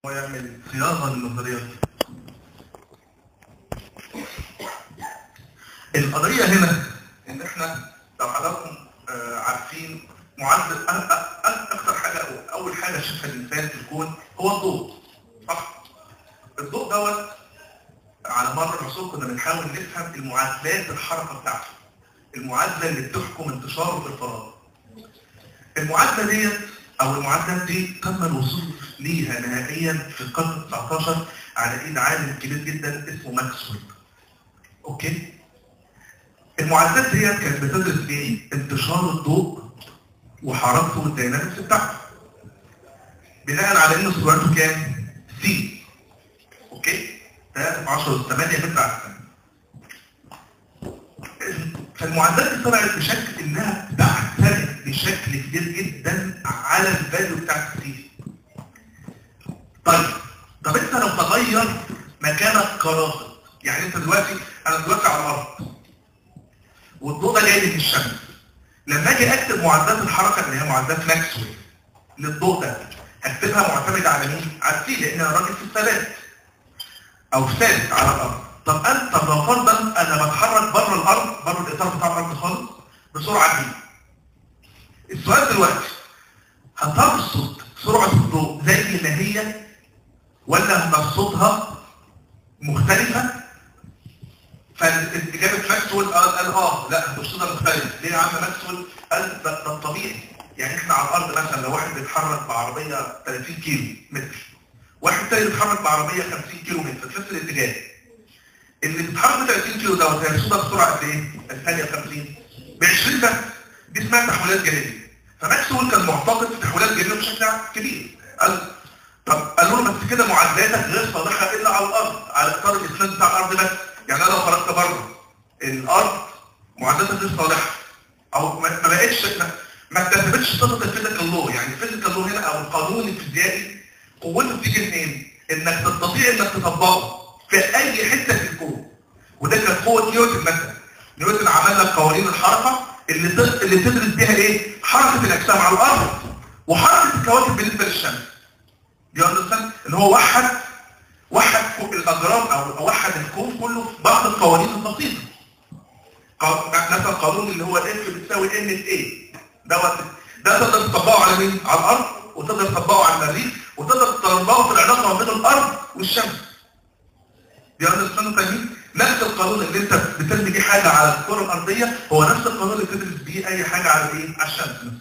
ويعمل صياغه للنظريات القضيه هنا ان احنا لو حضراتكم آه، عارفين معدل أ- أ- أ- اكتر حاجه أو اول حاجه شافها الانسان في الكون هو الضوء صح الضوء دوت على مر العصور كنا بنحاول نفهم المعادلات الحركه بتاعته المعادله اللي بتحكم انتشاره في الفراغ المعادله ديت او المعادلات دي تم الوصول ليها نهائيا في القرن ال 19 على ايد عالم كبير جدا اسمه ماكسويل اوكي المعادلات ديت كانت بتدرس ايه انتشار الضوء وحركته والدينامكس بتاعته بناء على ان سرعته كام سي اوكي ده 10 8 متر على الثانيه فالمعادلات دي طلعت بشكل انها تعتمد بشكل كبير جدا على الفاليو بتاع السي طيب طب انت لو تغير مكانك كرافض يعني انت دلوقتي انا دلوقتي على الارض والضوء ده جاي من الشمس لما اجي اكتب معادلات الحركه اللي هي معادلات ماكسويل للضوء ده هكتبها معتمده على مين؟ على السي لان انا راجل في الثبات او ثابت على الارض طب انت طب لو فرضا انا بتحرك بره الارض بره الاطار بتاع الارض خالص بسرعه دي السؤال دلوقتي هترصد سرعه الضوء زي ما هي ولا هترصدها مختلفه فالاجابه ماكسويل قال, قال اه لا هترصدها مختلفه ليه يا عم ماكسويل قال ده, ده الطبيعي يعني احنا على الارض مثلا لو واحد بيتحرك بعربيه 30 كيلو متر واحد تاني بيتحرك بعربيه 50 كيلو متر في نفس الاتجاه اللي بيتحرك 30 كيلو دوت هيرصدها بسرعه قد ايه؟ الثانيه 50 ب 20 بس دي اسمها تحويلات جانبيه فماكسويل كان معتقد في تحويلات جانبيه بشكل كبير قال طب قالوا له بس كده معادلاتك غير صالحه الا على الارض على اطار الاسلام بتاع الارض بس يعني انا لو خرجت بره الارض معادلاتك غير صالحه او ما ما بقتش ما, ما بتثبتش صفه الفيزيكال لو يعني الفيزيكال لو هنا او القانون الفيزيائي قوته بتيجي منين؟ انك تستطيع انك تطبقه في اي حته في الكون وده كانت قوه نيوتن مثلا نيوتن عمل لك قوانين الحركه اللي تد- اللي تدرس بيها ايه؟ حركه الاجسام على الارض وحركه الكواكب بالنسبه للشمس دي مثلا ان هو وحد وحد كو- الاجرام او أو وحد الكون كله في بعض القوانين البسيطه قا- مثلا قانون اللي هو الاف بتساوي ان في ايه دوت ده تقدر تطبقه على مين؟ على الارض وتقدر تطبقه على المريخ وتقدر تطبقه في العلاقه ما بين الارض والشمس دي اندرستاند فاهمين؟ نفس القانون اللي انت بترمي بيه حاجه على الكره الارضيه هو نفس القانون اللي بتدرس بيه اي حاجه على ايه؟ على الشمس مثلا.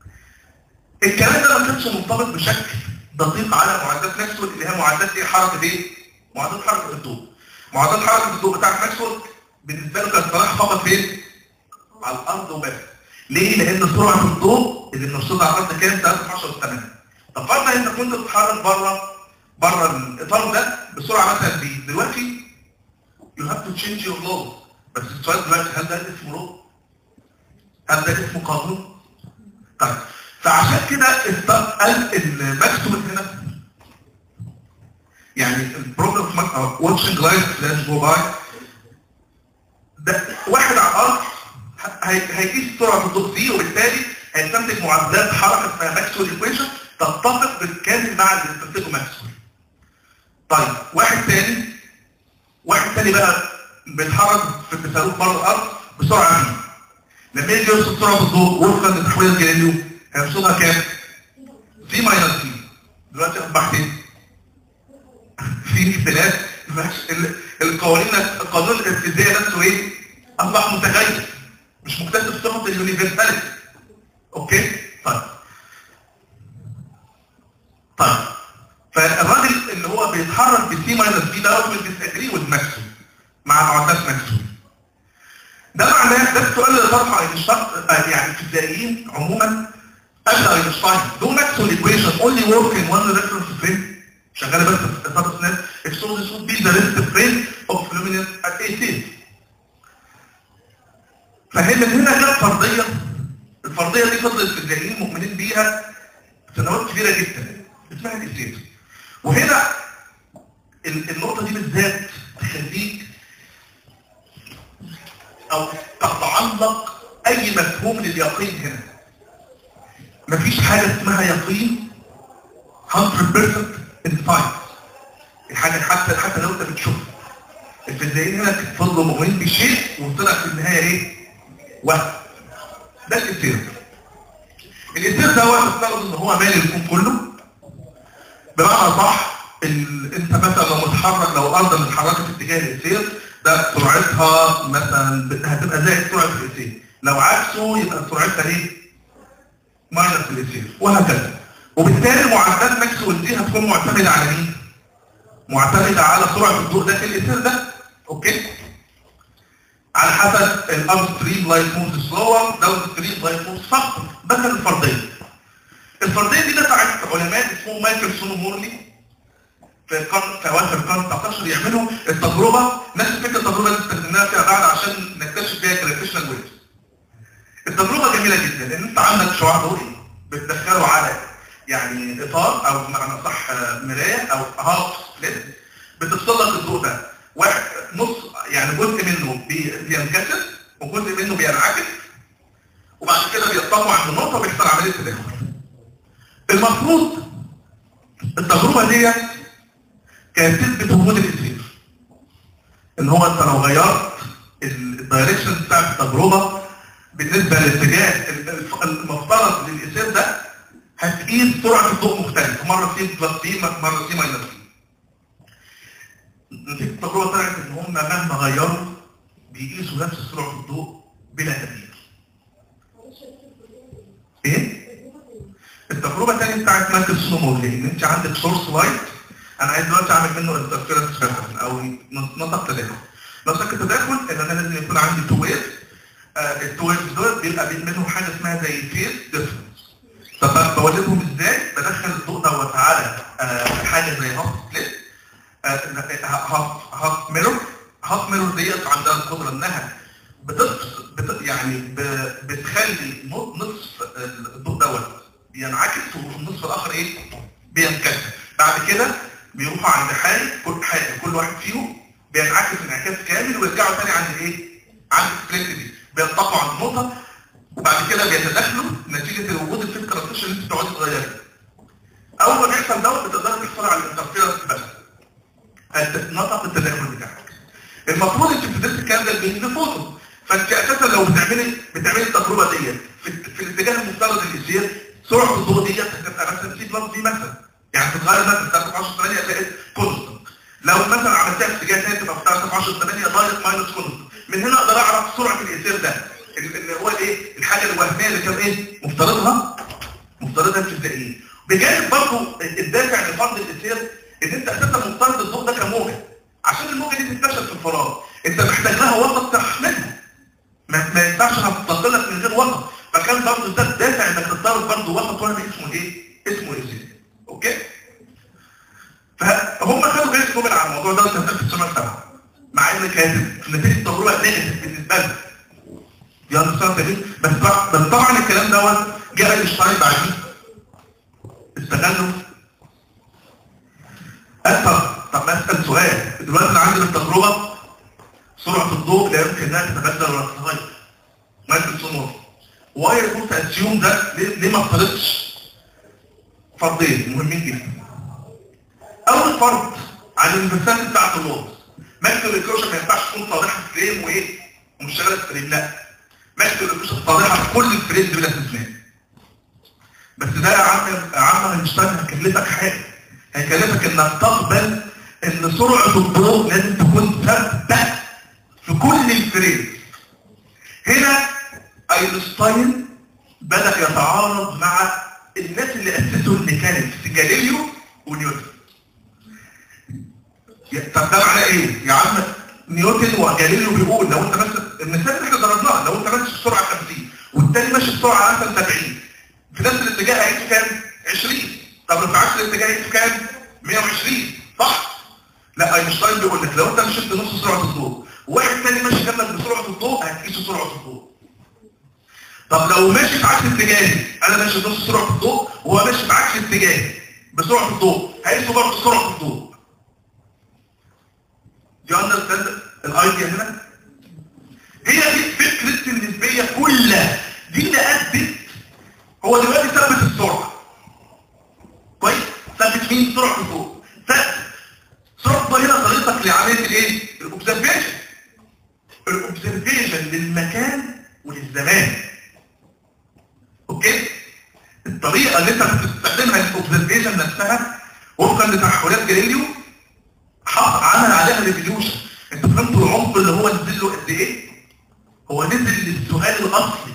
الكلام ده ما كانش مرتبط بشكل دقيق على معادلات ماكسويل اللي هي معادلات ايه حركه ايه؟ معادلات حركه الضوء. معادلات حركه الضوء بتاعت ماكسويل بالنسبه له كانت صلاح فقط فين؟ على الارض وبس. ليه؟ لان سرعه الضوء اللي بنرصدها على الارض كانت 13 8 طب فرضا انت كنت بتتحرك بره بره الاطار ده بسرعه مثلا دي دلوقتي you have to change your law بس السؤال دلوقتي هل ده اسمه لو؟ هل ده اسمه قانون؟ طيب فعشان كده است- قال الماكسيموم هنا يعني البروبلم واتشنج لايف فلاش جو باي ده واحد على الارض ه- هي- هيقيس سرعه الضوء دي وبالتالي هيستنتج معادلات حركه اسمها ماكسويل ايكويشن تتفق بالكامل مع اللي استنتجه ماكسويل. طيب واحد تاني واحد تاني بقى بيتحرك في التسارع بره الارض بسرعه عاليه. لما يجي يوصل سرعه الضوء وفقا لتحويل الجاليليو هيوصلها كام؟ في ماينس في دلوقتي اصبحت ايه؟ في اختلاف ماشي. ال- القوانين القانون الفيزيائي نفسه ايه؟ اصبح متغير مش مكتسب صفه اليونيفرساليتي اوكي؟ طيب طيب فالراجل اللي هو بيتحرك بسي ماينس بي ده اول ديساجري وذ ماكسويل مع معادلات ماكسويل ده معناه ده السؤال اللي طرحه اينشتاين آه، يعني الفيزيائيين عموما قبل اينشتاين دو ماكسويل ايكويشن اونلي ورك ان وان ريفرنس فريم شغاله بس في اطار السنات اكسون ذس بي ذا ريست فريم اوف لومينس ات اي سي فهي من هنا جت فرضيه الفرضيه دي فضلت الفيزيائيين مؤمنين بيها سنوات كبيره جدا اسمها الاسير وهنا ال- النقطه دي بالذات تخليك او تتعلق اي مفهوم لليقين هنا مفيش حاجه اسمها يقين 100% انسايت الحاجه حتى حتى لو انت بتشوفها الفيزيائيين هنا فضلوا مؤمنين بشيء وطلع في النهايه ايه؟ وهم ده الاثير الاثير ده هو نفترض ان هو مال الكون كله بمعنى صح ال... انت مثلا لو متحرك لو الارض متحركه في اتجاه الاثير ده سرعتها مثلا هتبقى زي سرعه الاثير لو عكسه يبقى سرعتها ايه؟ ماينس الاثير وهكذا وبالتالي معدات ماكسويل دي هتكون معتمده على مين؟ معتمده على سرعه الضوء ده في الاثير ده اوكي؟ على حسب الاب ستريم لايت موفز سلور داون ستريم لايت موفز فاستر ده كان الفرضيه الفرضيه دي بتاعت علماء اسمه مايكل سونو مورلي في القرن في اواخر القرن 19 يعملوا التجربه نفس فكره التجربه اللي استخدمناها فيها بعد عشان نكتشف فيها جرافيشنال ويفز التجربه جميله جدا ان انت عندك شعاع ضوئي بتدخله على يعني اطار او بمعنى صح مرايه او هاف سبليت بتفصل لك الضوء ده واحد نص يعني جزء منه بينكسر وجزء منه بينعكس وبعد كده بيتطبقوا عند النقطه وبيحصل عمليه تداخل المفروض التجربه دي كانت تثبت وجود الاثير ان هو انت لو غيرت الدايركشن بتاع التجربه بالنسبه للاتجاه المفترض للاثير ده هتقيس سرعه الضوء مختلفه مره سي بلس سي مره سي ماينس سي نتيجه التجربه طلعت ان هم مهما غيروا بيقيسوا نفس سرعه الضوء بلا تغيير ايه التجربه الثانيه بتاعت مايكل سنومورلي ان انت عندك سورس لايت انا عايز دلوقتي اعمل منه انترفيرنس مثلا او نطق تداخل نطق التداخل ان انا لازم يكون عندي تو ويف التو ويفز دول بيبقى منهم حاجه اسمها زي فيز ديفرنس طب بولدهم ازاي؟ بدخل الضوء دوت على آه حاجه زي هاف سبليت هاف هاف ميرور هاف ميرور ديت عندها القدره انها بتفصل بت يعني بتخلي نصف الضوء دوت بينعكس والنصف الاخر ايه؟ بينكسر بعد كده بيروحوا عند حاجه كل حاجه كل واحد فيهم بينعكس انعكاس كامل ويرجعوا تاني عند ايه؟ عند السبليت دي بيلتقوا عند نقطه وبعد كده بيتداخلوا نتيجه وجود الفيلد ترانزيشن اللي انت بتقعدي تغيريه. اول ما بيحصل دوت بتقدر تحصل على الانترفيرنس بس. نطق التداخل بتاعك. المفروض انت بتدرس الكلام ده بفوتو فانت اساسا لو بتعملي بتعملي التجربه دي في, في الاتجاه المفترض اللي يصير سرعه الضوء ديت هتبقى مثلا سي بلس دي مثلا يعني تتغير مثلا بتاعت 10 8 هتلاقي كونستنت لو مثلا عملتها في اتجاه ثاني تبقى بتاعت 10 8 دايركت ماينس كونستنت من هنا اقدر اعرف سرعه الاثير ده اللي هو الايه الحاجه الوهميه اللي كان ايه مفترضها مفترضها الفيزيائيين بجانب برضه الدافع لفرض الاثير ان انت اساسا مفترض الضوء ده كموجه عشان الموجه دي تنتشر في الفراغ انت محتاج لها وسط تحملها ما, ما ينفعش هتستقلك من غير وسط فكان برضه ده الدافع انك تفترض برضه وسط وهمي اسمه ايه؟ اسمه اثير اوكي؟ فهم خدوا جايزه نوبل على الموضوع ده سنه 1907 مع ان كانت نتيجه التجربه نيجاتيف بالنسبه لهم يا نصر دي بس بس طبعا الكلام دوت جاء اينشتاين بعديه استغلوا طب طب ما اسال سؤال دلوقتي انا عندي التجربه سرعه الضوء لا يمكن انها تتبدل ولا تتغير مايكل سونور واي قلت اسيوم ده ليه, ليه ما افترضتش فرضين مهمين جدا اول فرض عن الانفستات بتاعت اللوز ماكتب الكروشن ما ينفعش تكون صالحه فريم وايه ومش شغاله فريم لا ماكتب الكروشن صالحه في كل الفريم بلا استثناء بس ده يا عم يا عم اينشتاين هيكلفك حاجه هيكلفك انك تقبل ان سرعه الضوء لازم تكون ثابته في كل الفريم هنا اينشتاين بدا يتعارض مع الناس اللي اسسوا الميكانيكس جاليليو ونيوتن طب ده معناه ايه؟ يا عم نيوتن وجاليليو بيقول لو انت ماشي المثال اللي احنا ضربناه لو انت ماشي بسرعه 50 والتاني ماشي بسرعه مثلا 70 في نفس الاتجاه هيقيسوا كام؟ 20 طب لو في عكس الاتجاه هيقيسوا كام؟ 120 صح؟ لا اينشتاين بيقول لك لو انت مشيت بنص سرعه الضوء وواحد تاني ماشي جنبك بسرعه الضوء هتقيسوا سرعه الضوء طب لو ماشي في عكس اتجاهي انا ماشي بنص سرعه الضوء وهو ماشي في عكس اتجاهي بسرعه الضوء هيقيسوا برضه سرعه الضوء دي اندرستاند الايديا هنا هي دي فكره النسبيه كلها دي اللي ادت هو دلوقتي ثبت السرعه كويس ثبت مين سرعه الضوء لعمليه الايه الاوبزرفيشن الاوبزرفيشن للمكان وللزمان اوكي الطريقه اللي انت بتستخدمها للاوبزرفيشن نفسها وفقا لتحولات جاليليو عمل عليها ريفوليوشن انت فهمتوا العمق اللي هو نزل له قد ايه هو نزل للسؤال الاصلي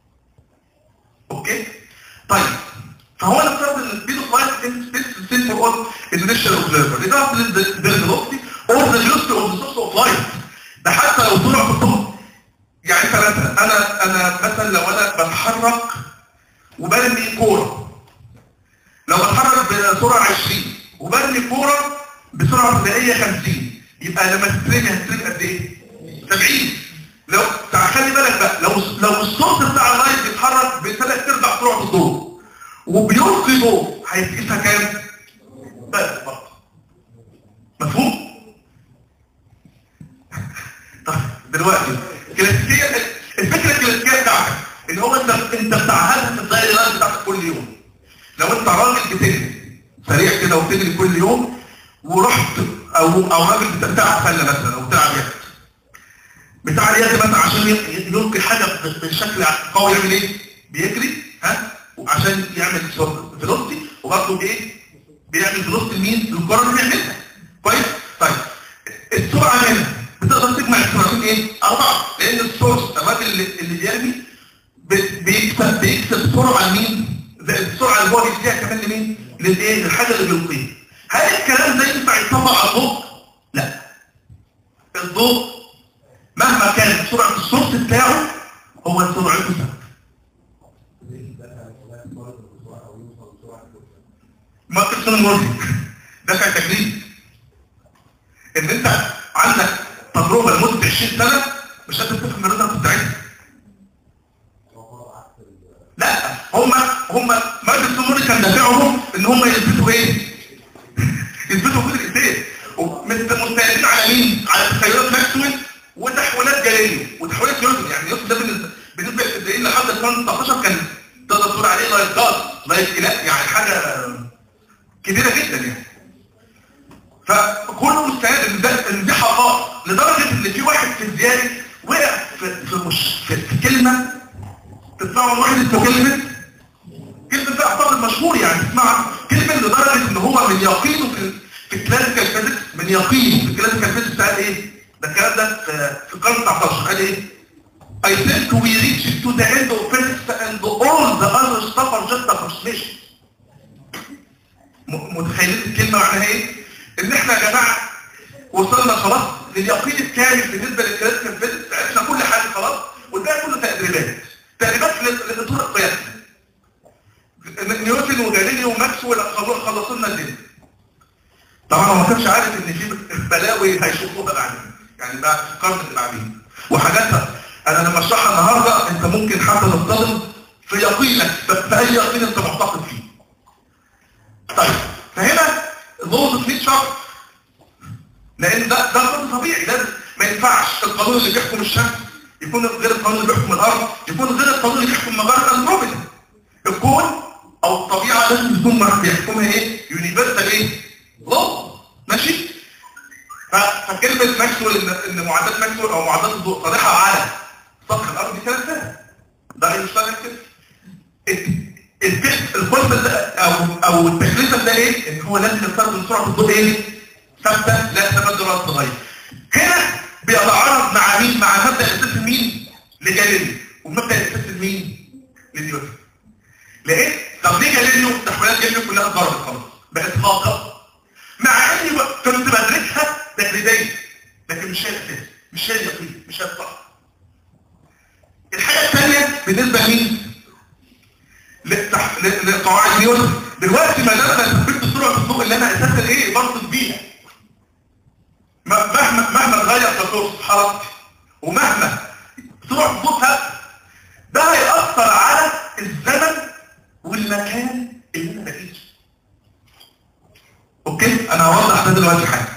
اوكي طيب فهو نفترض ان السبيد اوف لايت ان سبيس سيمبل اون انيشال اوبزرفر ده الفيلوسيتي اور ذا جوست اوف ذا سورس اوف لايت ده حتى لو سرعه الضوء يعني مثلا انا انا مثلا لو انا بتحرك وبرمي كوره لو بتحرك بسرعه 20 وبرمي كوره بسرعه ابتدائيه 50 يبقى لما تترمي هتترمي قد ايه 70 لو خلي بالك بقى لو لو الصوت بتاع اللايت بيتحرك بثلاث ارباع سرعه الضوء وبيلقي ضوء هيتقيسها كام؟ بس برضه مفهوم؟ طيب دلوقتي كلاسيكيا الفكره الكلاسيكيه بتاعتك ان هو انت انت بتعهدها في الدايره اللايت بتاعتك كل يوم لو انت راجل بتجري سريع كده وبتجري كل يوم ورحت او او راجل بتاع سله مثلا او بتاع يد بتاع اليد مثلا عشان يلقي حاجه بشكل قوي يعمل ايه؟ بيجري ها وعشان يعمل فيلوسيتي وبرضه بايه؟ بيعمل فيلوسيتي لمين؟ للكره اللي بيعملها كويس؟ طيب السرعه هنا بتقدر تجمع السرعتين ايه؟ اربعه لان السورس الراجل اللي, اللي بيرمي بيكسب بيكسب سرعه لمين؟ السرعه اللي هو بيديها كمان لمين؟ للايه؟ للحاجه اللي بيلقيها هل الكلام ده ينفع يطبق على الضوء؟ لا الضوء مهما كانت سرعة الصوت بتاعه هو سرعته ثابتة ماركل مورفيك ده كان تجريب ان انت عندك تجربة لمدة 20 سنة مش قادر تفهم الريزلت بتاعتها لا هم هم ماركل مورفيك كان دافعهم ان هم يثبتوا ايه؟ يثبتوا وجود الانسان مستندين على مين؟ على تخيلات ماكسويل وتحويلات جاليليو وتحويلات نيوتن يعني نيوتن ده بالنسبه بالنسبه للابتدائيين لحد القرن 19 كان تقدر تقول عليه لايت جاد لايت اله يعني حاجه كبيره جدا يعني فكله مستعد ان ده ان دي حقائق لدرجه ان في واحد فيزيائي وقع في في, مش في, في كلمه تسمعوا واحد اسمه كلمه كلمه ده اعتقد مشهور يعني تسمعها كلمه لدرجه ان هو من يقينه في في الكلاسيكال فيزيكس من يقينه في الكلاسيكال فيزيكس قال ايه؟ ده الكلام ده في القرن 19 قال ايه؟ I think we reached to the end of physics and all the other stuff are just approximation. متخيلين الكلمة معناها ايه؟ ان احنا يا جماعة وصلنا خلاص لليقين الكامل بالنسبة للكلاسيكال فيزيكس عرفنا كل حاجة خلاص والباقي كله تقريبات. تقريبات لطول القياس. نيوتن وجاليليو وماكسويل خلصوا لنا الدنيا. طبعا هو ما كانش عارف ان في بلاوي هيشوفوها بعدين. يعني بعد القرن اللي بعديه وحاجاتها انا لما اشرحها النهارده انت ممكن حتى تصطدم في يقينك في اي يقين انت معتقد فيه طيب فهنا نقطه 100 شرط لان ده ده قانون طبيعي لازم ما ينفعش القانون اللي بيحكم الشمس يكون غير القانون اللي بيحكم الارض يكون غير القانون اللي بيحكم مجره اندروميدا الكون او الطبيعه لازم تكون بيحكمها ايه يونيفرسال ايه لو ماشي فكلمة ماكسويل ان, إن معادلات ماكسويل او معادلات الضوء صالحة على سطح الارض دي كانت سهلة ده اينشتاين كده الكونسبت ده او او التكلفة ده ايه؟ ان هو لازم يستخدم سرعة الضوء ايه؟ ثابتة لا تبدل ولا تتغير هنا بيتعارض مع مين؟ مع مبدأ الاساس مين؟ لجاليليو ومبدأ الاساس مين؟ لنيوتن لقيت طب ليه جاليليو تحويلات جاليليو كلها اتضربت خلاص بقت خاطئة مع اني كنت بدرسها تقليدية لكن مش هي الاساس مش هي اليقين مش هي الصح الحاجة الثانية بالنسبة لمين؟ لقواعد نيوتن دلوقتي ما دام انا ثبت سرعة الضوء اللي انا اساسا ايه برصد بيها مهما مهما اتغير تكورس حركتي ومهما سرعة الضوء ده هيأثر على الزمن والمكان اللي انا بقيته اوكي انا هوضح ده دلوقتي حاجه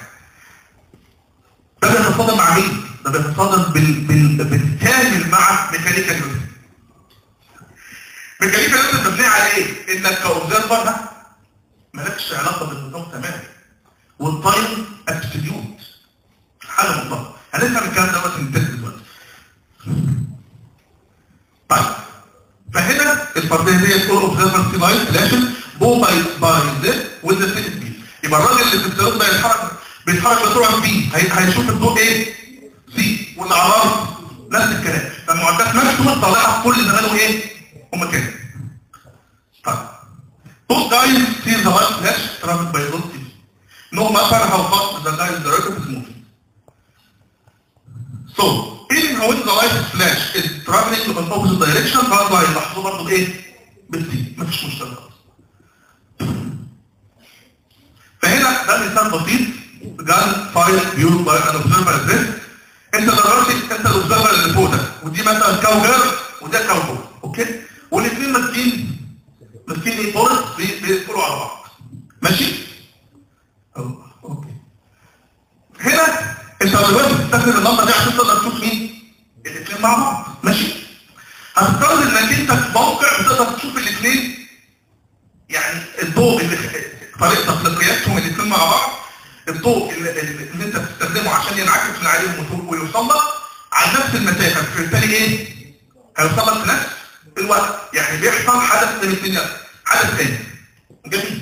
ده بيتصادم مع مين ده بيتصادم بال... بال... بالكامل مع ميكانيكا نيوتن ميكانيكا نيوتن مبنيه على ايه انك كاوبزرفر مالكش علاقه بالنظام تماما والتايم ابسوليوت device flashes both by by this with the same speed يبقى الراجل اللي في الطريق ده يتحرك بيتحرك بسرعه بي هيشوف الضوء ايه سي واللي على الارض نفس الكلام فالمعدات نفسه طالعه في كل زمان وايه ومكان طيب Both guys see the light flash traveled by velocity. No matter how fast the guy in the rocket is moving. So, even when the light flash is traveling in opposite direction, برضه هيلاحظوا برضه ايه؟ بالسي مفيش مشكله خالص. فهنا ده مثال بسيط جان فايل فيو باي ان اوبزرفر ذس انت دلوقتي انت الاوبزرفر اللي فوق ده ودي مثلا كاوجر وده كاوجر اوكي والاثنين ماسكين ماسكين ايه بورس بيدخلوا على بعض ماشي اوكي هنا انت دلوقتي بتستخدم اللمبه دي عشان تقدر تشوف مين الاثنين مع بعض ماشي هتفترض انك انت في موقع بتقدر تشوف الاثنين يعني الضوء اللي طريقتك لقياسهم الاثنين مع بعض الضوء اللي, اللي انت بتستخدمه عشان ينعكس من عليهم ويوصل لك على نفس المسافه فبالتالي ايه هيوصل لك في نفس الوقت يعني بيحصل حدث من الاثنين حدث ثاني جميل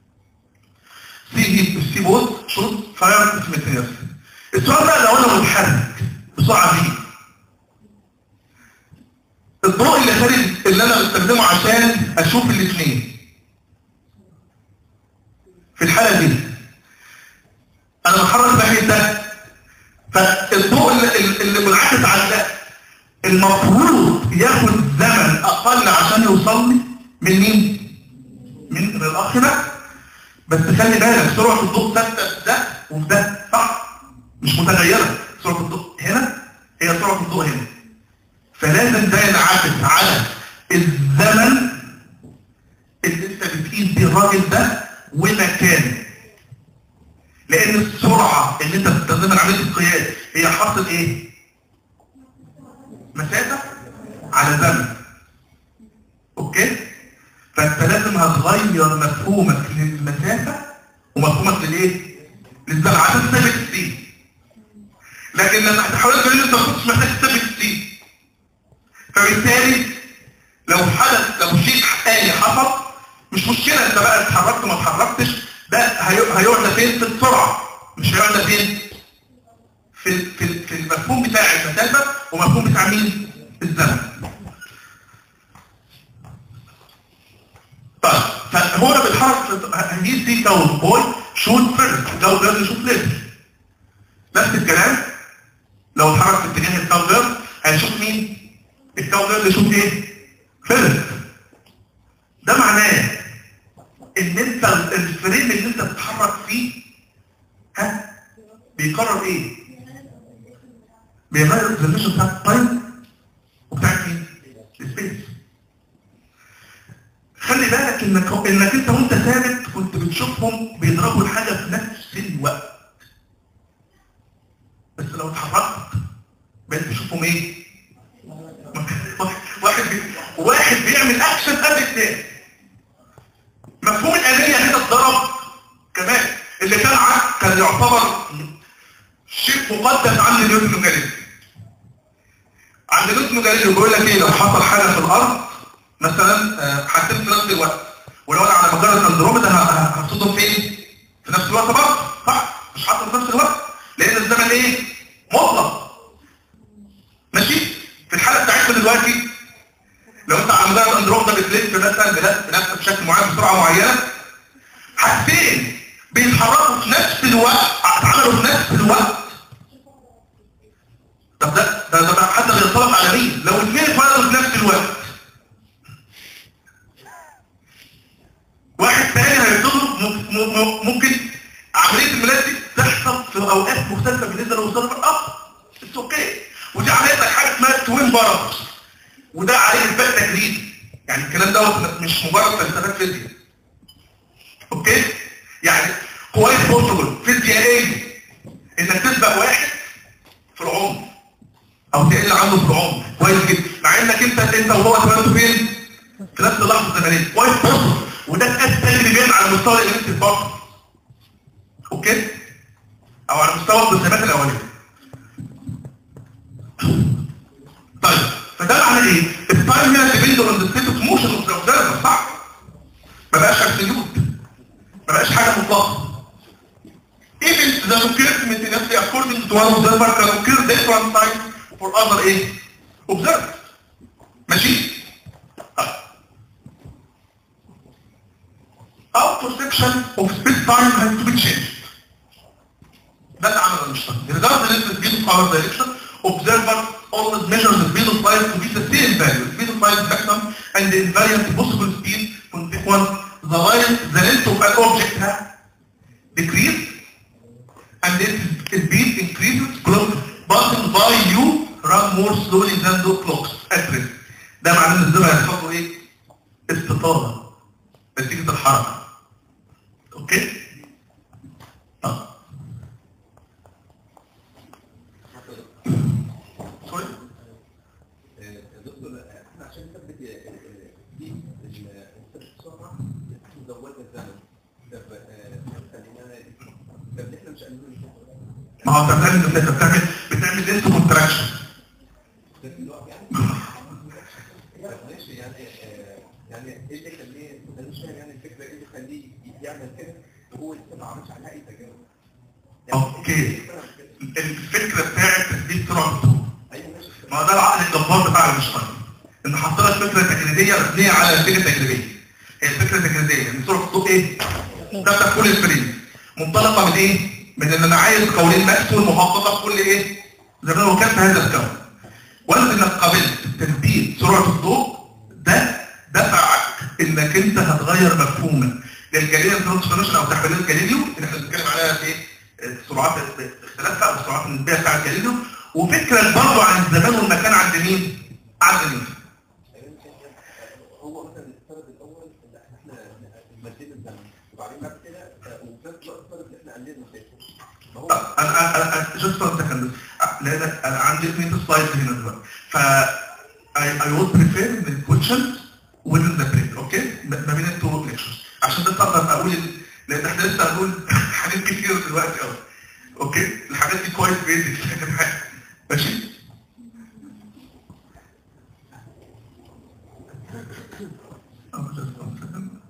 سي سي بوز شوت فاير سيمتريس السؤال بقى لو انا متحرك بسرعه دي الضوء اللي خارج اللي انا بستخدمه عشان اشوف الاثنين في الحالة دي انا بحرك ناحية ده فالضوء اللي, اللي منعكس على ده المفروض ياخد زمن اقل عشان يوصل لي من مين؟ من الاخ ده بس خلي بالك سرعة الضوء ثابتة في ده وفي ده صح؟ مش متغيرة سرعة الضوء هنا هي سرعة الضوء هنا فلازم ده ينعكس على الزمن اللي انت بتقيس بيه الراجل ده ومكانه لان السرعة اللي انت بتستخدمها عملية القياس هي حاصل ايه مسافة على زمن اوكي فانت لازم هتغير مفهومك للمسافة ومفهومك للايه للزمن عشان تثبت السي لكن لما هتحاول تقول انت ما كنتش محتاج تثبت السي فبالتالي لو حدث لو شيء آلي حصل مش مشكلة انت بقى اتحركت ما اتحركتش ده هيقعد فين في السرعة مش هيقعد فين في في في المفهوم بتاع المسافة ومفهوم بتاع مين الزمن طيب فهو ده بيتحرك هنجيب دي كاو بوي شوت فيرست كاو جيرل يشوف ليفت نفس الكلام لو اتحرك في اتجاه الكاو جيرل هيشوف مين الكاو جيرل يشوف ايه فيرست ده معناه ان انت الفريم اللي انت بتتحرك فيه ها بيقرر ايه بيغير الريليشن بتاع التايم وبتاع مين السبيس خلي بالك انك انك انت وانت ثابت كنت بتشوفهم بيضربوا الحاجه في نفس الوقت بس لو اتحركت بقيت تشوفهم ايه واحد بي... واحد بيعمل اكشن قبل الثاني مفهوم الآلية هنا اتضرب كمان اللي كان عك كان يعتبر شيء مقدس عند نيوتن جاليليو عند نيوتن جاليليو بيقول لك ايه لو حصل حاجه في الارض مثلا حاجتين في نفس الوقت ولو انا على مجره اندروميدا هتصدم فين؟ في نفس الوقت برضه صح؟ مش حاصل في نفس الوقت لان الزمن ايه؟ مطلق ماشي؟ في الحاله بتاعتنا دلوقتي لو انت على مجرد اندروميدا بتلف مثلا بنفس بشكل معين بسرعه معينه حاجتين بيتحركوا في نفس الوقت اتعملوا في نفس الوقت طب ده ده ده حتى بينطبق على مين؟ لو الاثنين اتولدوا في نفس الوقت واحد تاني هيفضلوا ممكن عمليه الميلاد دي تحصل في اوقات مختلفه بالنسبه للمستوى الاخر اتس اوكي ودي عمليه لك حاجه اسمها توين بارامترز وده عليه اثبات تجريدي يعني الكلام دوت مش مجرد فلسفات فيزياء اوكي يعني كويس بوسيبل فيزيائيا انك تسبق واحد في العمر او تقل عنه في العمر كويس جدا مع انك انت انت وهو اتولدتوا فين في نفس اللحظه الزمنيه كويس بوسيبل وده تقاس تجريبيا على مستوى الاليمنت البطن اوكي او على مستوى الرسومات الاوليه طيب فده معنى ايه؟ التايم هنا ديبند اون ذا ستيت اوف موشن اوف ذا اوبزرفر صح؟ مطلقه even the occur simultaneously according to one observer can occur different times for other ايه observers ماشي Our perception of space-time has to be changed. ده اللي عمله اينشتاين. Regardless of the speed of our direction, observer always measures the speed of light to be the same value. The speed of light maximum and the invariant possible speed when the light, the length of an object has decreased and its speed increases clock passing by you run more slowly than the clocks at rest. ده معناه ان الزمن هيحصل له ايه؟ استطالة نتيجة الحركة. اوكي؟ اه سوري؟ دكتور احنا عشان نثبت دي السرعه زودنا الزمن طب خلينا طب احنا مش قادرين ما هو انت بتعمل انت بتعمل بتعمل ليست كونتراكشن ده في الوقت يعني طب ماشي يعني يعني ايه اللي يخليه انا مش فاهم يعني الفكره ايه اللي يخليه يعمل كده وهو لسه ما عملش عليها اي تجارب اوكي الفكره بتاعت تثبيت سرعه الضوء ايوه ماشي ما هو ده العقل الجبار بتاع المشترك ان حط لك فكره تجريديه مبنيه على نتيجه تجريبيه هي الفكره تجريديه ان سرعه الضوء ايه؟ ثابته في كل الفريم منطلقه من ايه؟ من ان انا عايز قوانين ماكسويل محققه في كل ايه؟ زمان وكان في هذا الكون وانت انك قابلت تثبيت سرعه الضوء ده دفعك انك انت هتغير مفهومك للجاليليان ترانسفورميشن او تحويلات جاليليو اللي احنا بنتكلم عليها في ايه؟ السرعات اختلافها او السرعات النسبيه بتاعت جاليليو وفكرك برضه عن الزمان والمكان عند مين؟ عند مين؟ هو مثلا السبب الاول ان احنا مدينا الزمن وبعدين بعد كده وفي نفس الوقت السبب ان احنا قللنا مسافه ما هو طب انا انا انا جست فور سكند لان انا عندي اثنين سلايدز هنا دلوقتي ف I, I would prefer ان الكويشنز within the break اوكي ما بين التو ليكشرز عشان بس اقدر اقول ال- لان احنا لسه هنقول حاجات كتير دلوقتي قوي اوكي الحاجات دي كويس بيزك ماشي Oh, just one second.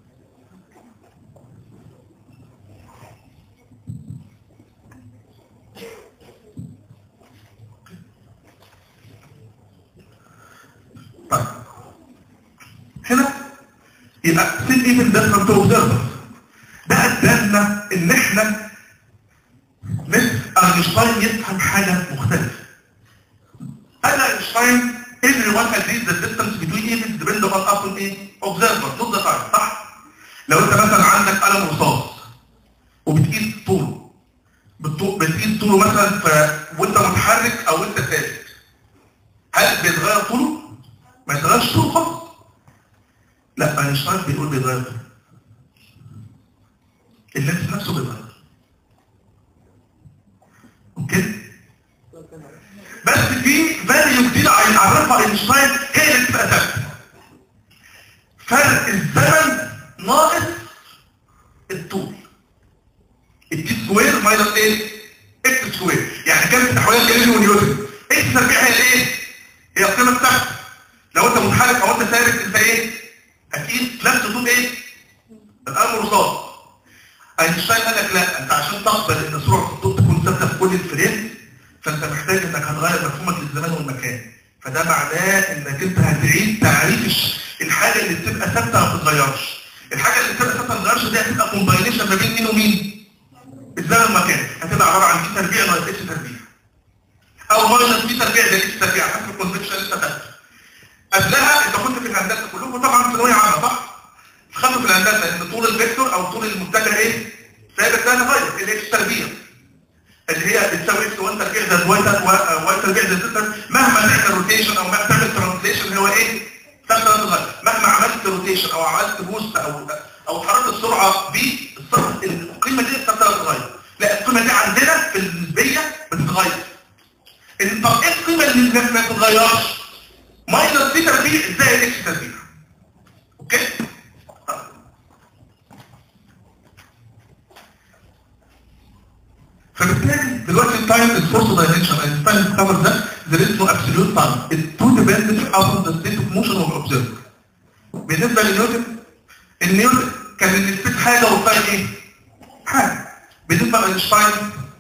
طيب هنا يبقى سيب ايفن ده تو اوبزرفر ده ادانا ان احنا مثل اينشتاين يفهم حاجه مختلفه قال اينشتاين everyone agrees that distance between events depend on upon a observer not the time صح؟ لو انت مثلا عندك قلم رصاص وبتقيس طوله بتطو- بتقيس طوله مثلا ف... وانت متحرك او انت ثابت هل بيتغير طوله؟ ما يتغيرش طوله خالص لا اينشتاين بيقول بيتغير طوله اللينس نفسه بيتغير اوكي بس في فاليو جديده هيعرفها اينشتاين هي اللي بتبقى ثابته فرق الزمن ناقص الطول التي سكوير ماينس ايه؟ اكس سكوير يعني كانت تحويلات جاليليو ونيوتن اكس تربيع هي ايه؟ هي القيمه بتاعتك لو انت منحرف او انت ثابت انت ايه؟ اكيد نفس طول ايه؟ القلم الرصاص اينشتاين قال لك لا انت عشان تقبل ان سرعه الضوء تكون ثابته في كل الفريم فانت محتاج انك هتغير مفهومك للزمان والمكان فده معناه انك انت هتعيد تعريف الش- الحاجه اللي بتبقى ثابته ما بتتغيرش الحاجه اللي بتبقى ثابته ما بتتغيرش دي هتبقى كومباينيشن ما بين مين ومين الزمن والمكان هتبقى عباره عن في تربيع ناقص اتش تربيع او ماينس في تربيع زائد اتش تربيع حسب الكونفكشن اللي انت خدته قبلها انت كنت في الهندسه كلكم طبعا في ثانويه عامه صح؟ خدوا في الهندسه ان طول الفيكتور او طول المتجه ايه؟ ثابت لا يتغير الاتش تربيع اللي هي بتساوي اكس 1 تربيع زائد واي تر- واي واي تربيع زائد 6 مهما تعمل روتيشن او مهما تعمل ترانسليشن هو ايه؟ ثابته لا تتغير مهما عملت روتيشن او عملت بوست او او حركت السرعه بي السرعه القيمه دي ثابته لا تتغير لا القيمه دي عندنا في النسبيه بتتغير إن- طب ايه القيمه اللي ما بتتغيرش؟ ماينس في تربيع زائد اكس تربيع اوكي؟ طيب. فبالتالي دلوقتي التايم is fourth dimension and the time discovered that there is no absolute time. It too depends upon the state of motion of observer. بالنسبة لنيوتن النيوتن كان السبيس حاجة والتايم ايه؟ حاجه بالنسبه لاينشتاين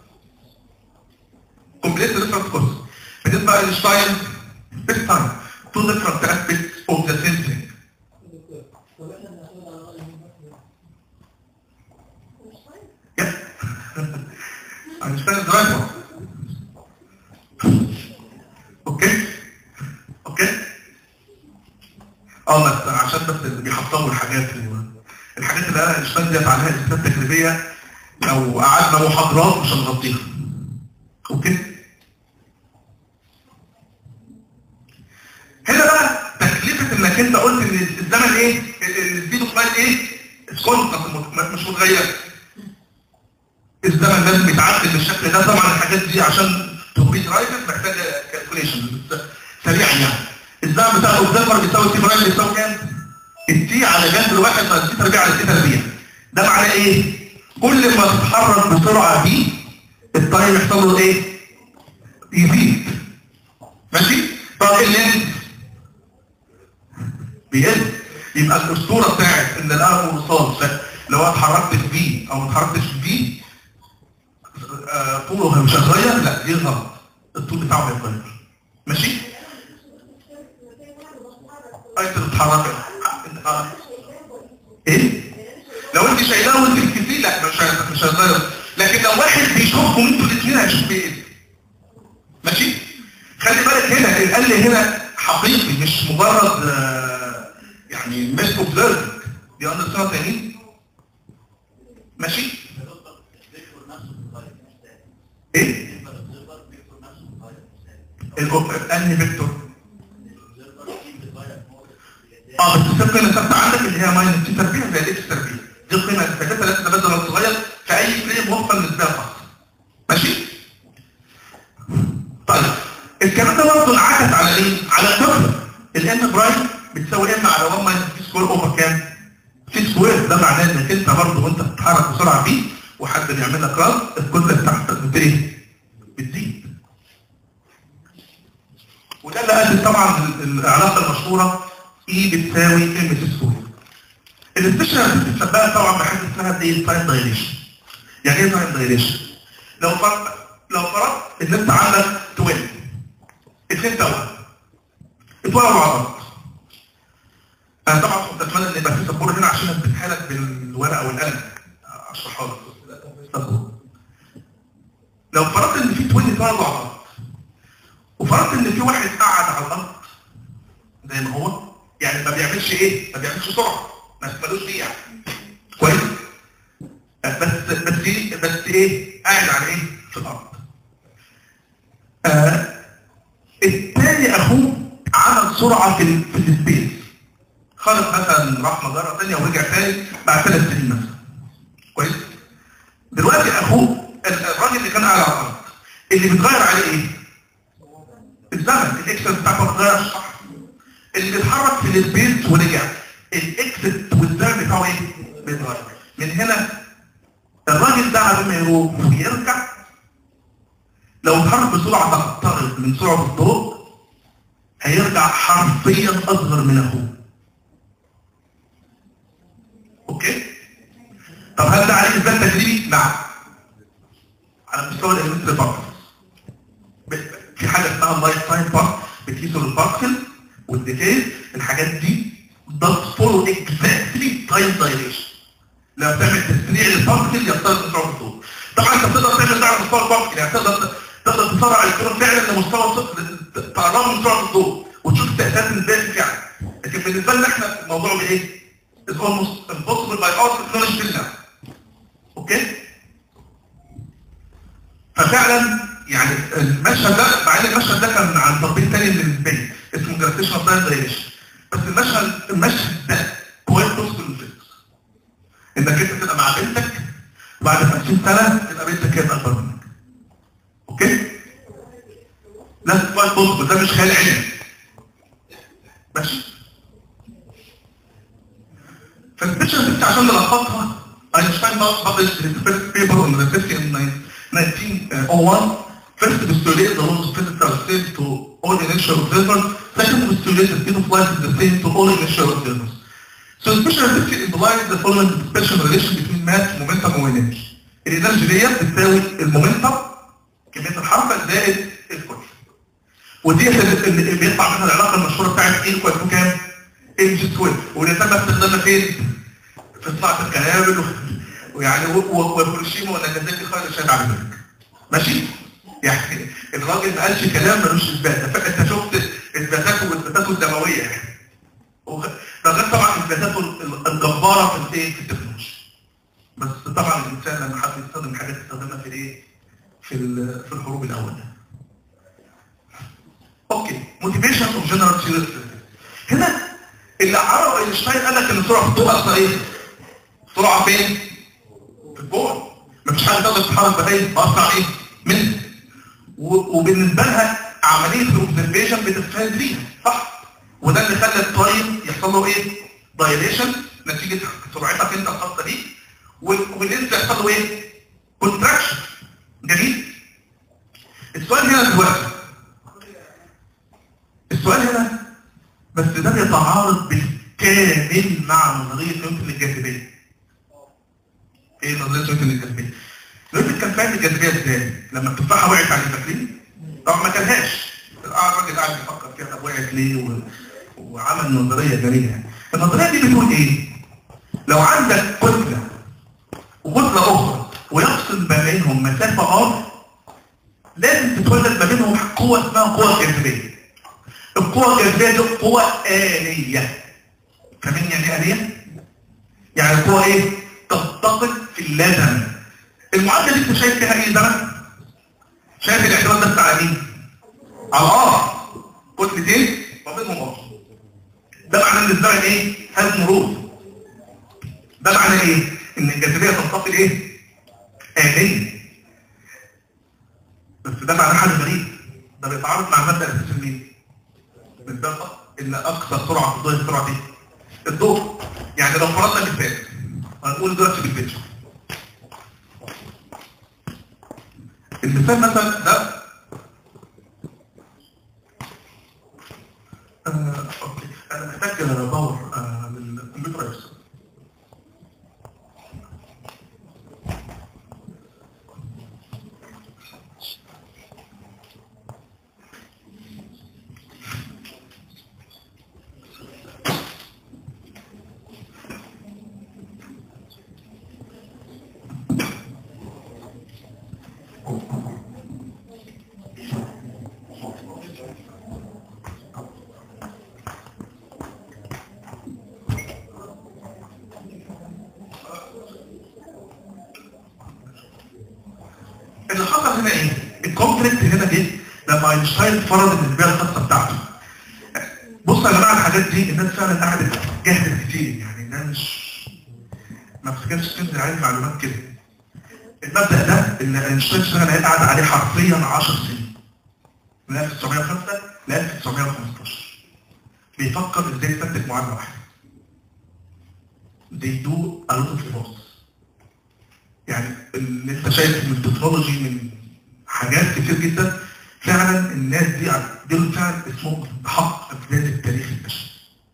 complete different course بالنسبه لاينشتاين this time two different aspects of the same thing Yeah. Einstein is the right one. اوكي اوكي اه بس عشان بس اللي بيحطموا الحاجات اللي الحاجات اللي انا اينشتاين ديت عليها اثبات تجريبيه لو قعدنا محاضرات مش هنغطيها اوكي هنا بقى تكلفه انك انت قلت ان الزمن ايه السبيد اوف لايت ايه كونستنت مش متغير الزمن لازم يتعدل بالشكل ده طبعا الحاجات دي عشان تبقي درايفر محتاجه كالكوليشن سريعا يعني الزمن بتاع الاوبزرفر بيساوي تي برايم بيساوي كام؟ التي على جذر الواحد ناقص تي تربيع على تي تربيع ده معناه ايه؟ كل ما تتحرك بسرعه دي التايم يحصل له ايه؟ يزيد ماشي؟ طب اللينس بيقل يبقى الاسطوره بتاعت ان القلم والرصاص لو انا اتحركت في بي او ما اتحركتش في بي آه، طوله مش هيتغير لا دي غلط الطول بتاعه هيتغير ماشي؟ انت بتتحرك آه. ايه؟ لو انت شايلاه وانت بتكتبيه لا مش هي- مش هيتغير لكن لو واحد بيشوفكم انتوا الاثنين هيشوف بايه؟ ماشي؟ خلي بالك هنا القل هنا حقيقي مش مجرد آه، يعني مش اوبزرف دي اندرستاند تاني ماشي؟ ايه؟ الأوب- انهي فيكتور؟ اه بس القيمه اللي ثابته عندك اللي هي ماينس تي تربيع زي الاكس تربيع دي القيمه الثابته التي تتبدل وتتغير في اي فريم وفقا للنسبه فقط ماشي؟ طيب الكلام ده برضه انعكس على ايه؟ على الكتله الان برايم بتساوي ام على 1 ماينس تي سكوير اوفر كام؟ تي سكوير ده معناه انك انت برضه وانت بتتحرك بسرعه فيه وحد بيعمل لك راس الكتله بتاعتك بت ايه؟ بتزيد وده اللي قال طبعا ال- العلاقه المشهوره اي بتساوي ام سي سكوير الاستشهاد بتتشبه طبعا بحاجه اسمها ايه تايم دايليشن يعني ايه تايم دايليشن لو فرض لو فرضت ان انت عندك توين اثنين توأم اتولدوا مع بعض انا طبعا كنت اتمنى ان يبقى في سبوره هنا عشان اثبتها لك بالورقه والقلم اشرحها لك سبورة. لو فرضت ان في توين اتولدوا مع بعض وفرضت ان في واحد قعد على الارض زي ما هو يعني ما بيعملش ايه ما بيعملش سرعه ما ملوش دي يعني كويس بس بس ايه بس ايه قاعد على ايه في الارض آه التاني اخوه عمل سرعه في ال- في السبيس خرج مثلا راح مجره ثانيه ورجع تاني بعد ثلاث سنين مثلا كويس دلوقتي اخوه ال- الراجل اللي كان قاعد على الارض اللي بيتغير عليه ايه الزمن الاكسس بتاعته ما اتغيرش صح اللي بيتحرك في السبيس ورجع الاكسس والزمن بتاعه ايه بيتغير من هنا الراجل ده على ما يروح ويرجع لو اتحرك بسرعه تقترب من سرعه الضوء هيرجع حرفيا اصغر من اخوه اوكي طب هل ده عليه اثبات تجريبي؟ نعم على مستوى الالمنتري فقط في حاجه اسمها اللايف تايم بارت بتقيسوا البارتكل والديتيل الحاجات دي does follow exactly time dilation لما بتعمل تسريع للبارتكل يختلف بسرعه الضوء طبعا انت بتقدر تعمل ده على مستوى البارتكل يعني تقدر تقدر تسرع الكون فعلا لمستوى صفر- تقربه من سرعه الضوء وتشوف التاثيرات النسبيه فعلا لكن بالنسبه لنا احنا الموضوع بايه؟ is almost impossible by our technology till now اوكي؟ ففعلا يعني المشهد ده مع ان المشهد ده كان عن تطبيق تاني بالنسبه لي اسمه جرافيتيشنال تايم دايليشن بس المشهد المشهد ده كويس توصل للفيزيكس انك انت تبقى مع بنتك بعد 50 سنه تبقى بنتك هي اكبر منك اوكي؟ لازم كويس توصل ده مش خيال علمي ماشي فالبيشن دي عشان نلخصها اينشتاين published his first paper on relativity in 1901 first postulated the laws of physics are the same to all initial observers second postulated the speed of light is the same to all initial observers so special relativity implies the following special relation between mass momentum and energy الانرجي ديت بتساوي المومنتم كميه الحركه زائد الكتله ودي اللي بيطلع منها العلاقه المشهوره بتاعت ايكوال تو كام؟ ام جي سكوير واللي تم استخدامها فين؟ في صناعه القنابل ويعني وهيروشيما وناجازاكي خير شهد على ذلك ماشي؟ يعني الراجل ما قالش كلام ملوش اثبات انت شفت اثباتاته واثباتاته الدمويه يعني ده غير طبعا اثباتاته الجباره في الايه؟ في التكنولوجيا بس طبعا الانسان لما حد يستخدم حاجات يستخدمها في الايه؟ في في الحروب الاولى اوكي موتيفيشن اوف جنرال سيريس هنا اللي عرف اينشتاين قال لك ان سرعه الضوء اصلا ايه؟ سرعه فين؟ في البعد مفيش حاجه تقدر تتحرك بهاي باسرع ايه؟ منه وبالنسبه لها عمليه الاوبزرفيشن بتستفاد ليها صح؟ وده اللي خلى التايم يحصل له ايه؟ دايليشن نتيجه سرعتك انت الخاصه بيك واللينس يحصل له ايه؟ كونتراكشن جميل؟ السؤال هنا دلوقتي السؤال هنا بس ده بيتعارض بالكامل مع نظريه نيوتن الجاذبيه. ايه نظريه نيوتن الجاذبيه؟ نيوتن كان فاهم الجاذبيه ازاي؟ لما التفاحه وقعت على فاكرين؟ طبعا ما كانهاش. الراجل قاعد يفكر فيها طب وقعت ليه و... وعمل نظريه جميله يعني. النظريه دي بتقول ايه؟ لو عندك كتله وكتله اخرى ويفصل ما بينهم مسافه ار لازم تتولد ما بينهم قوه اسمها قوه جاذبيه. القوة الجاذبية دي قوة آلية فاهمين يعني آلية؟ يعني القوة ايه؟ تنتقل في اللازم المعادلة دي انت شايف فيها ايه زمن؟ شايف الاعتماد بس على مين؟ على اه كتلتين وبينهم اه ده معناه ان الزمن ايه؟ هل مرور ده معناه ايه؟ ان الجاذبية تنتقل ايه؟ آلية بس ده معناه حاجة غريب ده بيتعارض مع المادة الأساسية مين؟ بالدقة ان اكثر سرعة في الضوء السرعة دي الضوء يعني لو فرضنا مثال هنقول دلوقتي بالفيديو المثال مثلا ده آه، اوكي انا محتاج باور آه، للكمبيوتر يفصل اللي حصل هنا ايه؟ الكونفليكت هنا جه لما اينشتاين فرض النسبيه الخاصه بتاعته. بص يا جماعه الحاجات دي الناس فعلا قعدت جهدت كتير يعني الناس مش ما افتكرش تنزل عليه معلومات كده. المبدا ده اللي اينشتاين اشتغل عليه قعد عليه حرفيا 10 سنين. من 1905 ل 1915. بيفكر ازاي يستنتج معادله واحده. They do a lot of loss. يعني اللي انت شايف من التكنولوجي من حاجات كتير جدا فعلا الناس دي دول فعلا اسمهم حق ابتداء التاريخ البشري.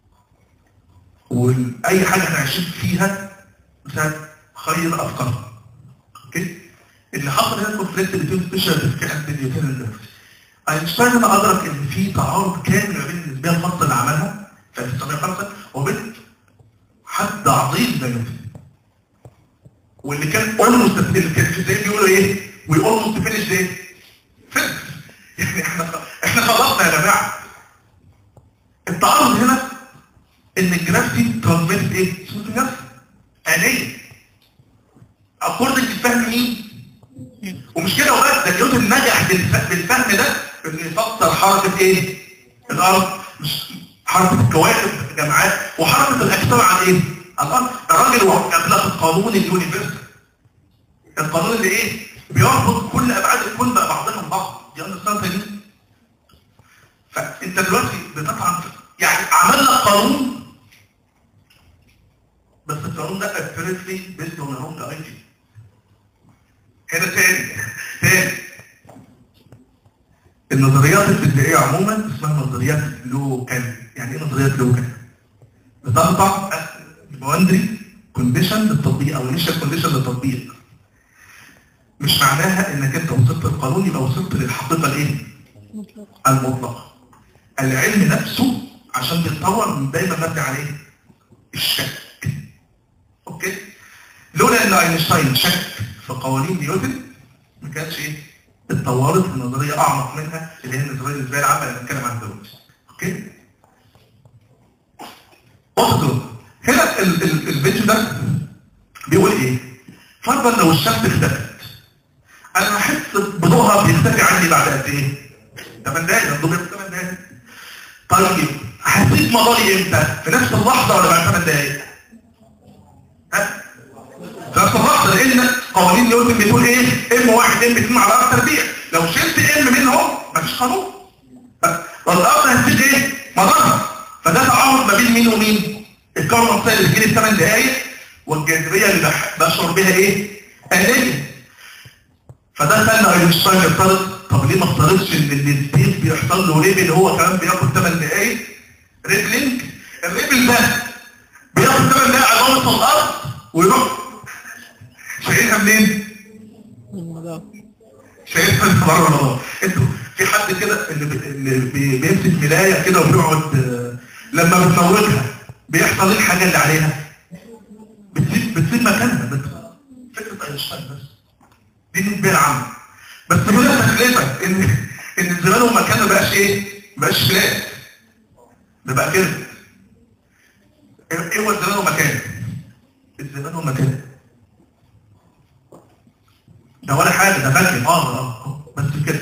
واي حاجه احنا عايشين فيها مثلا خير افكارها. اوكي؟ اللي حصل هنا الكونفليكت اللي فيه سبيشال تفكير نيوتن النفسي. اينشتاين هنا ادرك ان في تعارض كامل ما بين النسبيه الخاصه اللي عملها في 1905 وبين حد عظيم زي نيوتن. واللي كان اولموست اللي كان في زي بيقولوا ايه وي اولموست فينيش ايه فينش يعني احنا احنا خلصنا يا جماعه التعارض هنا ان الجرافيتي ترانسميت ايه صوت النفس آلية اكوردنج الفهم مين ومش كده وبس ده نيوتن نجح بالفهم ده انه يفسر حركه ايه الارض مش حركه الكواكب الجماعات وحركه الاجسام عن ايه الارض الراجل اطلق القانون اليونيفرسال القانون اللي ايه بيربط كل ابعاد الكون بقى بعضها من بعض دي اندرستاند دي فانت دلوقتي بتطعن يعني عملنا قانون بس القانون ده apparently based on wrong idea هنا تاني تاني النظريات الفيزيائيه عموما اسمها نظريات لوكال يعني ايه نظريات لوكال بتضع باوندري كونديشن للتطبيق او انيشال كونديشن للتطبيق مش معناها انك انت وصلت للقانون يبقى وصلت للحقيقه الايه؟ مطلق المطلقه. العلم نفسه عشان بيتطور دايما مبني على ايه؟ الشك. اوكي؟ لولا ان اينشتاين شك في قوانين نيوتن ما كانش ايه؟ اتطورت النظريه اعمق منها اللي هي النظريه النسبيه العامه اللي بنتكلم عنها دلوقتي. اوكي؟ اخذوا هنا ال- ال- الفيديو ده بيقول ايه؟ فرضا لو الشمس اختفت انا هحس بضوءها بيختفي عني بعد قد ايه؟ 8 دقايق الضوء بيختفي 8 دقايق طيب هسيب مضاري امتى؟ في نفس اللحظه ولا بعد 8 دقايق؟ ها؟ في نفس اللحظه لان قوانين نيوتن بتقول ايه؟ ام واحد ام اتنين على اربع تربيع لو شلت ام منهم مفيش قانون والارض هتسيب ايه؟ مضارها فده تعارض ما بين مين ومين؟ الكون النفسيه اللي بتجيلي في 8 دقايق والجاذبيه اللي بح- بشعر بيها ايه؟ آلية فده خلى اينشتاين يفترض طب ليه ما افترضش ان السبيس بيحصل له ريبل هو كمان بياخد 8 دقايق ريبلينج الريبل ده بياخد 8 دقايق على وسط الارض ويروح شايلها منين؟ الموضوع شايفها من بره رمضان انتوا في حد كده اللي, بي- اللي بي- بيمسك ملايه كده وبيقعد آه، لما بتموتها بيحصل ايه الحاجه اللي عليها؟ بتسيب بتسيب مكانها بت... فكره اينشتاين بس دي النسبيه العامه بس هنا تكلفه ان ان الزمان والمكان ما بقاش ايه؟ ما بقاش فلات ده بقى كده ايه هو الزمان والمكان؟ الزمان والمكان ده ولا حاجة ده فاكر اه اه بس كده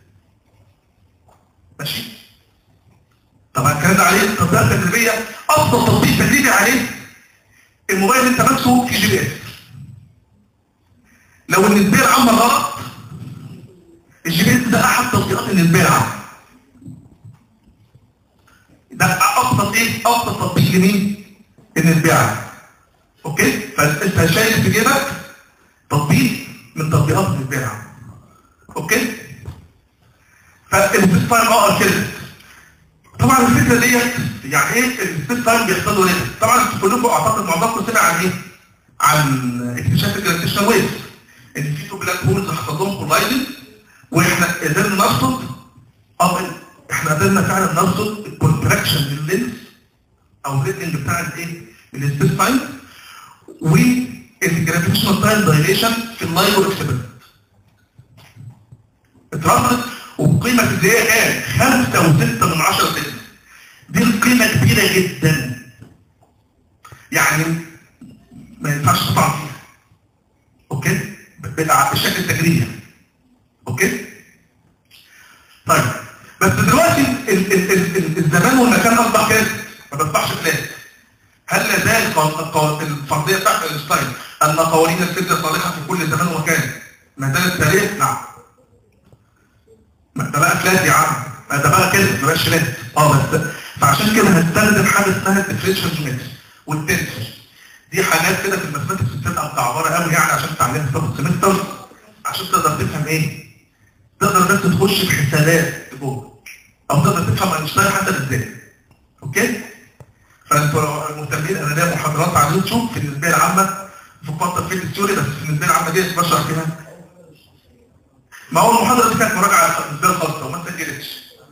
ماشي طبعا الكلام ده عليه تطبيقات تدريبية أفضل تطبيق تدريبي عليه الموبايل اللي انت ماسكه في جي بي اس لو النسبية العامة غلط الجي بي اس ده أحد تطبيقات النسبية العامة ده أفضل إيه؟ أفضل تطبيق لمين؟ النسبية العامة أوكي؟ فأنت شايف في جيبك تطبيق من تطبيقات النسبية العامة اوكي فالسبيس تايم اه كده طبعا الفكره ديت يعني ايه السبيس تايم بيحصل له ليه طبعا انتوا كلكم اعتقد معظمكم سمع عن ايه عن اكتشاف الجرافيتيشنال ويف ان في تو بلاك هولز حصل لهم كولايدنج واحنا قدرنا نرصد اه احنا قدرنا فعلا نرصد الكونتراكشن لللينس او الريتنج بتاع الايه السبيس تايم والجرافيتيشنال تايم دايليشن في اللايف اكسبيرمنت اترصدت وبقيمة الزيادة كام؟ خمسة وستة من عشرة سنة دي القيمة كبيرة جدا يعني ما ينفعش تطعن فيها اوكي؟ بتاع بالشكل التجريبي اوكي؟ طيب بس دلوقتي ال ال ال ال الزمان والمكان اصبح كده ما بيصبحش فلات هل لا زال قو- قو- الفرضيه بتاعت اينشتاين ان قوانين الفيزياء صالحه في كل زمان ومكان ما زالت تاريخ نعم ما ده بقى فلات يا عم ما ده بقى كده ما بقاش فلات اه بس فعشان كده هنستخدم حاجه اسمها الديفرنشال جيومتري والتنسر دي حاجات كده في الماثماتكس بتبقى متعبره قوي يعني عشان تتعلمها في السمستر عشان تقدر تفهم ايه تقدر بس تخش في حسابات جوه او تقدر تفهم اينشتاين حتى ازاي اوكي فانتوا مهتمين انا ليا محاضرات على اليوتيوب في النسبيه العامه في كوانتم فيلد ستوري بس في النسبيه العامه دي بشرح فيها ما هو المحاضره دي كانت مراجعه بالنسبه لي خاصه وما سجلتش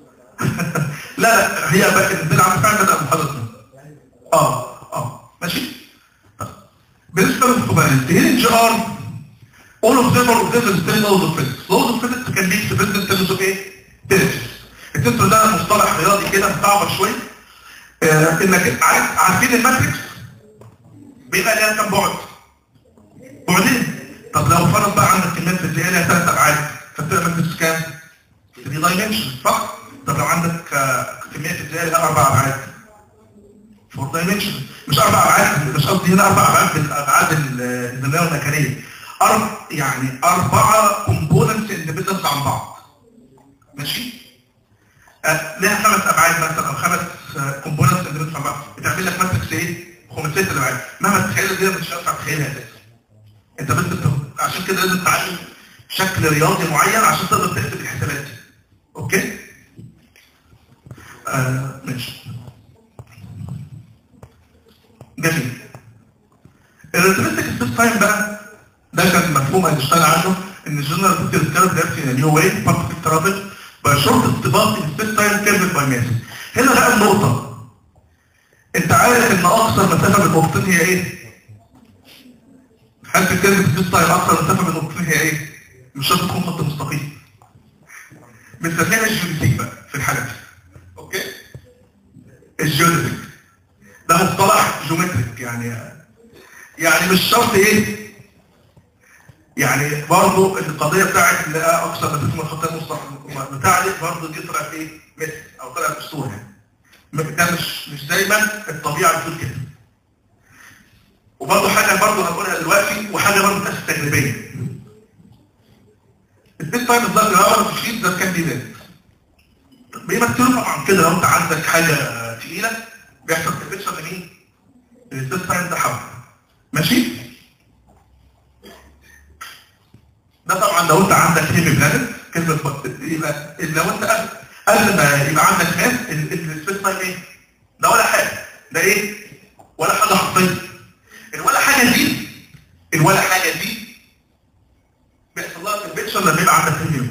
لا لا هي بقى النسبيه العامه فعلا بدأ محاضره دي. اه اه ماشي طيب. بالنسبه للكوبرنت هنا جي ار all of them are observed still laws of physics laws of physics can be expressed in terms of ايه؟ tensions التنسور ده مصطلح رياضي كده مصعب شويه آه، انك عارف عارفين الماتريكس بيبقى ليها كام بعد؟ بعدين طب لو فرض بقى عندك كميات فيزيائيه ليها ثلاث ابعاد فبتبقى ماتريكس كام؟ 3 دايمنشن صح؟ طب لو عندك آه، كميات فيزيائيه ليها اربع ابعاد 4 دايمنشن مش اربع ابعاد مش قصدي هنا اربع ابعاد بالابعاد الزمنيه والمكانيه أرب يعني اربعه كومبوننتس اندبندنت عن بعض ماشي؟ آه، لها خمس ابعاد مثلا او خمس كومبوننتس اللي بتدفع بعض بتعمل لك ماتريكس ايه؟ خماسيه الابعاد مهما تتخيل دي مش هتنفع تتخيلها اساسا انت بس بت- عشان كده لازم تتعلم شكل رياضي معين عشان تقدر تحسب الحسابات دي. اوكي؟ آه ماشي جميل الريتمستيك سبيس تايم بقى ده كان مفهوم اينشتاين عنه ان ان general physical curve reacts in a new way particle travel by short ارتباط in space time curved by mass هنا بقى النقطة انت عارف ان اقصر مسافة بين نقطتين هي ايه؟ هل في كلمة سبيس تايم اقصر مسافة بين نقطتين هي ايه؟ مش شرط تكون خط مستقيم بنسميها الجيوديسيك بقى في الحالة دي اوكي؟ الجيوديسيك ده مصطلح جيومتريك يعني يعني مش شرط ايه؟ يعني برضو القضية بتاعت اللي اقصى مسافة من الخط المستقيم بتاعت برضو دي طلعت ايه؟ متر او طلعت اسطول يعني ده مش مش دايما الطبيعه بتقول كده وبرضه حاجه برضه هقولها دلوقتي وحاجه برضه بتاعت تجريبيه البيت تايم بالظبط الاول في الشيت ده كان دي ذات بيمثلوا طبعا كده لو انت عندك حاجه تقيله بيحصل تكبيشن لمين؟ البيت تايم ده حول ماشي؟ ده طبعا لو انت عندك هيمي بلانت كلمه يبقى لو انت قبل قبل ما يبقى عندك ماس السبيس تايم ايه؟ ده ولا حاجه ده ايه؟ ولا حاجه حرفيه الولا حاجه دي الولا حاجه دي بيحصل لها كونفكشن لما يبقى عندك هيميوس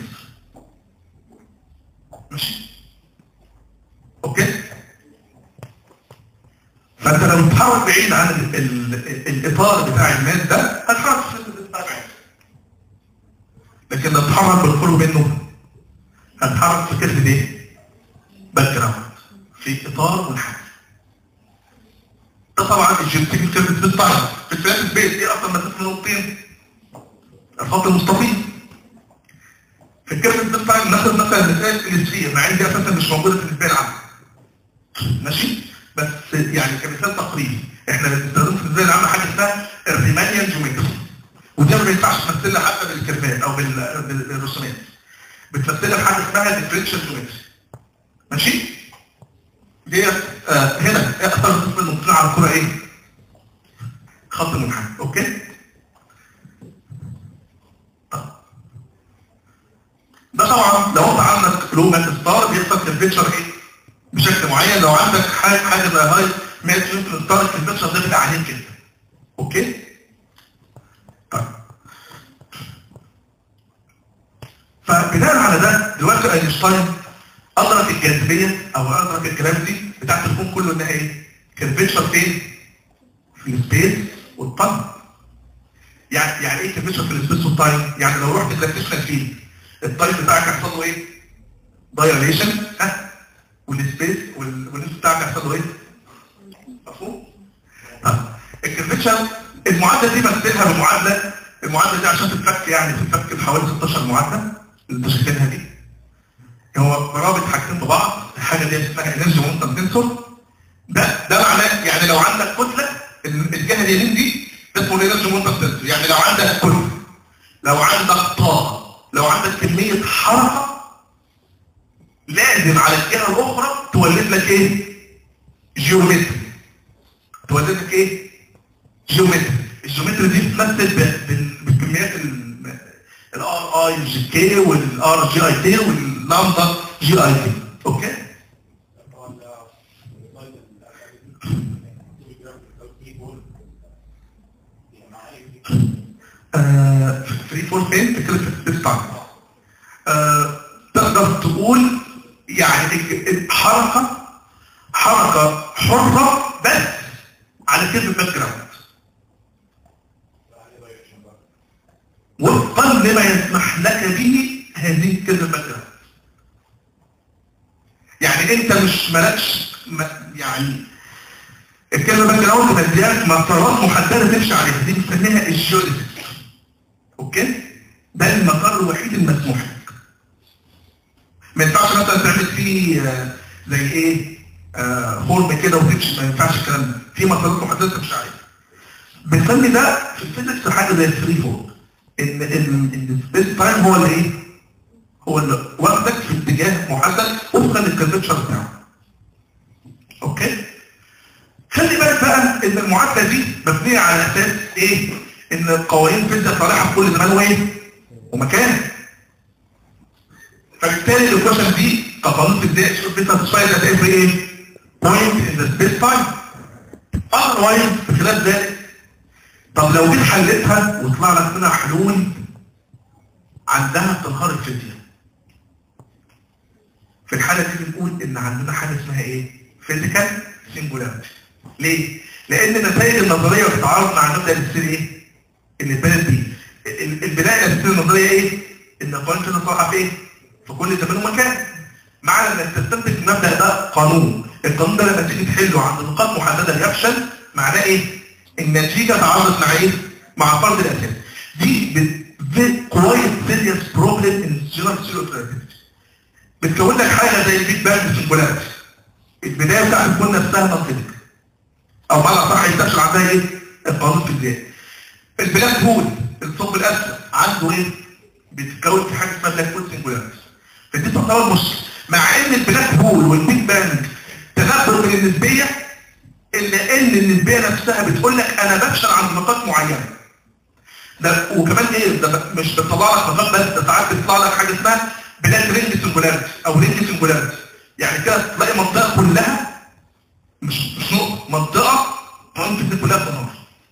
ماشي اوكي فانت لو بتحرك بعيد عن ال ال ال الاطار بتاع الماس ده هتحرك في السبيس تايم عادي لكن لو تتحرك بالقرب منه هتحرك في كيرف ايه؟ باك جراوند في اطار منحنى ده طبعا الجيومتريك كيرف سبيس تايم في الفلات سبيس ايه اصلا مسافه النقطتين؟ الخط المستقيم في الكيرف سبيس تايم ناخد مثلا مثال السفير مع ان دي اساسا مش موجوده في النسبيه العامه ماشي؟ بس يعني كمثال تقريبي احنا بنستخدم في النسبيه العامه حاجه اسمها الريمانيان جيومتري ودي ما ينفعش تمثلها حتى بالكيرفات او بالرسومات بتمثلها بحاجه اسمها ديفرنشال جيومتري ماشي ديت آه هنا ايه اكتر قسم النقطتين على الكره ايه خط منحنى اوكي طب. ده طبعا لو انت عندك لو مات ستار بيحصل تمبريتشر ايه بشكل معين لو عندك حاجه حاجه زي هاي مات يمكن ستار التمبريتشر ده بيبقى عالي جدا اوكي طيب فبناء على ده دلوقتي اينشتاين ادرك الجاذبيه او ادرك الجرافيتي بتاعت الكون كله انها ايه؟ كيرفيتشر فين؟ في السبيس والتايم. يعني يعني ايه كيرفيتشر في السبيس والتايم؟ يعني لو رحت جرافيتيشنال فيلد التايم بتاعك هيحصل له ايه؟ دايليشن ها؟ والسبيس والنسبه بتاعك هيحصل له ايه؟ مفهوم؟ طب الكيرفيتشر المعادله دي بمثلها بمعادله المعادله دي عشان تتفك يعني تتفك بحوالي 16 معادله اللي انت شايفينها دي هو رابط حاجتين ببعض الحاجه دي اسمها انرجي مومنتم تنسور ده ده معناه يعني لو عندك كتله الجهه اليمين دي اسمه انرجي مومنتم تنسور يعني لو عندك كتله لو عندك طاقه لو عندك كميه حركه لازم على الجهه الاخرى تولد لك ايه؟ جيومتري تولد لك ايه؟ جيومتري الجيومتري دي بتمثل بالكميات الار اي جي كي والار جي اي تي واللامدا جي اي تي اوكي فري فور فين فكره الستاند تقدر تقول يعني حركه حركه حره بس على كيف الباك جراوند وفقا لما يسمح لك به هذه الكلمه باك جراوند يعني انت مش مالكش يعني الكلمه باك جراوند مدياك مسارات محدده تمشي عليها دي بنسميها الجيولوجي اوكي ده المسار الوحيد المسموح لك ما ينفعش مثلا تعمل فيه زي ايه آه هولم كده وتمشي ما ينفعش الكلام ده في مسارات محدده تمشي عليها بنسمي ده في الفيزيكس حاجه زي الفري فول ان ان السبيس تايم هو اللي ايه هو اللي واخدك في اتجاه محدد وفقا للكونفكشن بتاعه اوكي خلي بالك بقى ان المعادله دي مبنيه على اساس ايه ان قوانين الفيزياء صالحه في كل زمان وايه ومكان فبالتالي الايكويشن دي كقانون فيزيائي شوف انت هتسايد هتقفل ايه بوينت ان ذا سبيس تايم اذروايز في خلال ذلك طب لو جيت حلتها وطلع لك منها حلول عندها تنهار الفيزياء في الحالة دي بنقول ان عندنا حاجة اسمها ايه فيزيكال سنجولاريتي ليه؟ لان النتائج النظرية بتتعارض مع المبدأ الاساسي ايه؟ اللي اتبنت بيه ال- البناء الاساسي النظرية ايه؟ ان قانون كده صالحة في ايه؟ في كل زمان ومكان معنى انك تستنتج المبدأ ده قانون القانون ده لما تيجي تحله عند نقاط محددة يفشل معناه ايه؟ النتيجة تعارضت مع ايه؟ مع فرض الاساس دي كويس سيريس بروبلم ان جنرال سيريس بتكون لك حاجه زي البيج بانج سنجولاريتي البدايه بتاعت الكون نفسها منطقيه او بمعنى صح يستفسر عندها ايه؟ القانون الفيزيائي البلاك هول الثقب الاسود عنده ايه؟ بتتكون في حاجه اسمها بلاك هول سنجولاريتي فدي تعتبر مشكله مع ان البلاك هول والبيج بانج تنبؤ من النسبيه الا ان النسبيه نفسها بتقول لك انا بفشل عند نقاط معينه ده وكمان ايه ده مش بتطلع لك نقاط بس ده ساعات بتطلع لك حاجه اسمها بلاك رينج سنجولاريتي او رينج سنجولاريتي يعني كده تلاقي منطقه كلها مش مش نقطه منطقه ممكن دي كلها تنهار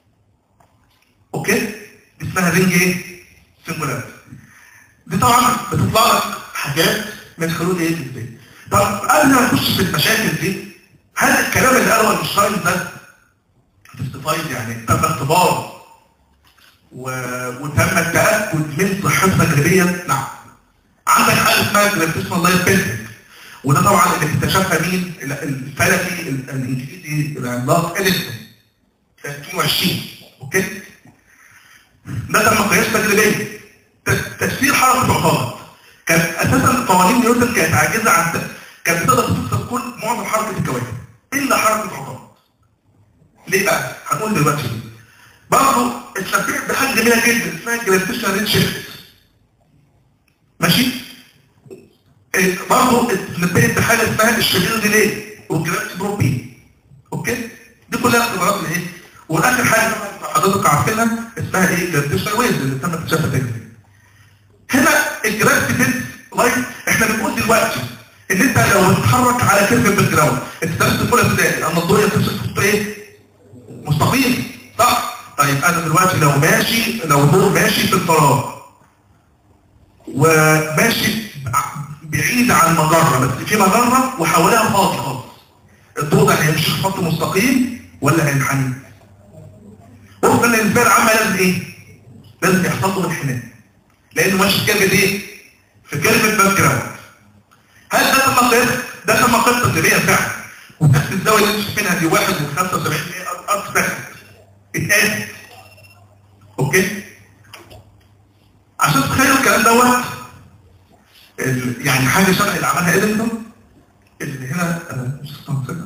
اوكي دي اسمها رينج ايه سنجولاريتي دي طبعا بتطلع لك حاجات من حلول ايه ازاي طب قبل ما نخش في المشاكل دي هل الكلام اللي قاله اينشتاين ده تستفايد يعني تم اختباره و... وتم التاكد من صحتها تجريبيا نعم عندك حاجه اسمها جرافيتيشنال لايف بيلدينج وده طبعا اللي اكتشفها مين ال- الفلكي ال- الانجليزي العملاق اديسون سنه 22 اوكي ده تم قياس تجريبيا ت- تفسير حركه العطارد كان اساسا قوانين نيوتن كانت عاجزه عن ت- كانت بتقدر تفسر كل معظم حركه الكواكب الا حركه العطارد ليه بقى؟ هنقول دلوقتي ليه. برضه اتشبهت بحاجه جميله جدا اسمها جرافيتيشنال ريد شيفت ماشي؟ إيه، برضه اتنبهت بحاجه اسمها الشرير ديلي والجرافيتي بروبين اوكي؟ دي كلها اختبارات الايه؟ واخر حاجه حضرتك عارفينها اسمها ايه؟ جرافيتيشنال ويز اللي تم اكتشافها تجريبيا. هنا الجرافيتي بيلز لايت احنا بنقول دلوقتي ان انت لو بتتحرك على كيرف الباك جراوند انت درست في اولى ابتدائي ان الضوء يتصل خط ايه؟ مستقيم صح؟ طيب انا دلوقتي لو ماشي لو الضوء ماشي في الفراغ وماشي بعيد عن مجرة بس في مجرة وحواليها فاضي خالص الضوء ده هيمشي في خط مستقيم ولا هينحني؟ وفقا للنسبة العامة لازم ايه؟ لازم يحصل له انحناء لانه ماشي في كيرف ايه؟ في كيرف الباك جراوند هل ده تم قياس؟ ده تم قياس تجريبيا فعلا ونفس الزاويه اللي انتم شايفينها دي 1 و75 ارض سكند اتقاس اوكي عشان تتخيلوا الكلام دوت ال- يعني حاجه شبه اللي عملها اديسون اللي هنا أنا مش هستنسخها.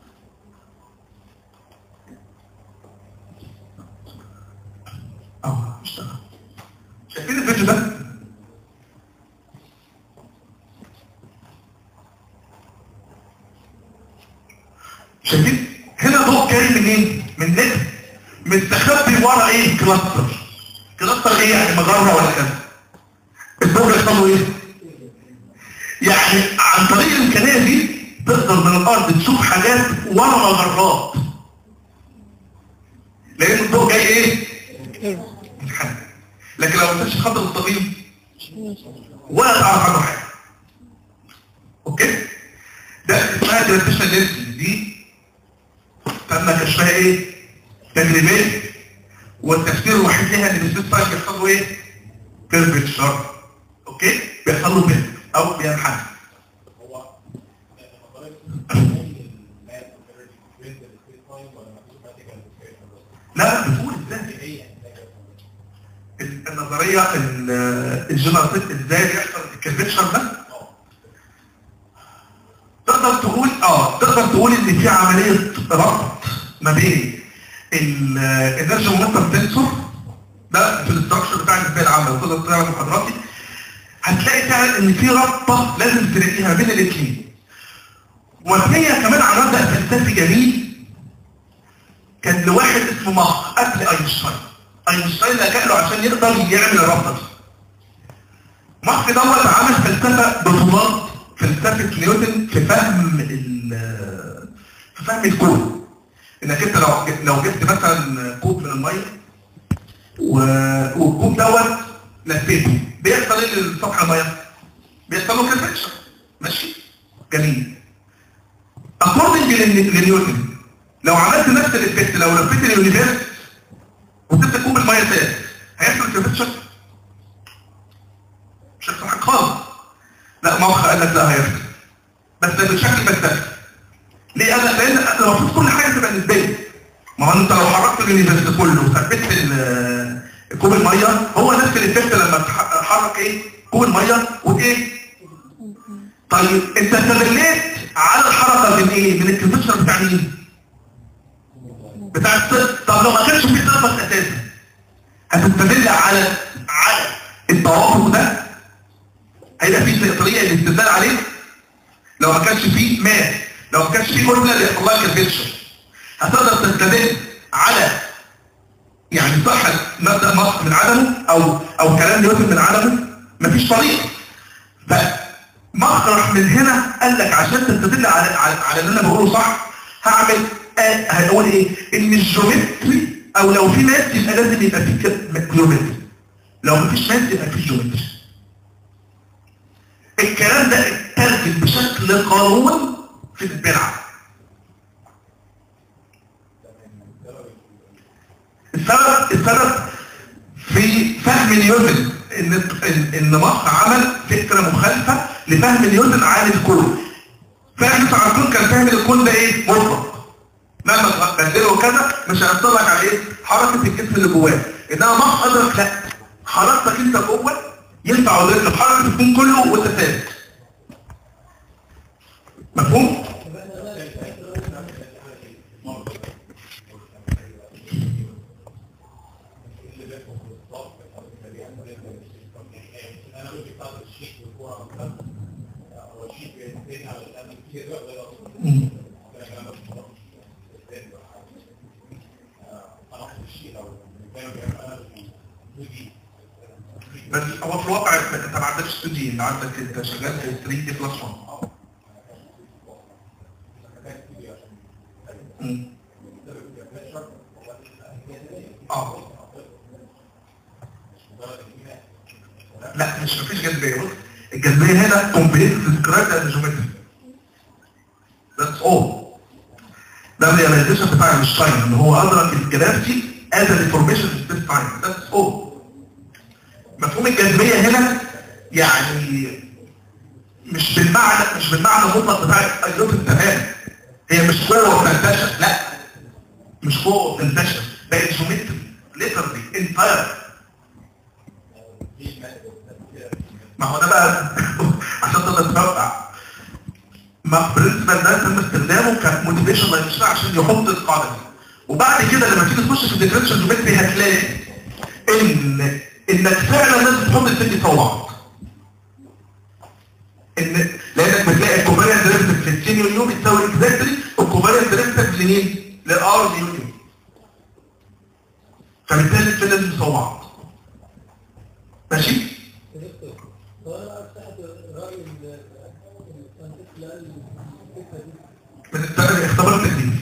اه اشتغل شايفين الفيديو ده؟ شايفين هنا ضوء جاي منين من نجم مستخبي ورا ايه كلاستر كلاستر ايه يعني مجره ولا كذا الضوء بيحصل له ايه يعني عن طريق الامكانيه دي تقدر من الارض تشوف حاجات ورا مجرات لان الضوء جاي ايه كيرف منحنى لكن لو ما كانش خط مستقيم ولا تعرف عنه حاجه اوكي ده اسمها جرافيشنال لينس دي تم كشفها ايه تجريبيا والتفسير الوحيد ليها ان السيس تايم بيحصل له ايه كيرفتشر اوكي بيحصل له بين او بينحنى هو نظريه الماث والريفرنس السبيس تايم ولا مفيش practical application بس؟ لا بتقول ازاي هي النظريه ال- الجنرال ازاي بيحصل الكيرفتشر ده تقدر تقول اه تقدر تقول ان في عمليه ربط ما بين الانرجي مومنتم سنسور ده في الاستراكشر بتاع النسبيه العامه لو تقدر تقرا محاضراتي هتلاقي فعلا ان في رابطه لازم تلاقيها بين الاثنين وهي كمان على مبدا فلسفي جميل كان لواحد اسمه ماخ قبل اينشتاين اينشتاين لجأ له عشان يقدر يعمل الرابطه دي ماخ دوت عمل فلسفه بتضاد فلسفه نيوتن في فهم ال- في فهم الكون انك انت لو لو جبت مثلا كوب من الميه و- والكوب دوت لفيته بيحصل ايه لسطح الميه بيحصل له كونفكشن ماشي جميل اكوردنج لنيوتن لو عملت نفس الافكت لو لفيت اليونيفيرس وسبت كوب الميه تاني هيحصل كونفكشن مش هيحصل حاجه خالص لا مخ قال لك لا هيحصل بس بشكل مختلف ليه انا لان المفروض كل حاجه تبقى نسبيه ما هو انت لو حركت اليونيفرس كله وثبت ال- كوب الميه هو نفس الافكت لما تحرك ايه كوب الميه وايه طيب انت استدليت على الحركه من ايه من الكونفكشن بتاع مين بتاع الصدر طب لو ما كانش في صدر اساسا هتستدل على على التوافق ده هيبقى في طريقه للاستدلال عليه لو ما كانش فيه ماس لو ما كانش فيه فورمولا بيحصل لها كونفكشن هتقدر تستدل على يعني صحة مبدأ مصر من عدمه او او كلام نيوتن من عدمه مفيش طريقة فمخرج من هنا قال لك عشان تستدل على على, على اللي انا بقوله صح هعمل آه هنقول ايه ان الجيومتري او لو في ماس يبقى لازم يبقى في جيومتري لو مفيش ماس يبقى في جيومتري الكلام ده اترجم بشكل قانون في البلعه السبب السبب في فهم نيوتن ان ان إن مصر عمل فكره مخالفه لفهم نيوتن عن الكون فاهم نيوتن عن الكون كان فاهم الكون ده ايه مطلق مهما بدله وكذا مش هيحصل لك على ايه حركه الجسم اللي جواه انما مصر ادرك لا حركتك انت جوه ينفع وضرب حركه الكون كله وانت ثابت مفهوم مم. بس هو في الواقع انت ما عندكش 2 دي انت عندك انت شغال في 3 دي بلس 1 مم. اه لا مش مفيش جاذبيه بص الجاذبيه هنا كومبليت ديسكرايب از جيومتري ذاتس اول ده الرياليزيشن بتاع اينشتاين ان هو ادرك الجرافيتي از ديفورميشن في سبيس تايم ذاتس اول مفهوم الجاذبيه هنا يعني مش بالمعنى مش بالمعنى المطلق بتاع نيوتن تمام هي مش قوه بتنتشر لا مش قوه بتنتشر بقت جيومتري ليترلي انتاير ما هو ده بقى عشان تقدر تتوقع ما برنسبل ده تم استخدامه كموتيفيشن لايف عشان يحط القاعده دي وبعد كده لما تيجي تخش في الديفرنشال جيومتري هتلاقي ان انك فعلا لازم تحط الست فوق بعض ان لانك بتلاقي الكوفاريانت ديريفيتيف في السينيور يو بتساوي اكزاكتلي الكوفاريانت ديريفيتيف لمين؟ للار يو فبالتالي الاثنين لازم يساووا بعض ماشي؟ من الثاني اختبار التكليف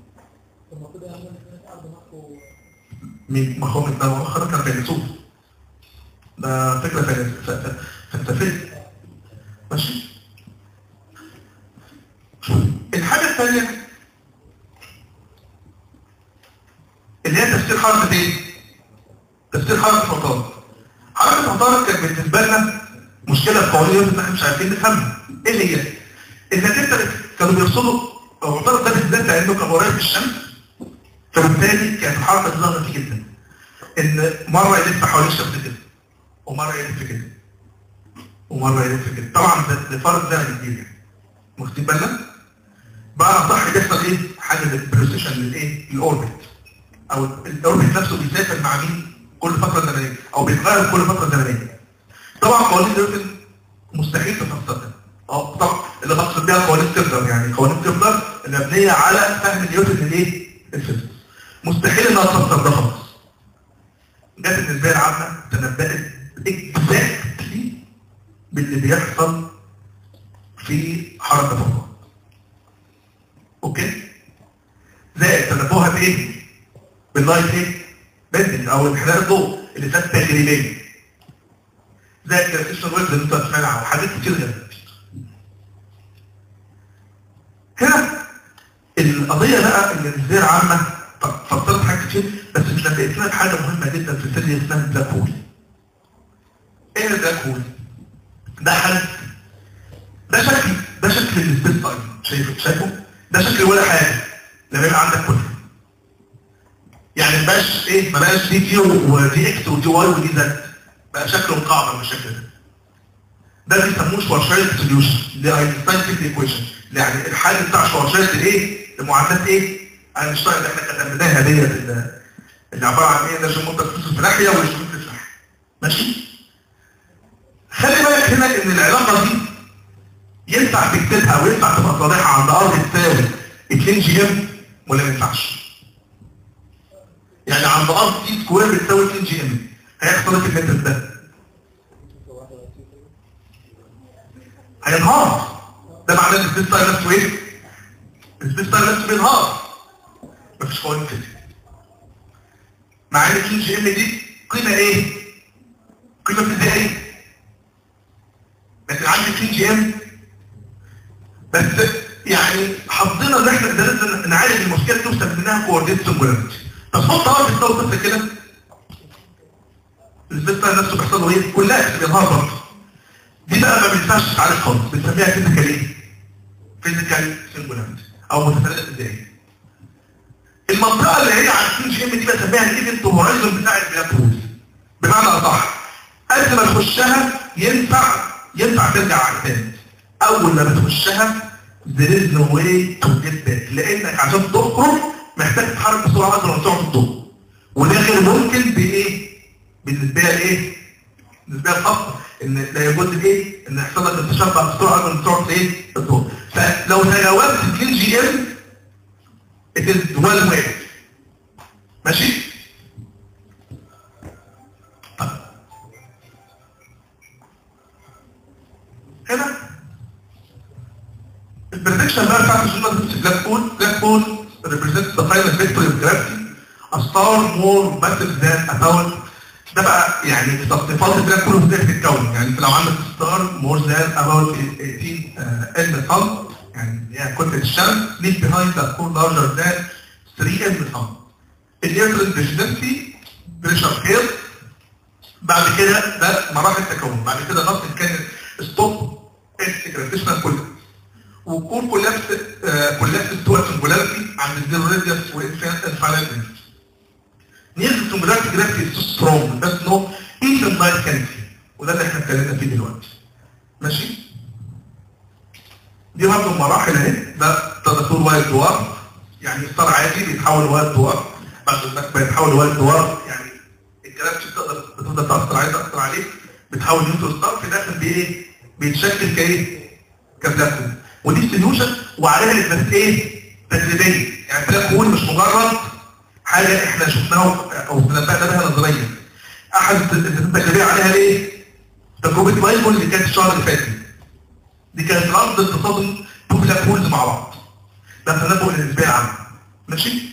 مين مخوم ده مؤخرا كان فيلسوف ده فكرة فلس- ف- ف- فلسفية ماشي الحاجة الثانية اللي هي تفسير حركة ايه؟ تفسير حركة عطارد حركة عطارد كانت بالنسبة لنا مشكلة في قوانين ان احنا مش عارفين نفهمها ايه هي؟ انك انت كانوا بيرصدوا عطارد ده بالذات لانه كان قريب من الشمس فبالتالي كانت الحركة دي ظاهرة فيه جدا ان مرة يلف حوالين الشمس كده ومرة يلف كده ومرة يلف كده طبعا ده ده فرق زمني كبير يعني واخدين بالنا؟ بقى صح بيحصل ايه؟ حاجة بريسيشن للايه؟ الاوربت او الاوربت نفسه بيسافر مع مين؟ كل فترة زمنية او بيتغير كل فترة زمنية طبعا قوانين نيوتن مستحيل تفسرها اه طبعا اللي بقصد بيها قوانين تفلر يعني قوانين تفلر المبنية على فهم نيوتن للايه؟ الفيزيكس مستحيل انها تفسر ده خالص جت النسبية العامة تنبأت اكزاكتلي باللي بيحصل في حركة الفضاء اوكي زائد تنبؤها بايه باللايت ايه بندنج او انحدار الضوء اللي فات تجريبيا زي الجرافيشن ويب اللي انت سمعنا عنه حاجات كتير جدا هنا القضية بقى ان الزير عامة فصلت حاجات كتير بس لقيت لك حاجة مهمة جدا في السيريا اسمها البلاك هول ايه البلاك هول؟ ده حل ده شكل ده شكل السبيس تايم شايفه شايفه؟ ده شكل ولا حاجة لما يبقى عندك كله يعني ما بقاش ايه ما بقاش دي كيو ودي اكس ودي واي ودي زد بقى شكله مقعر بالشكل ده ده بيسموه شوارشايد سوليوشن لاينشتاين فيك ايكويشن يعني الحل بتاع شوارشايد الايه المعادلات ايه اينشتاين اللي احنا كتبناها ديت اللي- اللي عباره عن ايه انرجي مده في ناحيه والشمول في ناحيه ماشي خلي بالك هنا ان العلاقه دي ينفع تكتبها وينفع تبقى صالحه عند ار تساوي 2 جي ام ولا ما ينفعش يعني عند ار تي سكوير بتساوي 2 جي ام هيحصل ايه في المتر ده هينهار ده معناه ان السبيس تايم نفسه ايه السبيس تايم نفسه بينهار مفيش قوانين كده مع ان 2 جي ام دي قيمه ايه قيمه فيزيائيه لكن عندي 2 جي ام بس يعني حظنا ان احنا قدرنا نعالج المشكله دي واستخدمناها كوردينيت سنجولاريتي طب حط ارض الصوت بس كده الفيستر نفسه بيحصل له ايه كلها بينهار برضه دي بقى ما بينفعش تتعالج خالص بنسميها فيزيكال ايه فيزيكال سنجولاريتي او متفادات فيزيائيه المنطقه اللي هي على السي جي ام دي بسميها الايفنت هورايزون بتاع البلاك هول بمعنى اصح قبل ما تخشها ينفع ينفع ترجع على تاني اول ما بتخشها there is no way to get back لانك عشان تخرج محتاج تتحرك بسرعه اكتر من سرعه الضوء وده غير ممكن بايه بالنسبه لي ايه بالنسبه لي خاصه ان لا يجوز ايه ان يحصل لك التشبع بسرعه اكتر من سرعه ايه الضوء فلو تجاوزت 2 جي ام it is well way ماشي طيب. هنا البريدكشن بقى بتاعت الجمله دي بلاك هول بلاك هول represents the final vector of gravity a star more massive than a tower ده بقى يعني تصنيفات البلاك هول ازاي بتتكون يعني انت لو عندك ستار more than about 18 ال طن يعني هي كتله الشمس leave behind a core larger than 3 ال طن الالكترون ديفينسي بريشر كير بعد كده ده مراحل تكون بعد كده نص كان ستوب اكس جرافيشنال كله وكون كولابس كولابس تو سنجولاريتي عند الزيرو راديوس والانفاينال نيرز سنجولاريتي جرافيتي سترونج بس نو ايفن لايت كانسي وده اللي احنا اتكلمنا فيه دلوقتي ماشي دي برضه مراحل اهي ده تدخل وايت دوار يعني ستار عادي بيتحول لوايت دوار بعد ما بيتحول لوايت دوار يعني الجرافيتي بتقدر بتفضل تاثر عليه تاثر عليه بتحول نيوترون ستار في الاخر بايه بيتشكل كايه كبلاك هول ودي سوليوشن وعليها نسبه ايه تجريبيه يعني بلاك هول مش مجرد حاجه احنا شفناها او تنبأنا بها نظريا احد التجربيه عليها ايه تجربه بايبل اللي كانت الشهر اللي فات دي كانت رصد اتصال تو بلاك هولز مع بعض ده تنبؤ للنسبيه العامه ماشي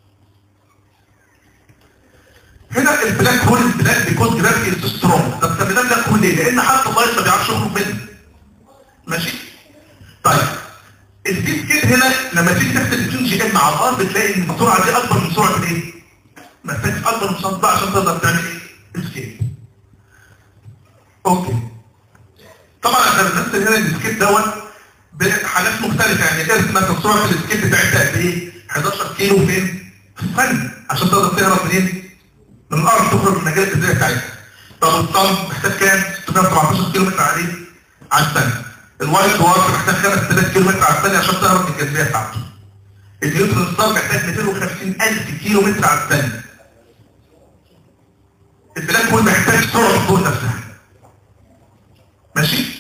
هنا البلاك هول البلاك بيكون جرافيتي سترونج طب سميناه بلاك هول ليه؟ لان حتى اللايت ما بيعرفش يخرج منه ماشي طيب السبيد كده هنا لما تيجي تحسب 2 جي ام على الارض بتلاقي ان السرعه دي اكبر من سرعه الايه؟ محتاج اكبر من سرعه عشان تقدر تعمل ايه؟ السكيل اوكي طبعا احنا بنمثل هنا السكيل دوت بحالات مختلفه يعني كده مثلا سرعه السكيل بتاعتها قد ايه؟ 11 كيلو فين؟ في الثانيه عشان تقدر تهرب منين؟ من الارض تخرج من مجال الجزيره بتاعتها طب الطن محتاج كام؟ 617 كيلو متر عليه على الثانيه الوايت دوارف محتاج 5000 كيلو متر على الثانيه عشان تهرب من الجاذبيه بتاعته النيوترون ستار محتاج 250 الف كيلو متر على الثانيه البلاك هول محتاج سرعه الضوء نفسها ماشي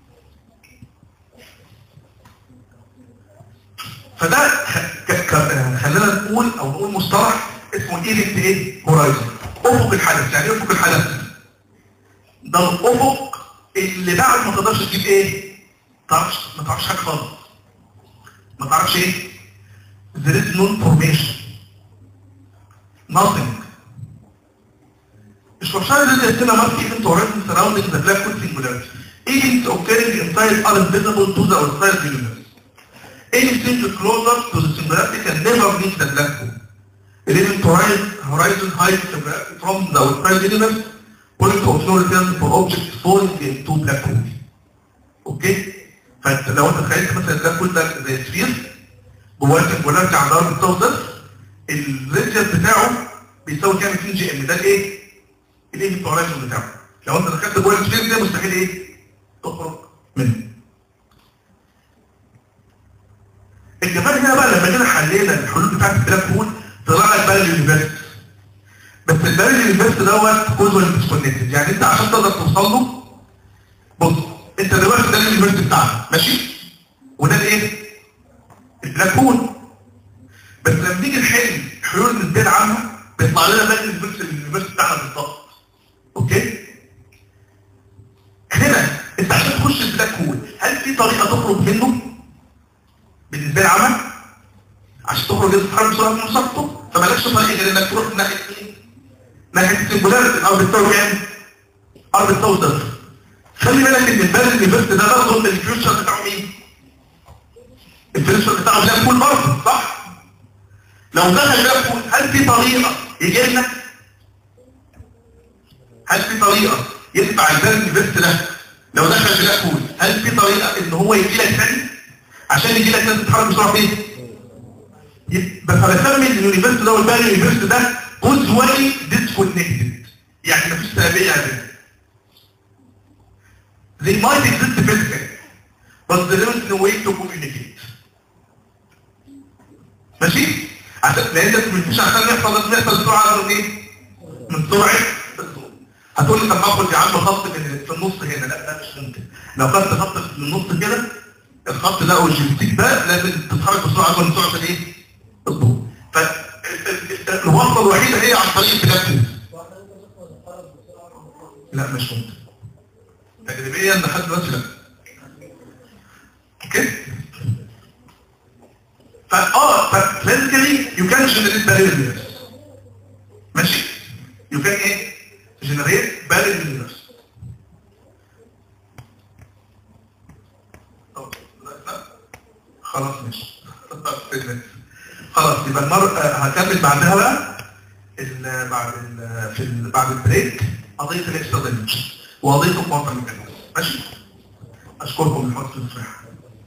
فده ك- ك- خلينا نقول او نقول مصطلح اسمه ايلكت ايه هورايزون افق الحدث يعني ايه افق الحدث ده الافق اللي بعد ما تقدرش تجيب ايه تعرفش ما تعرفش حاجه خالص ما تعرفش ايه there is no information nothing الشرشان اللي يتم مارك ايفنت هورايزون surrounding the black hole singularity. Events occurring inside are invisible to the outside universe. Anything closer to the singularity can never reach the black hole. An event horizon, horizon height from the outside universe, point of no return for objects falling into black hole. اوكي؟ فانت لو انت تخيلت مثلا البلاك هول ده زي سفير جواه سنجولاريتي عند ارض التوصل الريديوس بتاعه بيساوي كام 2 جي ام ده الايه؟ الايه هورايزون بتاعه لو انت دخلت جوه السفير ده مستحيل ايه؟ تخرج منه الجمال هنا بقى لما جينا حلينا الحلول بتاعت البلاك هول طلع لك بقى اليونيفرس بس البال اليونيفرس دوت كوزوال ديسكونكتد يعني انت عشان تقدر توصل له بص انت دلوقتي ده اليونيفرس بتاعنا ماشي وده الايه؟ البلاك هول بس لما نيجي نحل حلول النسبيه العامه بيطلع لنا بقى اليونيفرس اليونيفرس بتاعنا بالظبط اوكي؟ هنا انت عشان تخش البلاك هول هل في طريقه تخرج منه بالنسبه للعمل عشان تخرج تتحرك بسرعه من مسافته فمالكش طريقه غير انك تروح ناحيه ايه؟ ناحيه السنجولاريتي الارض بتساوي كام؟ ارض بتساوي صفر خلي بالك ان البال اليونيفرس ده برضه الفيوتشر بتاعه مين؟ الفيوتشر بتاعه بلاك هول برضه صح؟ لو دخل بلاك هول هل في طريقه يجي لنا؟ هل في طريقه يدفع البال اليونيفرس ده لو دخل بلاك هول هل في طريقه ان هو يجي لك تاني؟ عشان يجي لك ناس تتحرك بسرعه فين؟ بس هنسمي اليونيفرس ده والبال اليونيفرس ده كوزوالي ديسكونكتد يعني مفيش سببيه عليه They might exist physically, but there is no way to communicate. ماشي؟ عشان لان ده مش عشان يحصل لازم يحصل بسرعه من ايه؟ من سرعه الصوت. هتقول لي طب ما اخد يا عم خط من في النص هنا لا ده مش ممكن. لو خدت خط في النص كده الخط ده او الجيمتيك ده لازم تتحرك بسرعه اكبر من سرعه الايه؟ الضوء. فالوصله الوحيده هي عن طريق التنفس. لا مش ممكن. تجريبيا لحد دلوقتي لا. اوكي؟ فا اه ففيزيكالي يو كان جنريت بارير ماشي؟ يو كان ايه؟ جنريت بارير يونيفرس. خلاص ماشي خلاص يبقى المرة هكمل بعدها بقى ال بعد ال في ال بعد البريك قضية الاكسترا دايمنشن وقضية الكوانتم ميكانيكس ماشي اشكركم لحسن الاستماع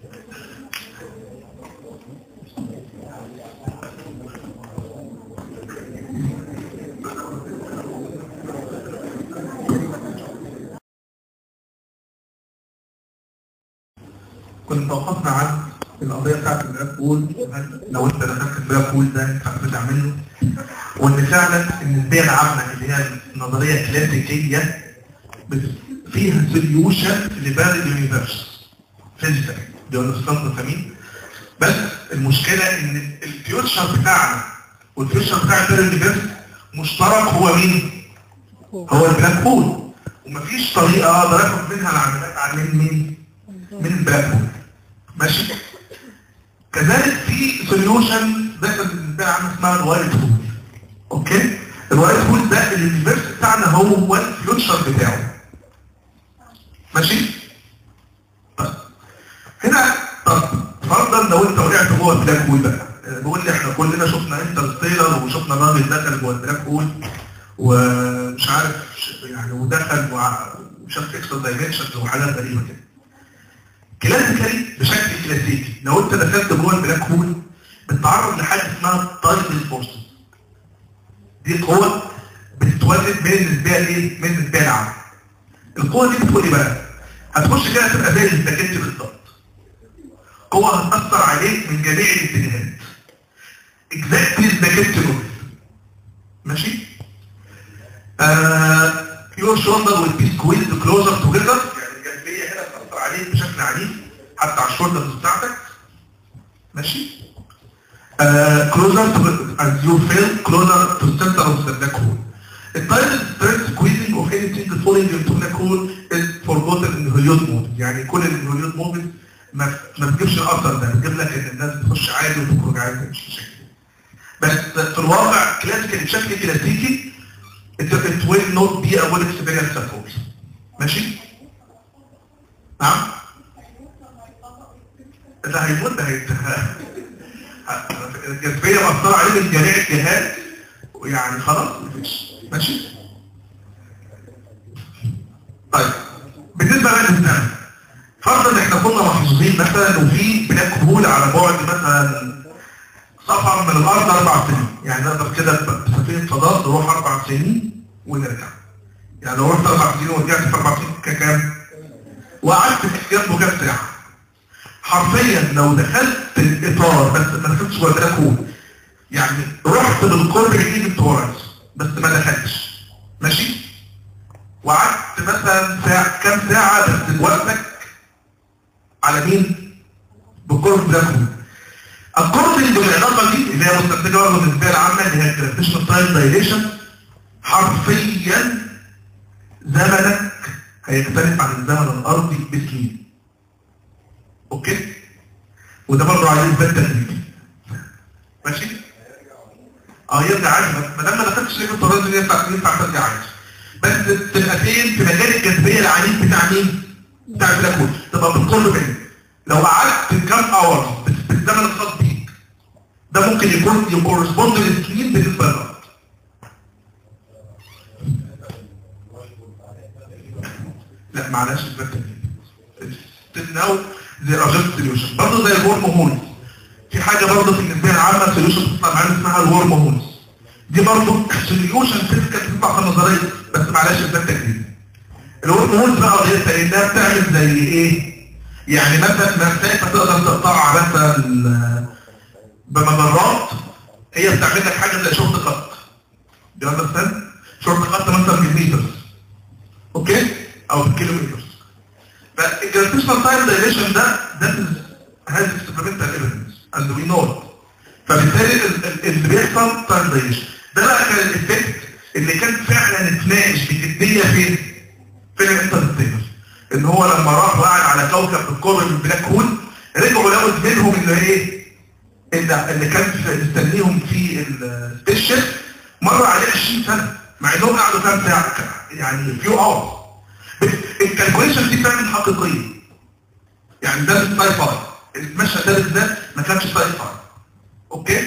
كنا توقفنا عن القضيه بتاعت البلاك هول لو انت دخلت البلاك هول ده انت هترجع منه وان فعلا النسبيه العامه اللي هي النظريه الكلاسيكيه فيها سوليوشن لبال اليونيفرس فيزيكال دي اندرستاند فاهمين بس المشكله ان الفيوتشر بتاعنا والفيوتشر بتاع بال اليونيفرس مشترك هو مين؟ هو البلاك هول ومفيش طريقه اقدر اخد منها العمليات عن مين؟ من البلاك هول ماشي؟ كذلك في سوليوشن داخل بالنسبه عامل اسمها الوايت هول اوكي الوايت هول ده اليونيفرس بتاعنا هو هو الفيوتشر بتاعه ماشي طيب هنا طب فرضا لو انت وقعت جوه البلاك هول بقى بيقول لي احنا كلنا شفنا انترستيلر وشفنا الراجل دخل جوه البلاك هول ومش عارف يعني ودخل وشاف اكسترا دايمنشن وحاجات غريبه كده كلاسيكالي بشكل كلاسيكي لو انت دخلت جوه البلاك هول بتتعرض لحاجه اسمها تايدل فورس دي قوه بتتولد من النسبيه الايه؟ من النسبيه العامه القوه دي بتقول ايه بقى؟ هتخش كده تبقى زي السكنت بالظبط قوه هتاثر عليك من جميع الاتجاهات اكزاكتلي السكنت ماشي؟ آه your shoulder will be squeezed closer together يعني الجاذبيه هنا تاثر عليك بشكل عنيف حتى على الشولدرز بتاعتك ماشي uh, closer to as you feel closer to center of the black hole the direct direct squeezing of anything falling into black hole is forgotten in Hollywood mode يعني كل الهوليود موفيز ما ما بتجيبش الاثر ده بتجيب لك ان الناس بتخش عادي وتخرج عادي مش مشاكل بس في الواقع كلاسيكي بشكل كلاسيكي it, it will not be a well experience at all ماشي نعم ده هيموت ده هيت الجاذبيه مأثره عليه من جميع الجهات ويعني خلاص مفيش ماشي طيب بالنسبه بقى للزمن فرضا ان احنا كنا محظوظين مثلا وفي بلاك هول على بعد مثلا سفر من الارض اربع سنين يعني نقدر كده بسفينه فضاء نروح اربع سنين ونرجع يعني لو رحت اربع سنين ورجعت في اربع سنين كام؟ وقعدت في جنبه كام ساعه حرفيا لو دخلت الاطار بس ما دخلتش جوه البلاك هول يعني رحت بالقرب لايد تورنس بس ما دخلتش ماشي وقعدت مثلا ساعة كام ساعة بس وقتك على مين؟ بقرب بلاك هول الكورسنج بالعلاقه دي اللي هي مستنتجه برضه بالنسبه العامه اللي هي الجرافيشنال تايم دايليشن حرفيا زمنك هيختلف عن الزمن الارضي بسنين اوكي وده برضه عليه اثبات تدريجي ماشي اه يرجع عادي ما دام ما دخلتش ليه الطريقه دي ينفع ينفع ترجع عادي بس تبقى فين في مجال الجاذبيه العنيف بتاع مين؟ بتاع البلاك هول تبقى بالقرب منه لو قعدت كام اور بالزمن الخاص بيك ده ممكن يكون يكورسبوند للسنين بالنسبه للارض لا معلش ناو زي راجل سوليوشن برضه زي الورم هولز في حاجه برضه في النسبيه العامه سوليوشن بتطلع معانا اسمها الورم هولز دي برضه سوليوشن فيزيكال بتطلع في النظريه بس معلش ده تجديد الورم هولز بقى غير لانها بتعمل زي ايه يعني مثلا مسافه تقدر تقطعها مثلا بمجرات هي بتعمل لك حاجه زي شورت خط دي مثلا شورت خط مثلا بالمتر اوكي او بالكيلومتر فالجرافيشنال تايم دايليشن ده ده هاز اكسبيرمنتال ايفيدنس اند وي نو فبالتالي اللي بيحصل تايم دايليشن ده بقى كان الايفكت اللي كان فعلا اتناقش بجديه فين؟ فين الانترستيلر ان هو لما راح وقعد على كوكب بالقرب من البلاك هول رجعوا لقوا منهم انه ايه اللي, اللي كان مستنيهم في السبيس شيب مر عليه 20 سنه مع انهم قعدوا كام ساعه يعني فيو اور الكالكوليشن دي فعلا حقيقيه يعني ده مش ساي فاي المشهد ده بالذات ما كانش ساي فاي اوكي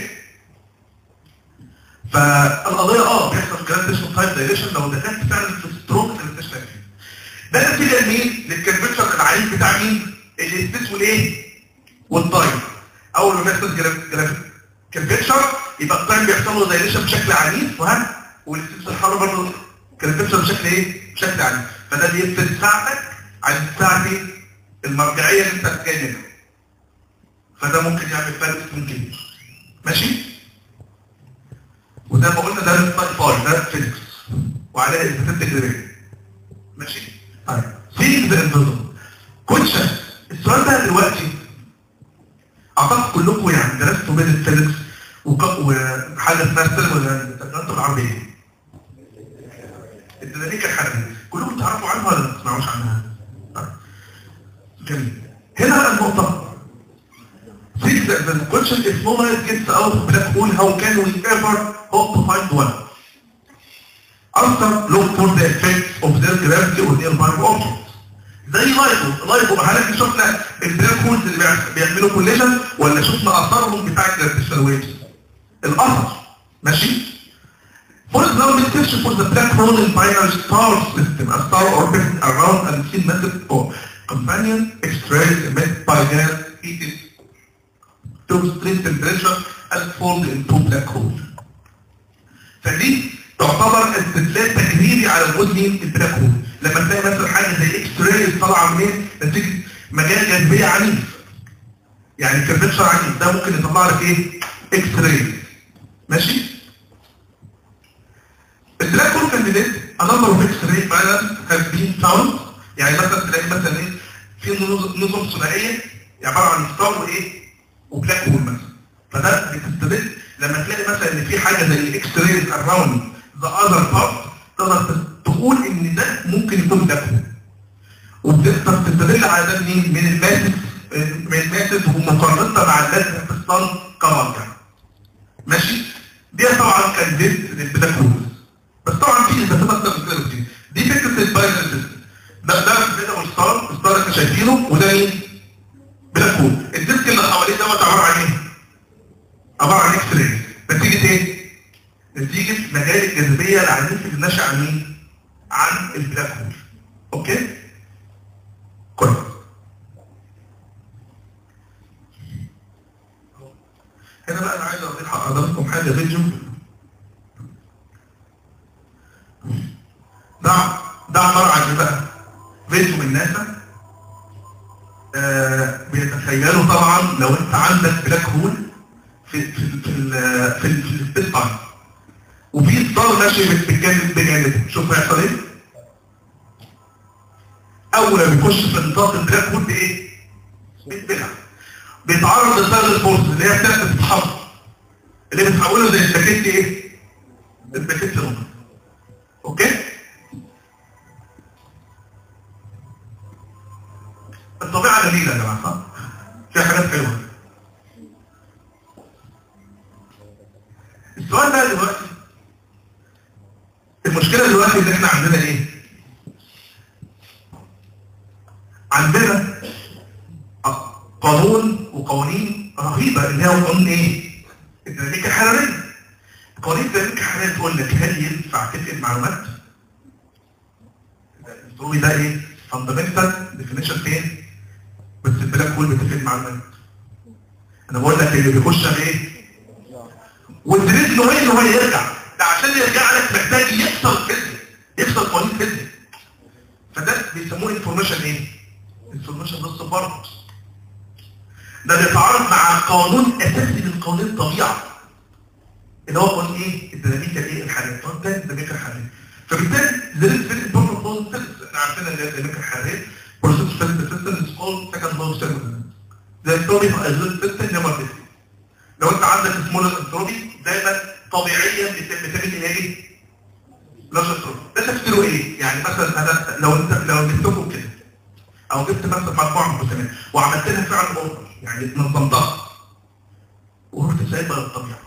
فالقضيه اه بيحصل كلام اسمه تايم دايليشن لو دخلت فعلا في ستروك اللي بتشتغل فيه ده نتيجه لمين؟ للكونفكشن العنيف بتاع مين؟ السبيس والايه؟ والتايم اول ما بيحصل كونفكشن يبقى التايم بيحصل له دايليشن بشكل عنيف وها والسبيس الحر برضه كونفكشن بشكل ايه؟ بشكل عنيف فده بيفرد ساعتك عن الساعه دي المرجعيه اللي انت جاي منها فده ممكن يعمل فرق ممكن ماشي؟ وزي ما قلنا ده الساي فاي ده فيزيكس وعليها اثباتات تجريبيه ماشي؟ طيب في ذا انتظام كوتشن السؤال ده دلوقتي اعتقد كلكم يعني درستوا بين الفيزيكس وحاجه اسمها السينما التجربه العربيه الديناميكا الحراريه كلكم تعرفوا عنها ولا ما تسمعوش عنها؟ طيب جميل هنا بقى النقطه Six, the question is no light gets out of black hole, how can we ever hope to find one? Answer, look for the effects of their gravity on nearby objects. زي لايبو لايبو هل احنا شفنا البلاك هولز اللي بيعملوا كوليجن ولا شفنا اثارهم بتاع الجرافيشنال ويفز الاثر ماشي For example, search for the black hole in binary star system, a star orbiting around an unseen massive or companion X-rays emitted by gas heated to extreme temperature and formed into black hole. فدي تعتبر استدلال تجريبي على وجود مين البلاك هول لما تلاقي مثلا حاجه زي اكس راي طالعه منين نتيجه مجال جاذبيه عنيف يعني كونفكشن عنيف ده ممكن يطلع لك ايه اكس راي ماشي البلاك هول كانديديت انظر اوف اكس راي فعلا هاف بين فاوند يعني مثلا تلاقي مثلا ايه في نظم ثنائيه عباره عن ستار وايه وبلاك هول مثلا فده بتستدل لما تلاقي مثلا ان في حاجه زي الاكس راي اراوند ذا اذر بارت تقدر تقول ان ده ممكن يكون بلاك هول وبتقدر تستدل على ده منين؟ من الماسس من الماسس ومقارنتها مع الماسس الفستان كمرجع ماشي؟ دي طبعا كان ديت للبلاك هول بس طبعا في اثباتات اكتر من كده بكتير دي فكره الباينري سيستم ده ده كده ستار ستار احنا شايفينه وده مين؟ بلاك هول الديسك اللي حواليه دوت عباره عن ايه؟ عباره عن اكس راي نتيجه ايه؟ نتيجه مجال الجاذبيه العنيف اللي ناشئ عن مين؟ عن البلاك هول اوكي؟ كويس هنا بقى انا عايز اوضح لحضراتكم حاجه فيديو ده ده عباره عن ايه بقى؟ فيديو من ناسا آه بيتخيلوا طبعا لو انت عندك بلاك هول في في في ال في ال في السبيس تايم وفي ستار ماشي بالجانب بجانب شوف هيحصل ايه؟ اول ما بيخش في نطاق البلاك هول بايه؟ بيتبلع بيتعرض للثيرد فورس اللي هي بتاعت بتتحرك اللي بتحوله زي الباكيت ايه؟ الباكيت نقطه اوكي؟ الطبيعة جميلة يا جماعة صح؟ فيها حاجات حلوة السؤال بقى دلوقتي المشكلة دلوقتي ان احنا عندنا ايه؟ عندنا قانون وقوانين رهيبة اللي هي قانون ايه؟ الديناميكا الحرارية قوانين الديناميكا الحرارية تقول لك هل ينفع تفقد معلومات؟ الضوئي ده ايه؟ فاندمنتال ديفينيشن فين؟ بس البلاك هول بتفقد معلومات انا بقول لك اللي بيخش بايه؟ والدريس له ايه ان هو يرجع ده عشان يرجع لك محتاج يكسر فيزيك يكسر قوانين فيزيك فده بيسموه انفورميشن ايه؟ انفورميشن نص بارتكس ده بيتعارض مع قانون اساسي من قوانين الطبيعه اللي هو قانون ايه؟ الديناميكا الايه؟ الحراريه قانون تاني الديناميكا الحراريه فبالتالي there is very important law of physics احنا عارفين ان الديناميكا الحراريه process physics system is called second law of thermodynamics the story of a system never different لو انت عندك سمول انتروبي دايما طبيعيا بيتم بتعمل ايه؟ لارج انتروبي ده تفسيره ايه؟ يعني مثلا انا لو انت لو جبتكم كده او جبت مثلا مجموعه من المسلمين وعملت لها فعل اوفر يعني نظمتها ورحت سايبها للطبيعه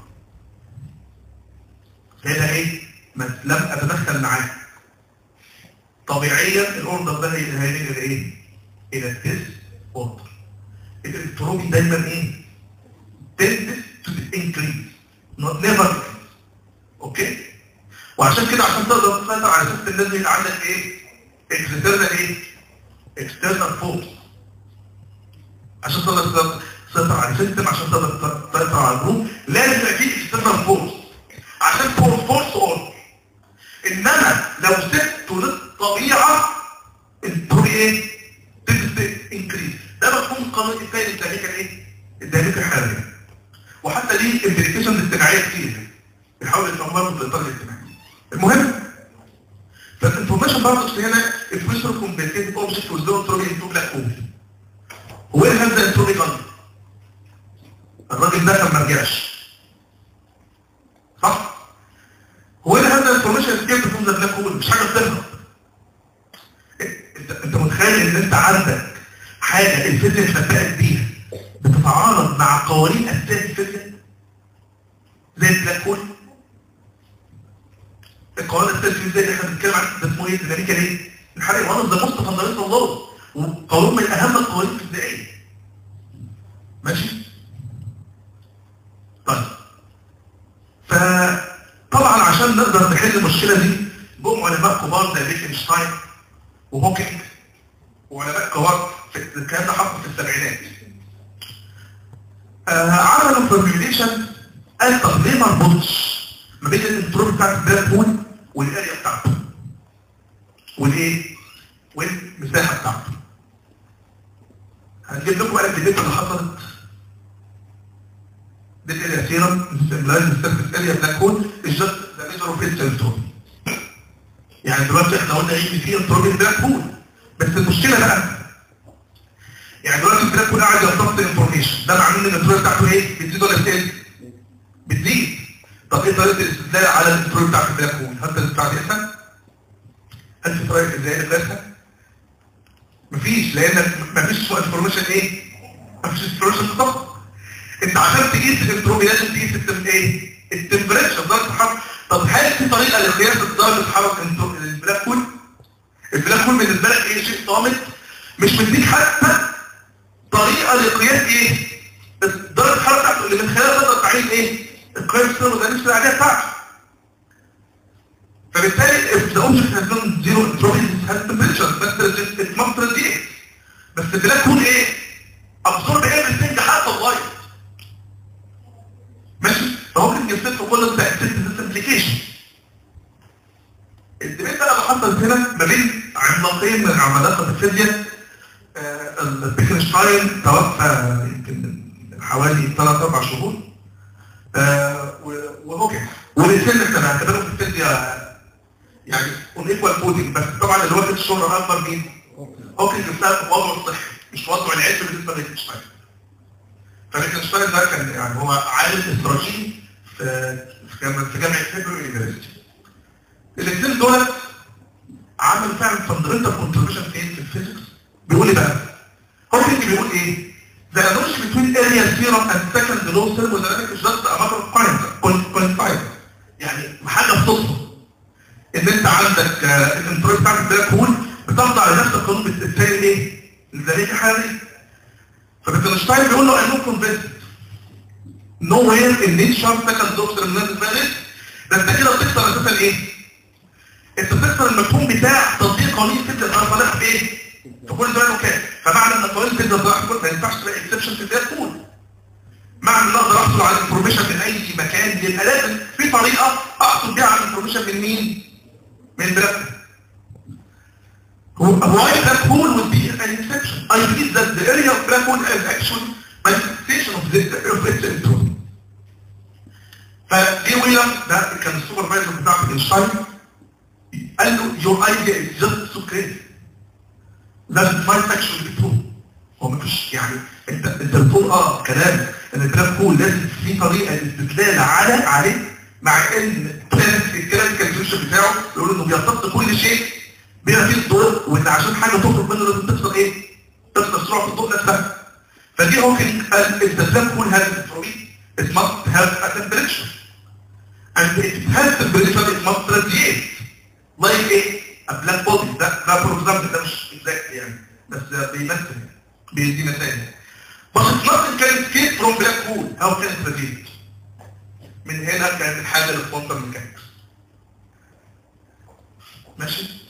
هنا ايه؟ لم اتدخل معاه طبيعيا الاوردر ده هينقل الى ايه؟ الى التيست اوردر الالكتروبي دايما ايه؟ tends to increase not never decrease اوكي وعشان كده عشان تقدر تسيطر على السيستم لازم يبقى عندك ايه external ايه external force عشان تقدر تسيطر على السيستم عشان تقدر تسيطر على الجروب لازم يبقى فيه external force عشان فور فورس اوردر انما لو سبته للطبيعه الطبيعي ايه تبدا انكريز ده مفهوم قانون الثاني الديناميكا ايه الديناميكا الحراريه وحتى ليه امبليكيشن اجتماعيه كتير بيحاول يفهمها في الاطار الاجتماعي المهم فالانفورميشن بارادوكس هنا الفيشر كومبليكيتد اوبجكت وذ تروبي انتو بلاك هول وين هذا التروبي جان الراجل ده كان ما رجعش صح وين هذا الانفورميشن سكيل فروم ذا بلاك هول مش حاجه بتهرب انت انت متخيل ان انت عندك حاجه الفيزياء اتفقت بيها بتتعارض مع قوانين اساس الفيزياء زي البلاك هول القوانين الاساس الفيزياء اللي احنا بنتكلم عنها ده اسمه ايه الديناميكا ليه الحرق وانا ده موست فاندامنتال لو وقانون من اهم القوانين الفيزيائيه ماشي طيب فطبعا عشان نقدر نحل المشكله دي جم علماء كبار زي ويتنشتاين وهوكينج وعلماء كبار في الكلام ده حصل في السبعينات آه عملوا فورميوليشن قال طب ليه ما اربطش ما بين الانتروبي بتاعت البلاك هول والاريا بتاعته والايه والمساحه بتاعته هنجيب لكم بقى الديتا اللي حصلت دي الاريا سيرم سيمبلايز السيرفيس اريا بلاك هول از جاست ذا ميجر اوف اتس انتروبي يعني دلوقتي احنا قلنا ايه ان في انتروبي بلاك هول بس المشكله بقى يعني دلوقتي البلاك هول قاعد يمتص الانفورميشن ده معناه ان الانتروبي بتاعته ايه بتزيد ولا بتقل بتزيد طب ايه طريقه الاستدلال على الانتروبي بتاعت البلاك هول هل تستعملها هل في طريقه ازاي ادرسها مفيش لان مفيش انفورميشن ايه مفيش انفورميشن تطبق انت عشان تقيس الانتروبي لازم تقيس التم ايه التمبريتشر درجه الحراره طب هل في طريقه لقياس درجه حراره البلاك هول البلاك هول بالنسبه لك ايه شيء صامت مش مديك حتى طريقه لقياس ايه درجه الحراره بتاعته اللي من خلالها تقدر تعين ايه القياس الثيرموداينامكس العاديه بتاعته فبالتالي if the object has known zero entropy it has temperature بس it must radiate بس البلاك هول ايه absorb everything حتى اللايت ماشي فممكن يصير في كل السيستم ابلكيشن الديبيت بقى اللي حصلت هنا ما بين عملاقين من عمالقه الفيزياء آه، البيكنشتاين توفى يمكن من حوالي 3 4 شهور آه، و- وهوكينج والاثنين احنا بنعتبرهم في الفيزياء يعني اون ايكوال فوتنج بس طبعا اللي واخد الشهره اكبر مين؟ هوكينج بسبب وضعه الصحي مش وضعه العلمي بالنسبه لبيكنشتاين فبيكنشتاين ده كان يعني هو عالم استراتيجي في في جامعه في جامعه هيبرو يونيفرستي الاثنين دول عملوا فعلا فاندمنتال كونتريبيوشن في في الفيزيكس بيقول ايه بقى؟ هوكينج بيقول ايه؟ The analogy between area theorem and second law thermodynamics is just a matter of coincidence- coincidence. يعني حاجه بتصدف ان انت عندك آه، الانتروي بتاعت البلاك هول بتخضع لنفس القانون الثاني ايه؟ الذريه الحراريه فبيتنشتاين بيقول له I know convinced nowhere in nature second law thermodynamics valid ده انت كده بتكسر اساسا ايه؟ انت بتكسر المفهوم بتاع تطبيق قوانين الفيزياء الغير صالحه بايه؟ في كل زمان وكان فمعنى ان قوانين الفيزياء الغير صالحه ما ينفعش تبقى اكسبشن في الداتا كود معنى ان اقدر احصل على انفورميشن من اي مكان يبقى لازم في طريقه احصل بيها على انفورميشن من مين؟ من بلاد Why black hole would be an exception? I believe that the area of black hole is actually manifestation of, the, of its entropy. فجي ويليام ده كان السوبرفايزر بتاع اينشتاين قال له your idea is just so crazy that it might actually be true هو مفيش يعني انت انت بتقول اه كلام ان البلاك هول لازم في طريقه للاستدلال على عليه مع ان بلانت الكلام الكالكوليشن بتاعه بيقول انه بيختص كل شيء بما فيه الضوء وان عشان حاجه تخرج منه لازم تكسر ايه؟ تكسر سرعه الضوء نفسها فدي ممكن قال if the black hole has entropy it must have a temperature and if it has temperature it must radiate like ايه؟ a black body ده ده for example ده مش exact يعني بس ده بيمثل بيدي مثال but it nothing can escape from black hole how can it radiate من هنا كانت الحاجه للكوانتم ميكانكس ماشي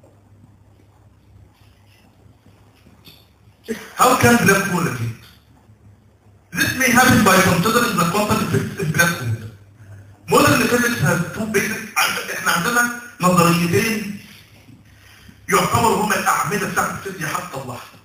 How can black hole radiate? This may happen by considering the quantum effects in black hole. Modern physics has two basic عند- احنا عندنا نظريتين يعتبروا هما الأعمدة بتاعت الفيزياء حتى اللحظة.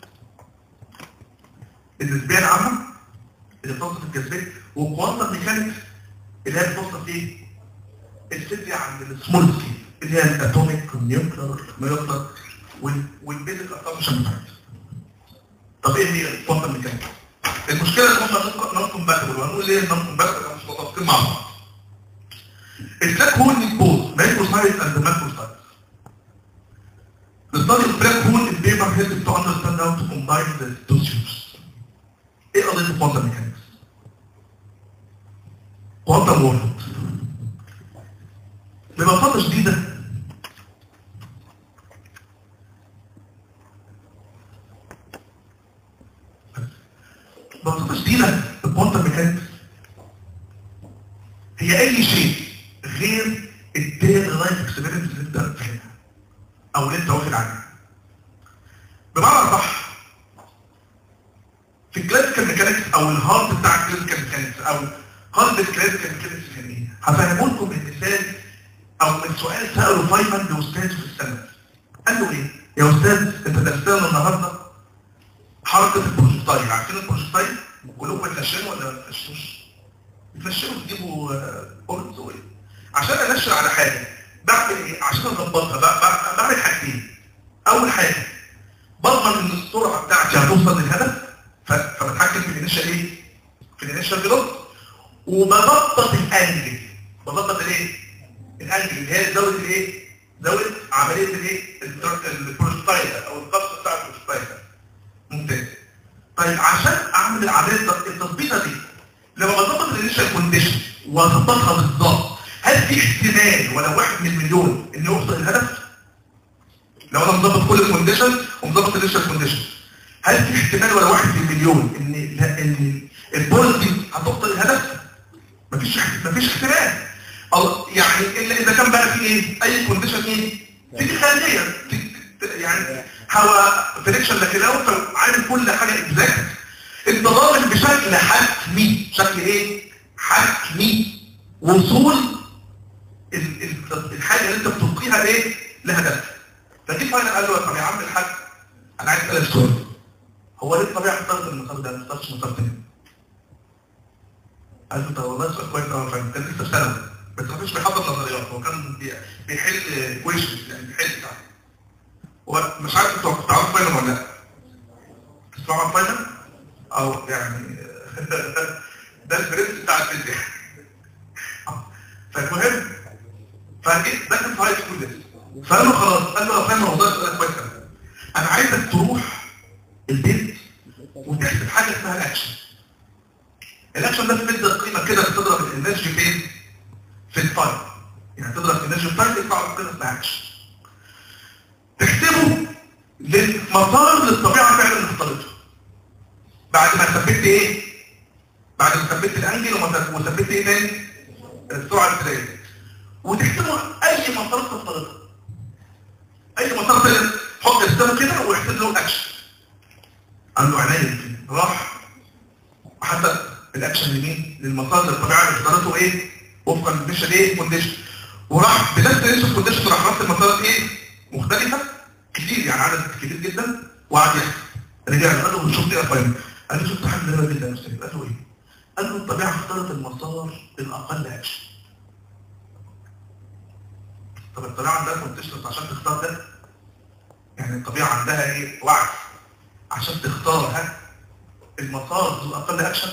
النسبية العامة اللي بتوصف الجاذبية والكوانتم ميكانكس اللي هي بتوصف ايه؟ الفيزياء عند السمول سكيل اللي هي الاتوميك والنيوكلير والميوكلير والبيزك اسامبشن بتاعتها. طب ايه هي الكوانتم ميكانكس؟ المشكله ان هم نون كومباتبل وهنقول ليه نون كومباتبل مش متفقين مع بعض. البلاك هول need both macro size and macro size. The study of black hole in paper helps to understand how to combine the two theories. ايه قضيه الكوانتم ميكانكس؟ كوانتم وورلد ببساطه شديده ببساطه شديده الكوانتم ميكانكس هي اي شيء غير الديل لايف اكسبيرينس اللي انت فاهمها او اللي انت واخد عنها بمعنى صح في الكلاسيكال ميكانكس او الهارت بتاع الكلاسيكال ميكانكس او قلب الكلاسيكال ميكانكس الفنيه هفهمه لكم من مثال او من سؤال ساله فايمان لاستاذ في السنه قال له ايه يا استاذ انت درستنا النهارده حركه البروجكتايل عارفين البروجكتايل كلكم بتنشنوا ولا ما بتنشنوش بتنشنوا تجيبوا اورنز وايه عشان انشن على حاجه بعمل ايه عشان اظبطها بع- بع- بعمل حاجتين اول حاجه بضمن ان السرعه بتاعتي هتوصل للهدف ف- فبتحكم في الانيشال ايه في الانيشال فيلوسيتي وبظبط الانجل بظبط الايه الانجل اللي هي زاويه الايه زاويه عمليه الايه التر- البروجكتايل او القص بتاع البروجكتايل ممتاز طيب عشان اعمل العمليه الت- التظبيطه دي لما بظبط الانيشال كونديشن واظبطها بالظبط هل في احتمال ولو واحد من المليون انه يوصل الهدف لو انا مظبط كل الكونديشن ومظبط الانيشال كونديشن هل في احتمال ولا واحد في المليون ان لا- ان البولز دي هتوصل الهدف؟ مفيش مفيش احتمال أو يعني الا اذا كان بقى في ايه؟ اي كونديشن ايه؟ تيجي خارجيه ت- ت- يعني هواء فريكشن داخلي فعامل كل حاجه اكزاكت انت ضامن بشكل حتمي شكل ايه؟ حتمي وصول ال- ال- الحاجه اللي انت بتلقيها ايه؟ لهدف فجيت فاينل قال له طب يا عم الحاج انا عايز اسالك سؤال هو ليه الطبيعه اختارت المسار ده ما اختارتش مسار تاني؟ قال له طب والله سؤال كويس قوي فاهم كان لسه في ثانوي بس ما كانش بيحضر نظريات هو كان بي- بيحل كويشن يعني بيحل بتاع هو مش عارف انتوا بتعرفوا فاينل ولا لا؟ تسمعوا عن فاينل؟ او يعني ده البرنس بتاع الفيزياء فالمهم فجيت ده كان في هاي سكول لسه فقال له خلاص قال له يا فندم والله سؤالك كويس قوي انا عايزك تروح البيت وتحسب حاجه اسمها الاكشن الاكشن ده بتدي قيمه كده بتضرب الانرجي فين؟ في التايم يعني تضرب الانرجي في التايم تطلع لك قيمه اسمها اكشن تحسبه للمسار للطبيعه فعلا اللي اختارته بعد ما ثبت ايه؟ بعد ما ثبت الانجل وما- وثبت ايه تاني؟ السرعه الابتدائيه وتحسبوا اي مسار تفترضها اي مسار تاني حط قدامه كده واحسب له الاكشن قال له عينيا راح وحسب الاكشن لمين للمسار اللي الطبيعه اللي اختارته ايه وفقا للميشن ايه كونديشن وراح بنفس الانشن كونديشن راح رص المسارات ايه مختلفه كتير يعني عدد كبير جدا وقعد يحسب رجع له قال له شفت ايه يا فاهم قال له شفت حاجه غريبه جدا يا استاذ قال له ايه قال له الطبيعه اختارت المسار الاقل اكشن طب الطبيعة عندها كونتشنت عشان تختار ده يعني الطبيعة عندها ايه وعي عشان تختار ها المسار ذو اقل اكشن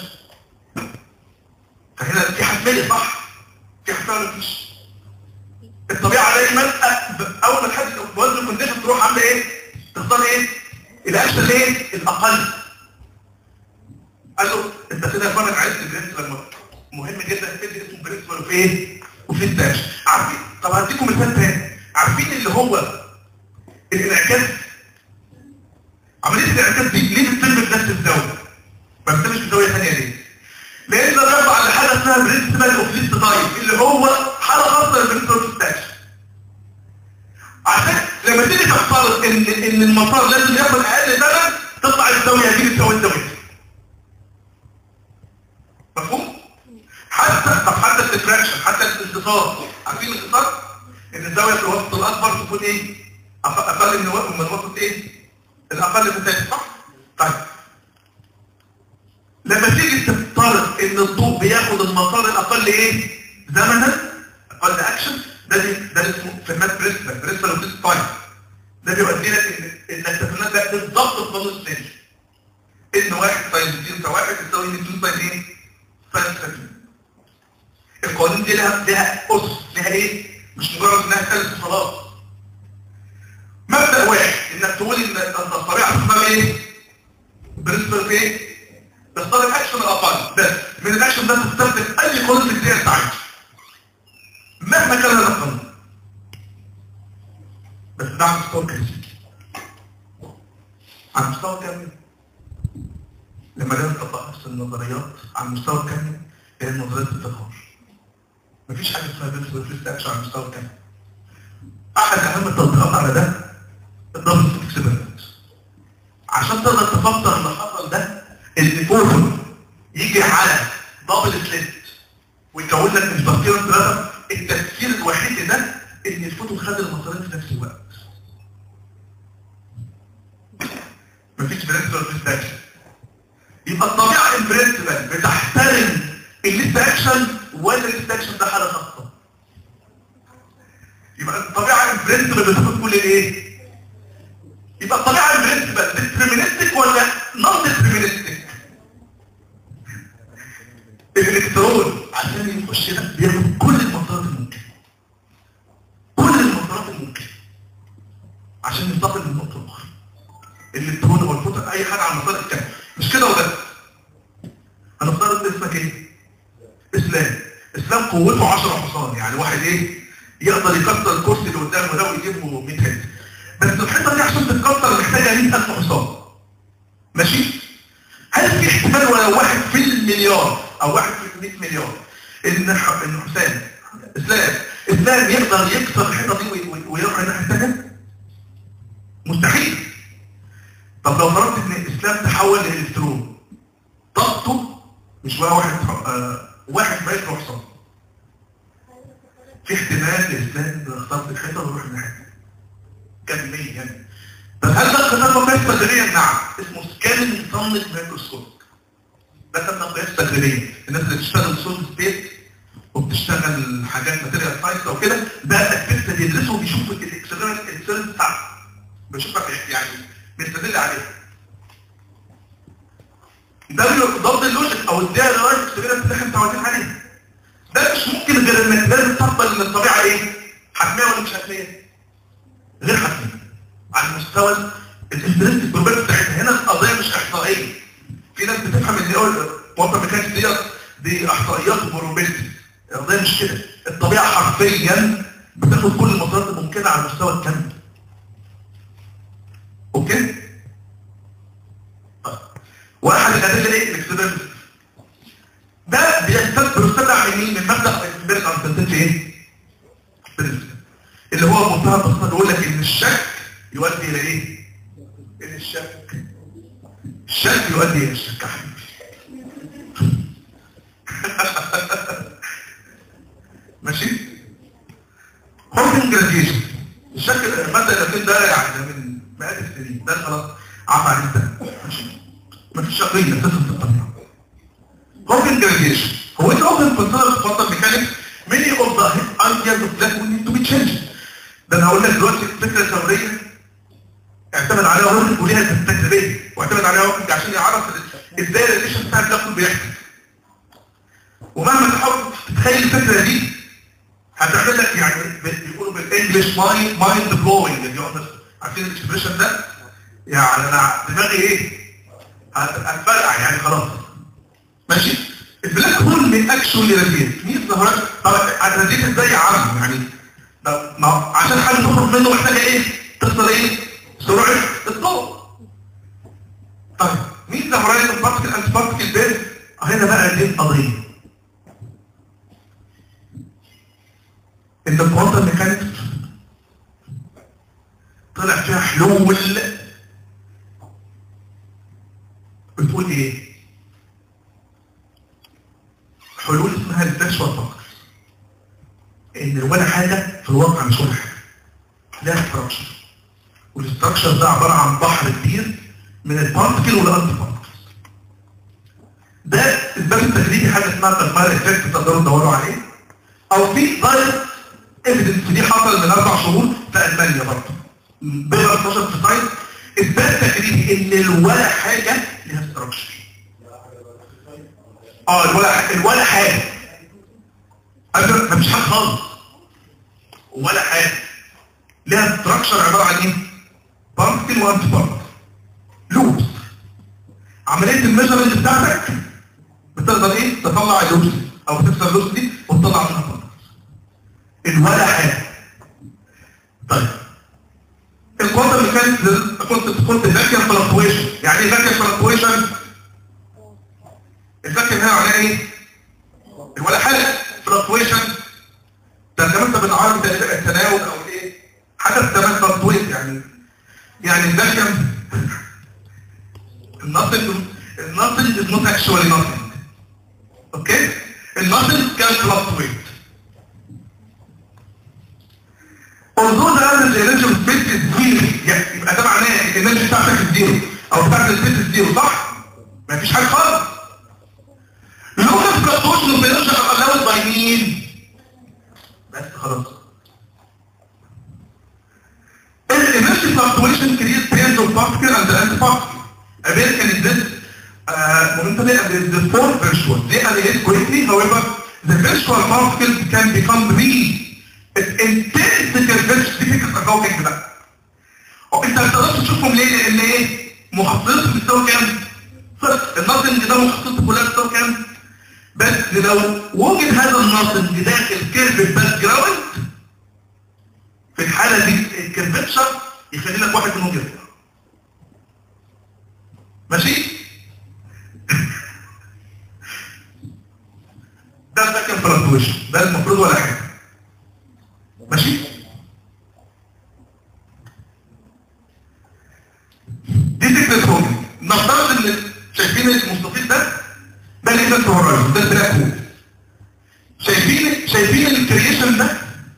فهنا في حتمية صح في حتمية ولا مفيش الطبيعة دايما أ- اول ما تحدث وزن الكونديشن تروح عامله ايه تختار ايه الاكشن ايه الاقل قال له انت كده يا فندم عرفت البرنس لما مهم جدا تدي اسمه برنسبل في ايه وفي الداش عارفين طب هديكم مثال تاني عارفين اللي هو الانعكاس عمليه الانعكاس دي ليه بتتم بنفس الزاويه ما بتتمش بزاويه ثانيه ليه لان ده بيرفع على حاجه اسمها برنسبل اوف ليست تايب اللي هو حاله خاصه للبرنسبل اوف ستاش عشان لما تيجي تفترض ان ان المسار لازم ياخد اقل زمن تطلع الزاويه دي بتساوي الزاويه مفهوم؟ حتى طب حتى الديفراكشن حتى الانتصار عارفين الانتصار؟ ان الزاويه في الوسط الاكبر تكون ايه؟ أق- اقل من الوسط من الوسط ايه؟ الاقل من الثاني صح؟ طيب لما تيجي تفترض ان الضوء بياخد المسار الاقل ايه؟ زمنا اقل اكشن ده بي- ده اسمه في المات بريسبل بريسبل اوف تايم ده بيودينا ان انك تفهمنا ده بالضبط القانون الثاني ان واحد ساين 200 واحد يساوي 200 ساين ايه؟ ساين 30 القوانين دي لها لها أس لها ايه؟ مش مجرد انها ثالث خلاص مبدأ واحد انك تقول ان أن الطبيعة تختار ايه؟ بالنسبة لايه؟ تختار الاكشن الاقل بس من الاكشن ده تستخدم اي قانون تكتير انت عايزه مهما كان هذا القانون بس ده على مستوى كلاسيكي على مستوى كامل لما جينا نطبق نفس النظريات على المستوى الكامل هي نظريه التطور مفيش حاجه اسمها بيرس ريفلكس اكشن على المستوى الكامل احد اهم التطبيقات على ده الدبل فلكسبيليتي عشان تقدر تفسر اللي حصل ده ان فوتون يجي على دبل سليت ويكون لك البكتيريا ثلاثه التفسير الوحيد ده ان الفوتون خد المسارين في نفس الوقت مفيش برنسبل في اكشن يبقى الطبيعه البرنسبل بتحترم الليست اكشن ولا الليست اكشن ده حاله خاصه يبقى الطبيعه البرنسبل بتاخد كل الايه يبقى الطبيعه البرنسبل ديترمينستيك ولا نون ديترمينستيك الالكترون عشان يخش ده بياخد كل المسارات الممكنه كل المسارات الممكنه عشان ينتقل من نقطه لاخرى الالكترون او الفوتون اي حاجه على المسار الكامل مش كده ولا هنفترض اسمك ايه اسلام اسلام قوته 10 حصان يعني واحد ايه يقدر يكسر الكرسي اللي قدامه ده ويجيبه 100 هز بس الحيطه دي عشان تتكسر محتاجه 100000 حصان ماشي هل في احتمال ولو واحد في المليار او واحد في 100 مليار ان ح- ان حسام اسلام اسلام يقدر يكسر الحيطه دي وي- وي- ويروح الناحيه الثانيه مستحيل طب لو فرضت ان الاسلام تحول لالكترون طاقته مش بقى واحد آه واحد مايكرو حصان في احتمال الاسلام يختار الحيطه ويروح الناحيه الثانيه كميا بس هل ده خطاب مقياس تقديريا؟ نعم اسمه سكاننج سونيك مايكروسكوب ده خد مقياس تقديريا الناس اللي بتشتغل سول سبيس وبتشتغل حاجات ماتيريال ساينس او كده ده اكتيفيتي بيدرسوا وبيشوفوا الاكسبيرمنت الاكسبيرمنت بتاعته بيشوفها يعني بيستدل عليها ده ضد اللوجيك او الداعي لغايه الاكسبيرمنت اللي احنا متعودين عليها ده مش ممكن غير انك لازم تقبل ان الطبيعه ايه؟ حتميه ولا مش حتميه؟ غير حتميه على مستوى الانترست البروبابيلتي بتاعتها هنا القضيه مش احصائيه في ناس بتفهم ان اول وانت ميكانيكس دي دي احصائيات وبروبابيلتي القضيه مش كده الطبيعه حرفيا بتاخد كل المسارات الممكنه على مستوى الكم اوكي طيب. واحد الادله ايه الاكسبيرمنت ده بيستثمر بيستدعى من مين من مبدا البيرك انسنتيتي ايه principle. اللي هو بمنتهى البساطه بيقول لك ان الشك يؤدي الى ايه ان الشك الشك يؤدي الى الشك يا حبيبي ماشي هوكن جراديشن الشك المادة الأخير ده يعني ده من مئات السنين ده خلاص عفى عن ده ماشي مفيش شقية اساسا في الطبيعة هوكن جراديشن هو انت اوبن consider quantum mechanics many of the ideas of that will need to be changed ده انا هقول لك دلوقتي الفكرة الثورية اعتمد عليها هوكن وليها تجربية واعتمد عليها هوكن عشان يعرف ازاي الريليشن بتاع الدخل بيحصل ومهما تحاول تتخيل الفكرة دي هتعمل لك يعني بيقولوا بالانجلش مايند مايند بلوينج اللي هو عارفين الاكسبريشن ده يعني انا دماغي ايه هت- هتفرقع يعني خلاص ماشي البلاك هول من اكشولي راديت مين ظهرت طبعا راديت ازاي يا عم يعني ده ما هو عشان حاجه تخرج منه محتاجه ايه تكسر ايه سرعه الضوء طيب مين ظهرت البارتكل انت بارتكل بيز هنا بقى دي القضيه ان الكوانتم ميكانكس طلع فيها حلول بتقول ايه حلول اسمها الفيرشوال فاكتور ان ولا حاجه في الواقع مش ولا حاجه لها ستراكشر والاستراكشر ده عباره عن بحر كبير من البارتكل والانتي بارتكل ده الباب التجريبي حاجه اسمها ترمال افكت تقدروا تدوروا عليه او في دايركت ايفيدنس دي حصل من اربع شهور في المانيا برضه بيبر 12 في سايت اثبات تجريبي ان الولا حاجه لها ستراكشر اه الولا حاجه الولا حاجه أبدا مفيش حاجه خالص ولا حاجه لها ستراكشر عباره عن ايه؟ بارتكل وانتي بارتكل لوبس عمليه الميجرمنت بتاعتك بتقدر ايه؟ تطلع اللوبس او تكسر اللوبس دي وتطلع منها بارتكل الولا حاجه طيب الكوانتم ميكانكس كنت كنت فاكر فلكتويشن يعني ايه فاكر فلكتويشن الفاكر هنا معناه ايه الولا حاجه فلكتويشن ده كمان انت بتعرف التناول او ايه حاجه كمان فلكتويت يعني يعني الفاكر النصل النصل is not actually nothing اوكي النصل كان fluctuate although the average energy of space is zero يعني يبقى ده معناه ان الانرجي بتاعتك الزيرو او بتاعت السبيس الزيرو صح؟ مفيش حاجه خالص لو كان fluctuation of energy are allowed by مين؟ بس خلاص الانرجي fluctuation creates change of particle and the antiparticle American is this uh, momentarily and the four virtual they annihilate quickly however the virtual particle can become real الانتنسيتي الفيرش دي فكره الجوكينج بقى انت ما تقدرش تشوفهم ليه لان ايه محصلتهم بتساوي كام صفر الناطنج ده محصلته كلها بتساوي كام بس لو وجد هذا الناطنج داخل كيرف الباك جراوند في الحاله دي الكيرفتشر يخلي لك واحد منهم يطلع ماشي ده ده كان فلكتويشن ده المفروض ولا حاجه ماشي دي فكره هوجن نفترض ان شايفين المستطيل ده ده الايفنت هورايزون ده البلاك هول شايفين شايفين الكرييشن ده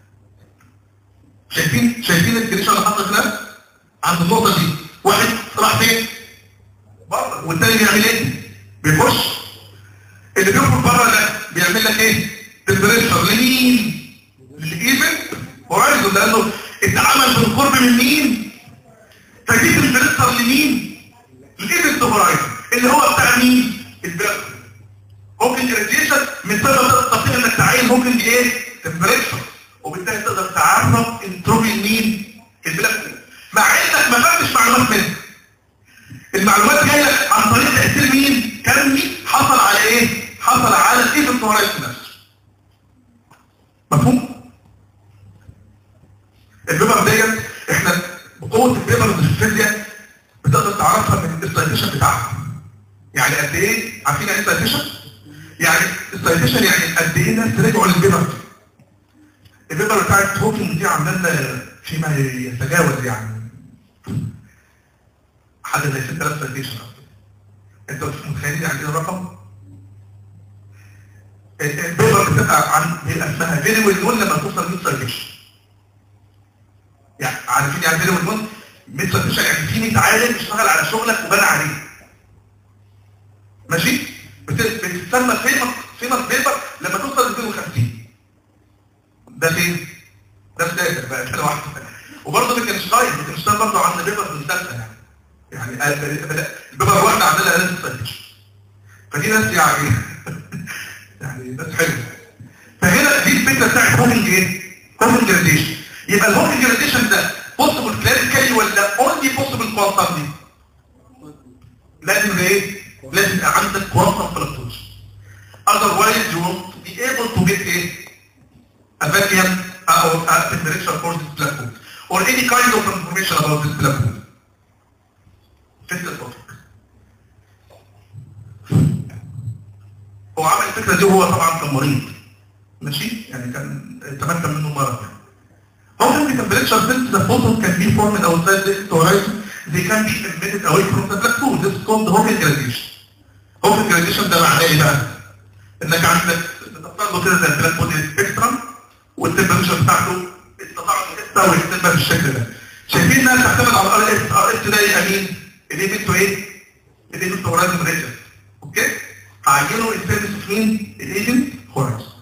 شايفين شايفين الكرييشن اللي حصل ده عند النقطه دي واحد راح فين بره والتاني بيعمل ايه بيخش اللي بيخرج بره ده بيعمل لك ايه تمبريتشر لمين للايفنت هورايزون لانه اتعمل بالقرب من مين فدي تمبريتشر لمين الايفنت هورايزون اللي هو بتاع مين البلاك ممكن جراديشن من سبب تستطيع انك تعين ممكن دي ايه تمبريتشر وبالتالي تقدر تعرف انتروبي مين البلاك مع انك ما خدتش معلومات منها المعلومات جايه لك عن طريق تاثير مين كمي حصل على ايه حصل على الايفنت هورايزون نفسه مفهوم البيبر ديت احنا بقوه البيبر في الفيزياء بتقدر تعرفها من السايتيشن بتاعها يعني قد ايه عارفين يعني ايه سايتيشن يعني السايتيشن يعني قد ايه ناس رجعوا للبيبر البيبر بتاعت هوكينج دي عمالة فيما يتجاوز يعني حاجه زي 6000 سايتيشن انتوا متخيلين يعني ايه الرقم البيبر بتبقى عن بيبقى اسمها فيري ويل نون لما توصل 100 سايتيشن يعني عارفين يعني فيري ويل نون 100 سايتيشن يعني في 100 عالم اشتغل على شغلك وبنى عليه ماشي بتسمى فيمس فيمس بيبر لما توصل ل 250 ده فين ده في داتا بقى كده واحده وبرضه ما كانش غايب ما كانش برضه عندنا بيبر من ثالثه يعني يعني البيبر واحده عندنا لازم تفتش فدي ناس يعني يعني ناس حلوه فهنا دي الفكره بتاعت هومنج ايه؟ هومنج جراديشن يبقى الهومنج جراديشن ده بوسيبل كلاسيكالي ولا اونلي بوسيبل كوانتم لازم ايه؟ لازم يبقى عندك كوانتم فلكتوشن otherwise you won't be able to get a, a vacuum or a temperature for this black hole or any kind of information about this black hole. فكرة التوفيق. هو عمل الفكرة دي وهو طبعا كان مريض ماشي يعني كان تمكن منه مرض يعني. How can the temperature since the photon can be formed outside the horizon they can be emitted away from the black hole. This is called Hawking gradation. Hawking gradation ده معناه ايه بقى؟ انك عندك بتفترضه كده زي البلاك بودي سبيكترم والتمبريتشر بتاعته استطاع تقيسها ويكتبها بالشكل ده. شايفين انها تعتمد على ار اس ار اس ده يبقى مين؟ الايفنت ايه؟ الايفنت هورايزون ريجن. اوكي؟ هعينه السيرفيس مين؟ الايفنت هورايزون.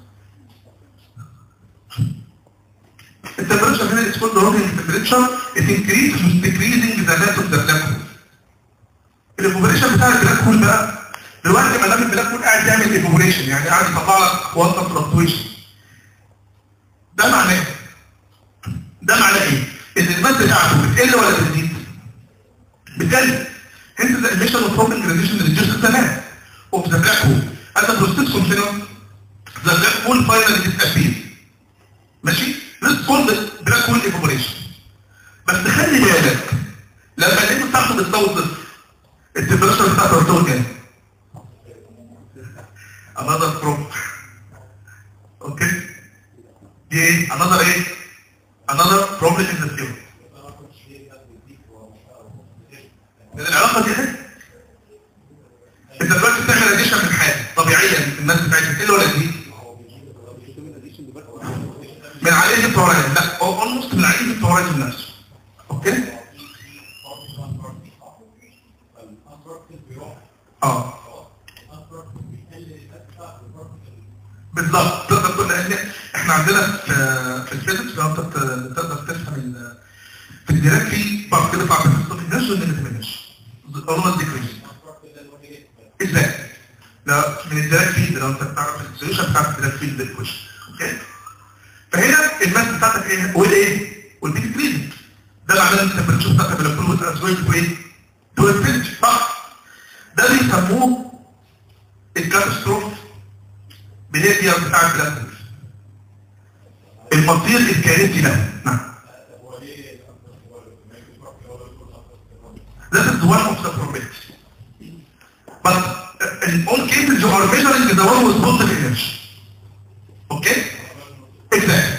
التمبريتشر هنا is called the Hawking temperature it increases with decreasing the mass of the black hole. الايفوبريشن بتاع البلاك هول بقى دلوقتي ما دام البلاك هول قاعد يعمل ايفوبريشن يعني قاعد يطلع لك كوانتم فلكتويشن ده معناه ايه؟ ده معناه ايه؟ ان الماده بتاعته بتقل ولا بتزيد؟ بتقل hence the emission of Hawking radiation reduces the mass of the black hole and the process continues the black hole finally disappears ماشي؟ This is called black hole evaporation بس خلي بالك لما الانت بتاعته بتساوي صفر التمبريتشر بتاعته بتساوي كام؟ another prop اوكي دي ايه؟ another ايه؟ another problem in the theory لان العلاقه دي حلوه انت دلوقتي بتعمل اديشن من حاجه طبيعيا الناس بتاعتها تقل ولا تزيد؟ من عليه التورايز لا هو اولموست من عليه التورايز نفسه اوكي اه بالظبط تقدر تقول لان احنا عندنا في في الفيزيكس لو انت تقدر تفهم ال في الديركتلي بعد كده بتاع الفيزيكس الناس ولا ما تمناش اولموست ديكريز ازاي؟ لا من الديركتلي لو انت بتعرف السوليوشن بتاع الديركتلي ده الكويشن اوكي فهنا الماس بتاعتك ايه والايه والبيت كريزنت ده معناه ان التمبريتشر بتاعتك لما تكون ازويد بايه تو انفينيتي صح ده بيسموه الكاتاستروف بيهيفير بتاع البلاك هول المصير الكارثي له نعم is one of the probability. But uh, in all cases, you are measuring the one with positive energy. Okay? Exactly.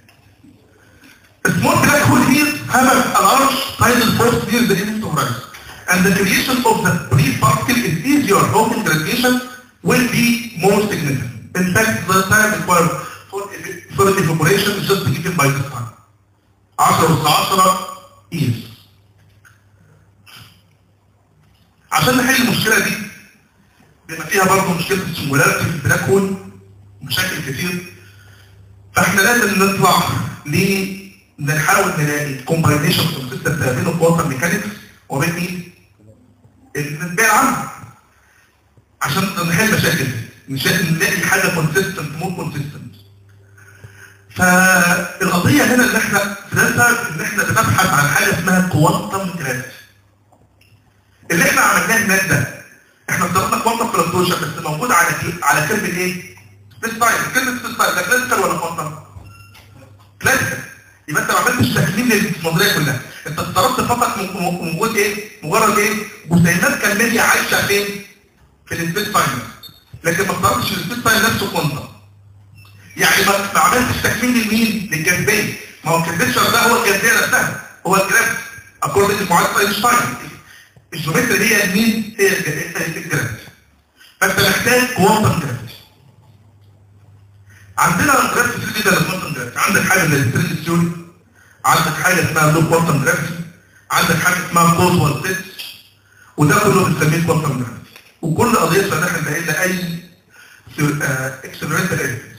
A small black hole here have a, a large tidal force near the inner horizon. And the creation of the brief particle is easier Hawking radiation will be more significant. In fact, the time required for, for evaporation is just given by this time. 10 أس 10 years. عشان نحل المشكلة دي بما فيها برضه مشكلة السنجولاريتي في البلاك هول مشاكل كتير فاحنا لازم نطلع ل نحاول نلاقي كومباينيشن كونسيستنت بين الكوانتم ميكانكس وبين مين؟ النسبية العامة عشان نحل مشاكل مش نلاقي حاجة كونسيستنت مور كونسيستنت فالقضية هنا اللي احنا في ده السبب ان احنا بنبحث عن حاجة اسمها كوانتم جرافيتي اللي احنا عملناه هناك ده احنا افترضنا كوانتم كلاسوشن بس موجود على كل- على كلمة ايه؟ سبيس تايم كلمة سبيس تايم ده كلاسيكال ولا كوانتم؟ كلاسيكال يبقى انت ما عملتش تكليم للنظريه كلها انت افترضت فقط م- م- وجود ايه؟ مجرد ايه؟ جسيمات كميه عايشه فين؟ في السبيس تايم لكن ما افترضتش السبيس تايم نفسه كوانتم يعني ما ما عملتش تكليم لمين؟ للجاذبيه ما هو الكونفكشن ده هو الجاذبيه نفسها هو الجرافيتي اكوردنج لمعادله اينشتاين الجيومتري هي مين؟ هي الج- الجرافيتي فانت محتاج كوانتم جرافيتي عندنا جرافيتي 3 دي ده الكوانتم جرافيتي عندك حاجه زي الستريت ثيوري عندك حاجه اسمها لو كوانتم جرافيتي عندك حاجه اسمها كوزوال تيست وده كله بنسميه كوانتم جرافيتي وكل قضيه فلاح اللي هي اي اكسلريتد ايفيدنس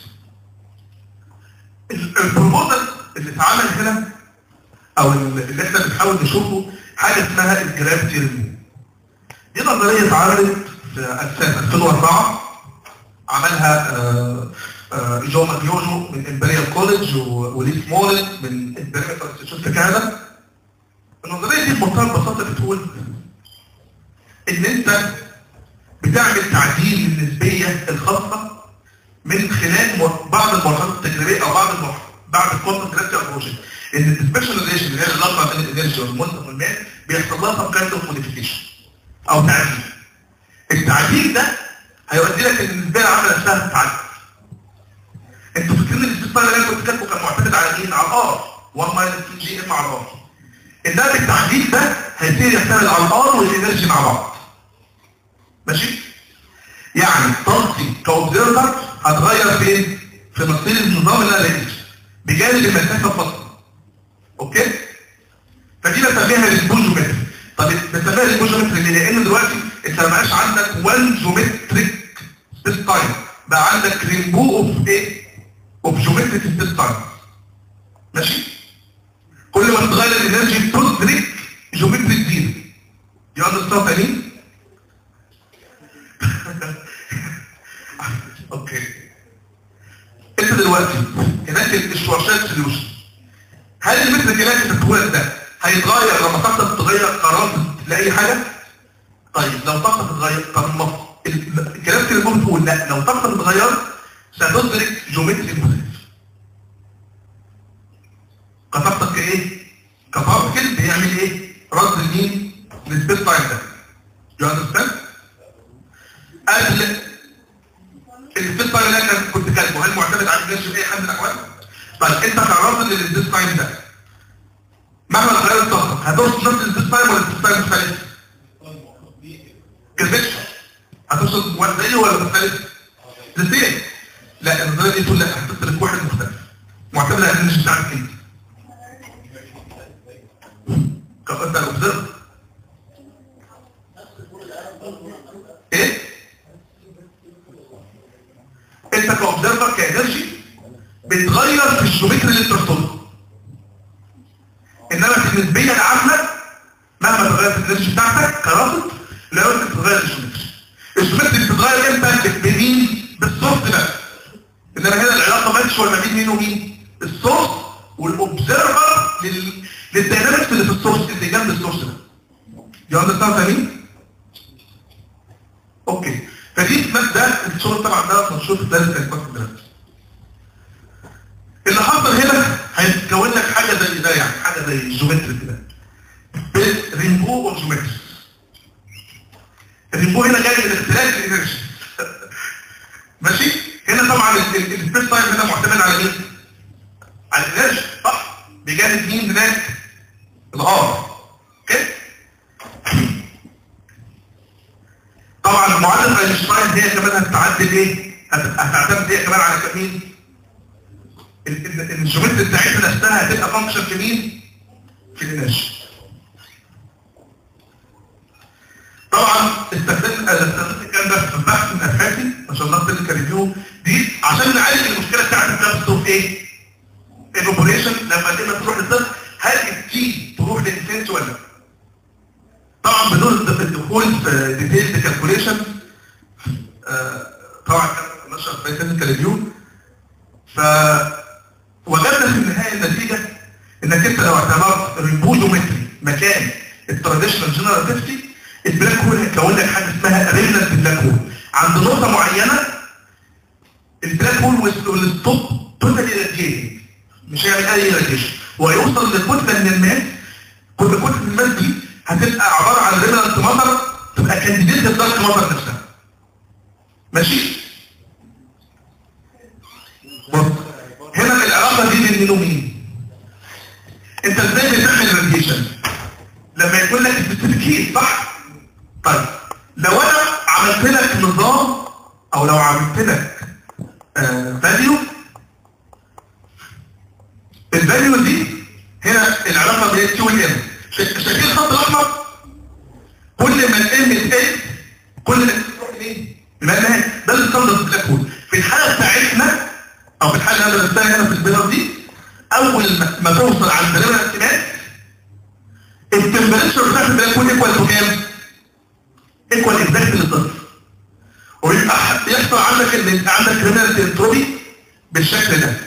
البروبوزل اللي اتعمل هنا او اللي احنا بنحاول نشوفه حاجه اسمها الجرافيتي ريموف دي نظريه اتعملت في سنه 2004 عملها آه، آه، جو ماجيوجو من امبريال كوليدج وليس مولد من امبريال انستيتيوت في كندا النظريه دي بمنتهى البساطه بتقول ان انت بتعمل تعديل للنسبيه الخاصه من خلال م- بعض المرحلات التجريبيه او بعض المرحلات بعد الكوانتم جرافيتي ابروشن ان الديسبيشناليزيشن اللي هي العلاقه بين الانرجي والمنتج والماء بيحصل لها سم كايند اوف موديفيكيشن او تعديل التعديل ده هيؤدي لك ان النسبيه العامه نفسها تتعدل انتوا فاكرين ان السيستم اللي انا كنت كاتبه كان معتمد على مين؟ على الار 1 ماينس 2 جي ام على الار انما بالتعديل ده هيصير يعتمد على الار والانرجي مع بعض ماشي؟ يعني طاقتي كاوبزرفر هتغير فين؟ في مصير النظام اللي انا لقيته بجانب المسافه فقط اوكي؟ فدي بسميها البوجومتر طب بسميها البوجومتر ليه؟ لان دلوقتي انت ما بقاش عندك وان جيومتريك سبيس تايم بقى عندك رينبو اوف ايه؟ اوف جيومتريك سبيس تايم ماشي؟ كل ما تتغير الانرجي بتدرك جيومتري جديد يو اندرستاند تاني؟ اوكي انت دلوقتي هناك الشواشات سوليوشن هل المتر كلاك التكوين ده هيتغير لما طاقتك تتغير قررت لاي حاجه؟ طيب لو طاقتك تتغير طب ما ال- الكلام كده بيقول بتقول لا لو طاقتك اتغير ستدرك جيومتري مختلف كطاقتك ايه؟ كبارتكل بيعمل ايه؟ رد لمين؟ للسبيس تايم ده يو اندرستاند؟ قبل السبيس تايم ده كان كنت كاتبه هل معتمد على الجيش في اي حد من الاحوال؟ طيب انت قررت ان السبيس تايم ده مهما غيرت طاقتك هتوصل نفس السبيس تايم ولا السبيس تايم مختلف؟ كونفكشن هتوصل واحد زيه ولا مختلف؟ الاثنين لا النظريه دي تقول لا هتدرك واحد مختلف معتمد على الانرجي بتاعتك انت كنت الاوبزرف ايه؟ انت كاوبزرفر كانرجي بتغير في الجيومتري اللي انت بترصده انما في النسبيه العامه مهما تغير الانرجي بتاعتك كرافض لا يمكن تتغير الجيومتري الجيومتري بتتغير امتى بمين بالسورس ده انما هنا العلاقه ماتش ولا بين مين ومين السورس والاوبزرفر لل... للدينامكس اللي في السورس اللي جنب السورس ده يو اندرستاند مين اوكي فدي ده الشغل طبعا ده منشور في درس الكوانتم جرافيتي اللي حصل هنا هيتكون لك حاجه زي ده يعني حاجه زي الجيومتري كده رينبو اوف جيومتري جاي من اختلاف الانرجي ماشي هنا طبعا السبيس تايم هنا معتمد على مين على الانرجي صح بجانب مين هناك الار اوكي طبعا معادله اينشتاين هي كمان هتعدل ايه هت- هتعتمد هي كمان على مين ال- ال- الجيومتري بتاعتنا نفسها هتبقى فانكشن في مين في الانرجي طبعا استخدمت استخدمت الكلام ده في بحث من ابحاثي عشان ناخد الريفيو دي عشان نعالج المشكله بتاعت الكابستو في ايه؟ الاوبريشن لما تبقى تروح للصفر هل التي تروح للانفنس ولا لا؟ طبعا بدون الدخول في ديتيلز كالكوليشن طبعا كان نشر في تكنيكال ريفيو فوجدنا في النهايه النتيجه انك انت لو اعتبرت البولومتري مكان التراديشنال جنراتيفيتي البلاك هول هيكون لك حاجه اسمها ريمنت بلاك هول عند نقطه معينه البلاك هول والستوب توتالي راديتنج مش هيعمل اي راديشن وهيوصل لكتله من الماس كل كتله من الماس دي هتبقى عباره عن ريمنت مطر تبقى كانديديت للدارك مطر نفسها ماشي بص هنا العلاقه دي بين مين ومين انت ازاي بتعمل راديشن لما يكون لك سبيسيفيك هيت صح طيب لو انا عملت لك نظام او لو عملت لك فاليو الفاليو دي هنا العلاقه بين كيو والام شايفين الخط الاحمر كل ما الام تقل كل ما تروح ليه؟ لمعنى ده اللي ستاندرد بلاك هول في الحاله بتاعتنا او في الحاله اللي انا درستها هنا في البيلر دي اول ما- ما توصل عند ريمنت احتمال التمبريتشر بتاعت البلاك هول ايكوال تو كام؟ ايكوال اكزاكت للصفر ويبقى ح- يحصل عندك ان انت عندك ريمنت انتروبي بالشكل ده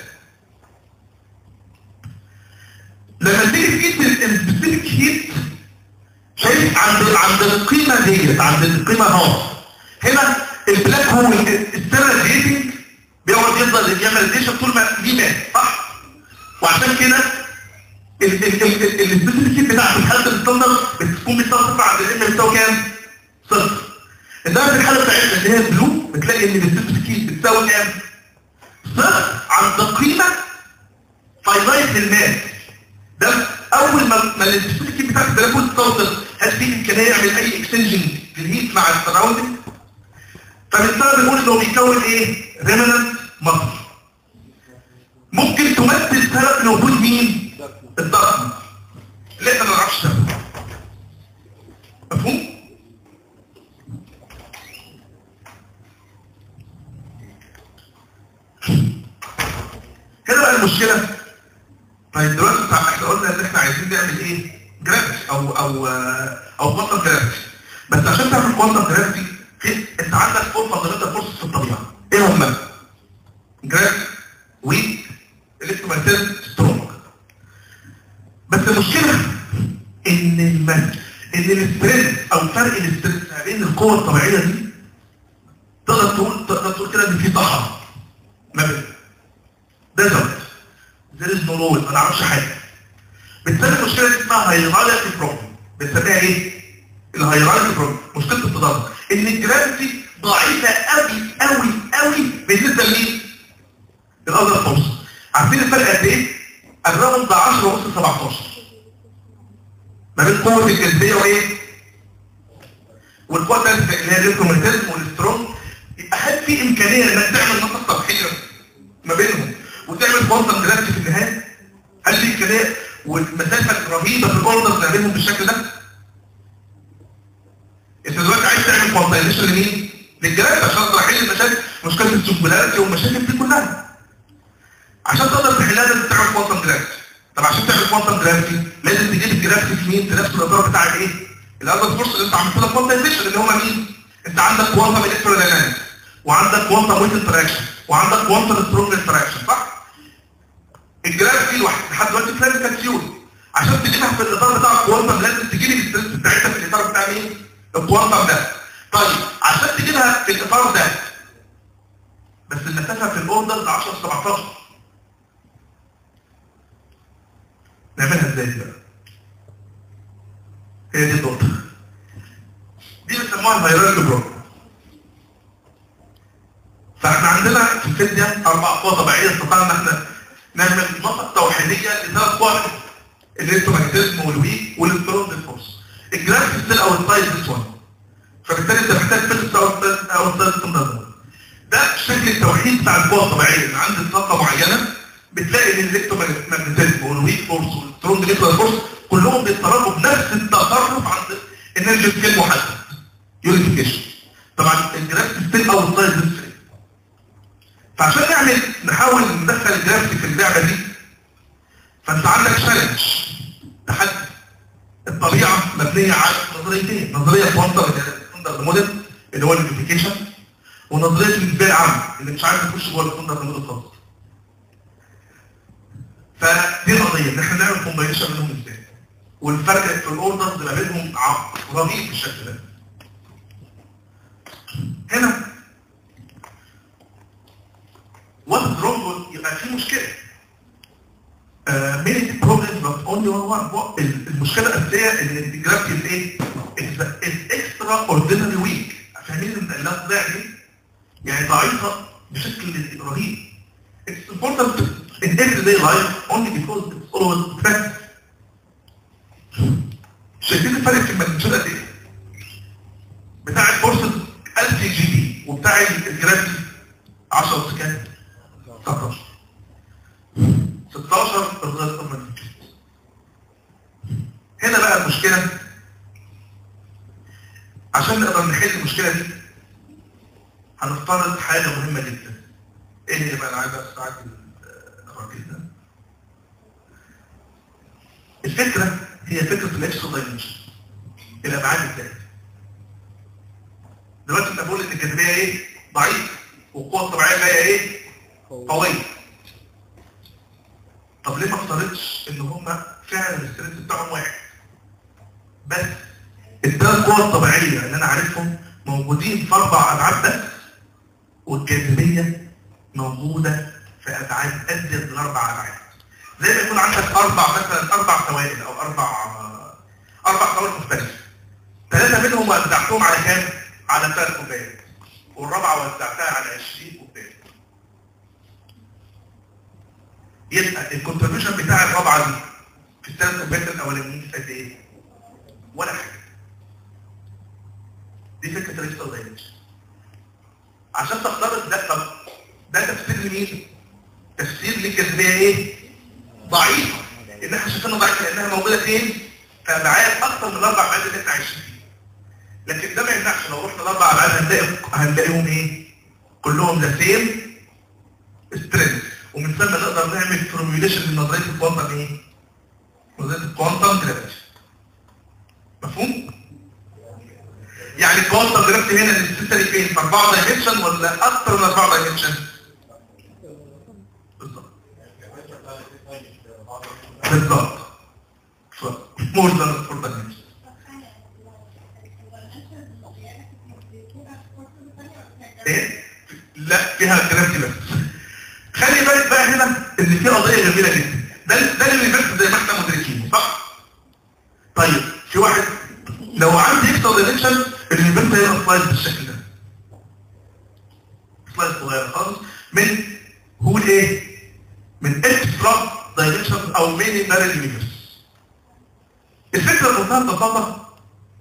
لما تيجي تقيس السبيسيفيك هيت شايف عند عند القيمه ديت عند القيمه هاف هنا البلاك هول السيرة ريتنج بيقعد يفضل يعمل ريديشن طول ما ليه مات صح؟ وعشان كده السبيسيفيك هيت بتاعت الحاله الستاندرد بتكون بتساوي صفر عند الام بتساوي كام؟ صفر انما في الحاله بتاعتنا اللي هي بلو بتلاقي ان السبيسيفيك هيت بتساوي كام؟ صفر عند قيمه فاينايت للماس ده اول ما ما السبيسيفيك هيت بتاعت البلاك هول تساوي صفر هل في امكانيه يعمل اي اكسنجنج للهيت مع السراوندنج؟ فبالتالي بنقول انه بيكون ايه؟ ريمننت مصر ممكن تمثل سبب لوجود مين؟ الضغط اللي احنا ما نعرفش سببه مفهوم؟ هنا بقى المشكلة طيب دلوقتي بتاع- احنا قلنا ان احنا عايزين نعمل ايه؟ جرافيتي او او آه، او كوانتم جرافيتي بس عشان تعمل كوانتم جرافيتي في انت عندك فور فاندمنتال فورسز في الطبيعة ايه هم؟ جرافيتي ويت الكترومagnetism سترونج بس المشكلة ان المس ان الستريس او فرق الستريس ما بين القوة الطبيعية دي تقدر تقول تقدر تقول كده ان في صحراء ما بين ديزرت there is no road ما نعرفش حاجة بالتالي المشكلة دي اسمها هيراركي بروبلم بنسميها ايه؟ الهيراركي بروبلم مشكلة التدرج ان الجرافيتي ضعيفة قوي قوي قوي بالنسبة لمين؟ الأذر فورس عارفين الفرق قد ايه؟ الرقم ده 10 ونص 17 ما بين قوة الجاذبية وايه؟ والقوة الثالثة اللي هي الريكومنتيزم والسترونج يبقى هل في إمكانية إنك تعمل نقطة سطحية ما بينهم وتعمل كوانتم جرافيتي في النهاية؟ هل في إمكانية والمسافة الرهيبة في البوردرز ما بينهم بالشكل ده؟ انت دلوقتي عايز تعمل كوانتايزيشن لمين؟ للجرافيتي عشان تقدر تحل المشاكل مشكلة السنجولاريتي والمشاكل دي كلها عشان تقدر تحلها لازم تعمل كوانتم جرافيتي طب عشان تعمل كوانتم جرافيتي لازم تجيب الجرافيتي في مين في نفس الاطار بتاع الايه الاذر فورس اللي انت عملت لها كوانتايزيشن اللي هما مين انت عندك كوانتم الكترودينامكس وعندك كوانتم ويت انتراكشن وعندك كوانتم سترونج انتراكشن صح الجرافيتي لوحدها لحد دلوقتي كلاسيكال ثيوري عشان تجيبها في الاطار بتاع الكوانتم لازم تجيب الستريس بتاعتها في الاطار بتاع مين الكوانتم ده طيب عشان تجيبها في الاطار ده بس المسافه في الاوردر 10 17 نعملها ازاي دي بقى هي دي النقطة دي بيسموها الهيراركي بروبلم الفيزياء اربع قوى طبيعيه استطعنا ان احنا نعمل نقط توحيديه لثلاث قوى الالكترومagnetism والويك والالكترون فورس الجرافيك ستيل او السايز ذس وان فبالتالي انت محتاج فيزيكس او او السايز ده شكل التوحيد بتاع القوى الطبيعيه ان عند طاقه معينه بتلاقي ان الالكترومagnetism والويك فورس والالكترون فورس كلهم بيتصرفوا بنفس التصرف عند انرجي سكيل محدد يونيفيكيشن طبعا الجرافيك ستيل او السايز ذس فعشان نعمل نحاول ندخل الجرافيك في اللعبه دي فانت عندك تشالنج تحدي الطبيعه مبنيه على نظريتين نظريه كوانتم ستاندرد موديل اللي هو اليونيفيكيشن ونظريه النسبيه العامه اللي مش عارف يخش جوه الستاندرد موديل خالص فدي قضيه ان احنا نعمل كومباينيشن منهم ازاي والفرق في الاوردرز ما بينهم رهيب بالشكل ده هنا وات رونج يبقى في مشكله many problems but only one one المشكله الاساسيه ان الجرافيك ايه is extraordinary weak فاهمين ان اللفظ دي يعني ضعيفه بشكل رهيب it's important in everyday life only because it's always practice شايفين الفرق في الماجنتيود قد ايه؟ بتاع الفورس 1000 جي بي وبتاع الجرافيك 10 كام؟ 19 16 الغاز الماجنتيود هنا بقى المشكلة عشان نقدر نحل المشكلة دي هنفترض حاجة مهمة جدا ايه اللي بقى انا عايز استعد الراجل ده الفكرة هي فكرة الاكسترا دايمنشن الابعاد الثلاثة دلوقتي انت بقول ان الجاذبية ايه؟ ضعيفة والقوة الطبيعية جاية ايه؟ قوية طب ليه ما افترضش ان هما فعلا الستريس بتاعهم واحد بس الثلاث قوى الطبيعية اللي انا عارفهم موجودين في اربع ابعاد بس والجاذبية موجودة في ابعاد ازيد من اربع ابعاد زي ما يكون عندك اربع مثلا اربع سوائل او اربع اربع سوائل مختلفة ثلاثة منهم وزعتهم على كام؟ على ثلاث كوبايات والرابعة وزعتها على 20 كوباية يبقى الكونتريبيوشن بتاع الرابعة دي في الثلاث كوبايات الاولانيين قد ايه؟ ولا حاجة دي فكرة الاكسترا دايمنشن عشان تفترض ده طب ده تفسير لمين؟ تفسير للجاذبية ايه؟ ضعيفة ان احنا شايفينها ضعيفة لانها موجودة فين؟ في ابعاد اكثر من الاربع ابعاد اللي احنا عايشين فيها لكن ده ما يمنعش لو رحنا الاربع ابعاد هنلاقي هنلاقيهم ايه؟ كلهم ذا سيم سترينث ومن ثم نقدر نعمل فورميوليشن لنظريه الكوانتم ايه؟ نظريه الكوانتم جرافيتي مفهوم؟ يعني الكوانتم جرافيتي هنا السيستري فين؟ في 4 دايمنشن ولا اكثر من 4 دايمنشن؟ بالظبط بالظبط مور ذان 4 دايمنشن ايه؟ لا فيها جرافيتي بس خلي بالك بقى هنا ان في قضيه جميله جدا ده ده اللي بيحصل زي ما احنا مدركين صح طيب في واحد لو عندي اكسترا دايمنشن اللي بيبقى هنا سلايد بالشكل ده سلايد صغير خالص من هو ايه من اكسترا دايمنشن او ميني بارل يونيفرس الفكره بمنتهى البساطه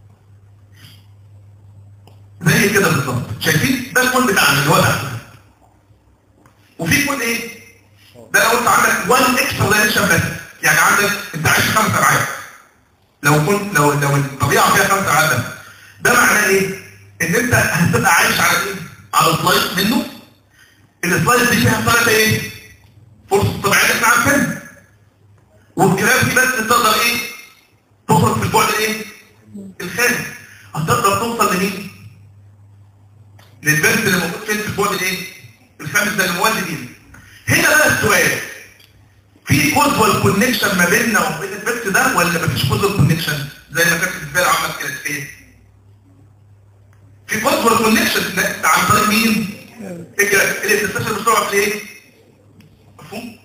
زي كده بالظبط شايفين ده الكون بتاعنا اللي هو ده وفي كون ايه ده لو انت عندك 1 اكسترا دايمنشن بس يعني عندك انت عايش خمسه ابعاد لو كنت لو لو الطبيعه فيها خمسه ابعاد بس ده معناه ايه ان انت هتبقى عايش على ايه على سلايد منه السلايد دي فيها ثلاثه ايه فرصه طبيعيه احنا عارفينها والجراف دي بس تقدر ايه تخرج في البعد ايه الخارج هتقدر توصل لمين للبنت اللي موجود فين في البعد الايه الخامس ده المولدين هنا بقى السؤال في كوزوال كونكشن ما بيننا وبين البنت ده ولا مفيش كوزوال كونكشن زي ما كانت الزباله عملت كده ايه في كوزوال كونكشن عن طريق مين الجراف اللي بتستشعر بسرعه في ايه مفهوم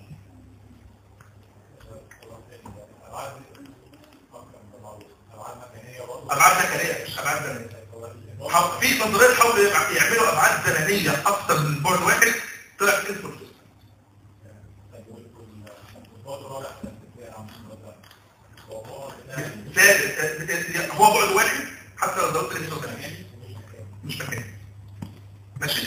ابعاد مكانيه مش ابعاد زمنيه في نظريات حاولوا يعملوا ابعاد زمنيه اكثر من بعد واحد طلع بروتستانت زائد هو بعد واحد حتى لو زودت الانسان مش مكان ماشي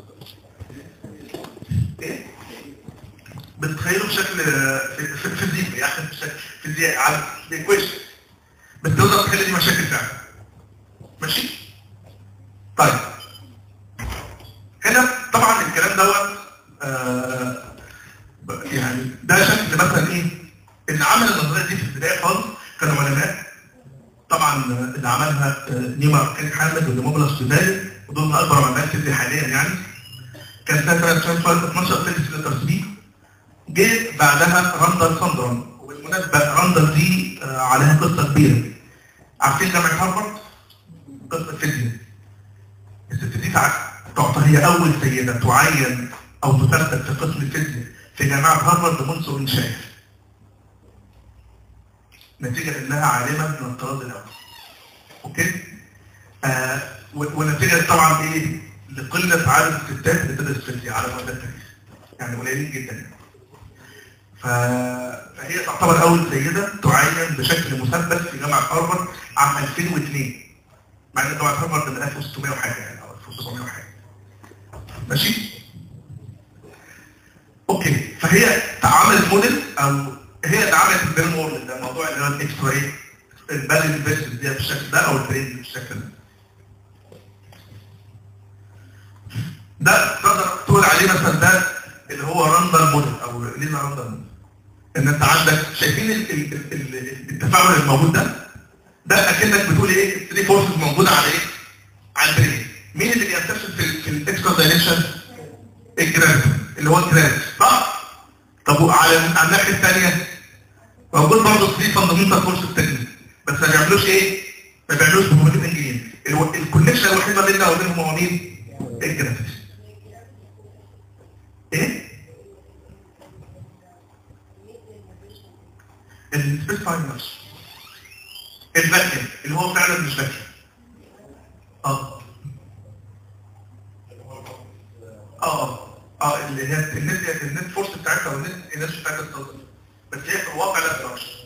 ايه بتتخيلوا بشكل في- في- فيزيائي يعني بشكل فيزيائي على الايكويشن بس تقدر تحل دي مشاكل فعلا ماشي طيب هنا طبعا الكلام دوت آه، ب- يعني ده شكل مثلا ايه اللي عمل النظريه دي في البدايه خالص كانوا علماء طبعا اللي عملها آه، نيمار كان حامد وديموبلاس بذلك ودول من اكبر علماء الفيزياء حاليا يعني كان سنه 1912 فيليكس ليترسبي جه بعدها راندال ساندرون وبالمناسبه راندال دي آه، عليها قصه كبيره عارفين جامعه هارفارد قصه فيزياء الست دي تع- تعطى هي اول سيده تعين او تثبت في قسم الفيزياء في جامعه هارفارد منذ انشائها نتيجه انها عالمه من الطراز الاول اوكي آه و- ونتيجه طبعا ايه لقله عدد الستات اللي تدرس فيزياء على مدى التاريخ يعني قليلين جدا يعني. ف... فهي تعتبر اول سيده تعين بشكل مثبت في جامعه هارفارد عام 2002 مع ان جامعه هارفارد من 1600 وحاجه يعني او 1700 وحاجه ماشي اوكي فهي عملت موديل او هي اتعملت البيرن وورلد ده الموضوع اللي هو الاكس راي البالين فيرسز دي بالشكل ده او البرين بالشكل ده ده تقدر تقول عليه مثلا ده اللي هو راندر موديل او ليزر راندر موديل ان انت عندك شايفين ال- ال- ال- ال- التفاعل الموجود ده ده اكنك بتقول ايه الثري فورسز موجوده على ايه على البرين مين اللي بيكتشف في, ال- في الاكسترا دايمنشن الجرافيتي اللي هو الجرافيتي صح طب وعلى على الناحيه الثانيه موجود برضه 3 فاندمنتال فورس تكنيك بس ما بيعملوش ايه ما بيعملوش بروبابيلتي انجينير الكونكشن الوحيده بيننا وبينهم هو مين الجرافيتي ايه السبيس تايم نفسه الفاكيوم اللي هو فعلا مش فاكيوم اه اه اه اللي هي النت النت فورس بتاعتها والنت الانرجي بتاعتها بتوصل بس هي في الواقع لا ستراكشر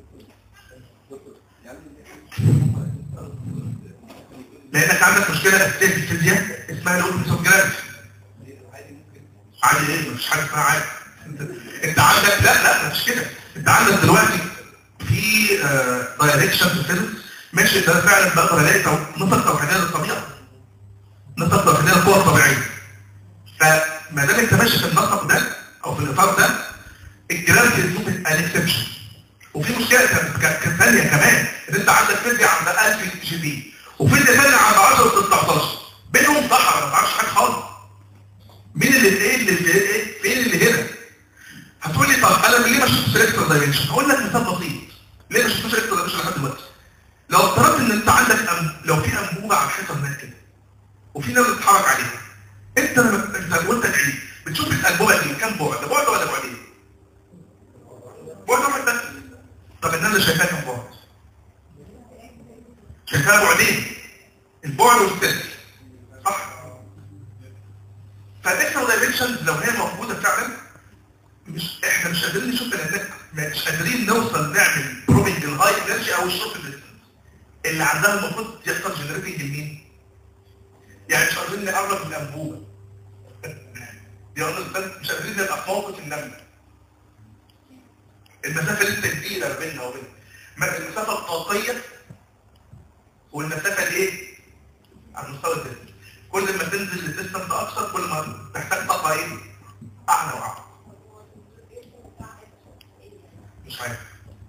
لانك عندك مشكله اساسيه في الفيزياء اسمها الاوبنس اوف جرافيتي عادي ايه مفيش حاجه اسمها عادي انت انت عندك لا لا مش كده انت عندك دلوقتي في دايركشن في الفيزيكس ماشي ده فعلا بقدر الاقي تو- نسق توحيديه للطبيعه نسق توحيديه للقوى الطبيعيه فما دام انت ماشي في النسق ده او في الاطار ده الجرافيتي ممكن ان اكسبشن وفي مشكله ك- ك- ك- ثانيه كمان ان انت عندك فيزياء عند 1000 جي بي وفيزياء ثانيه عند 10 و 19 بينهم صحراء ما تعرفش حاجه خالص مين اللي ايه اللي في ايه فين اللي هنا هتقول لي طب انا ليه ما شفتش الاكسترا دايمنشن هقول لك مثال بسيط ليه ما شفتش الاكسترا دايمنشن لحد دلوقتي لو افترضت ان انت عندك أم... لو في انبوبه على الحيطه هناك كده وفي ناس بتتحرك عليها انت لما انت وانت بعيد بتشوف الانبوبه دي كام بعد بعد ولا بعدين بعد واحد بس طب الناس اللي شايفاها كام بعد شايفاها بعدين البعد والسلك صح فالاكسترا دايمنشن لو هي موجوده فعلا مش احنا مش قادرين نشوف الانك مش قادرين نوصل نعمل بروبنج الهاي انرجي او الشورت ديستنس اللي عندها المفروض يحصل جنريتنج لمين؟ يعني مش قادرين نقرب من الانبوبه يعني مش قادرين نبقى في موقف النمله المسافه لسه كبيره بينها وبين ما- المسافه الطاقيه والمسافه الايه؟ على مستوى الديستنس كل ما تنزل للديستنس اكثر كل ما تحتاج طاقه ايه؟ اعلى واعلى مش عارف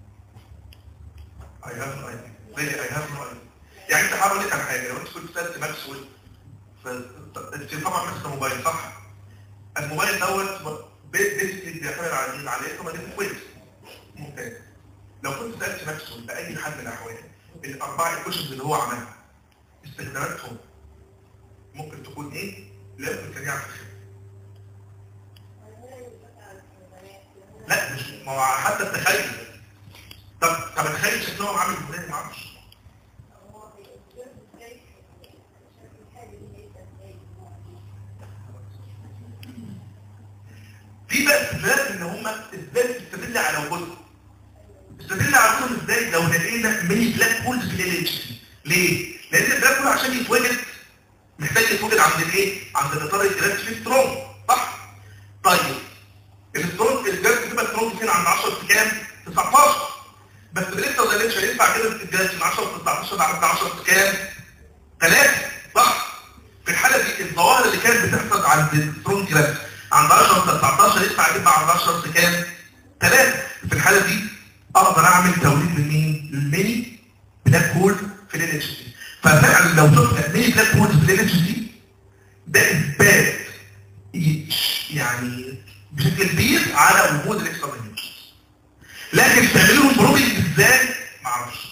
I have no idea really I have no idea يعني انت هقول لك على حاجه لو انت كنت سالت ماكسويل ف انت طبعا ماسك موبايل صح؟ الموبايل دوت بيسكلي بيعتمد على مين؟ على اسمه مدينه كويس ممتاز لو كنت سالت ماكسويل باي حال من الاحوال الاربع ايكويشنز اللي هو عملها استخداماتهم ممكن تكون ايه؟ لا يمكن كان يعرف الخير لا مش ما هو حتى التخيل طب طب التخيل شكلهم عامل ازاي ما اعرفش في بقى استدلالات ان هم ازاي تستدل على وجودهم استدل على وجودهم ازاي لو لقينا ميني بلاك هولز في ال اتش ليه؟ لان البلاك هول عشان يتوجد محتاج يتوجد عند الايه؟ عند الاطار الجلاكسي فيه سترونج صح؟ طيب السترونج الجلاكسي بتبقى سترونج فين عند 10 في كام؟ 19 بس لسه ده مش هينفع كده الجلاكسي من 10 ل 19 عند 10 في كام؟ 3 صح؟ في الحالة دي الظواهر اللي كانت بتحصل عند السترونج جلاكسي عند 10 ل 19 ينفع اجيبها عند 10 في كام؟ 3 في الحالة دي اقدر اعمل توليد لمين؟ للميني بلاك هول في ال اتش دي ففعلا لو شفنا ميني بلاك هول في ال اتش دي ده اثبات يعني بشكل كبير على وجود الاكسترا دايمنشنز لكن تعملهم بروبنج ازاي؟ معرفش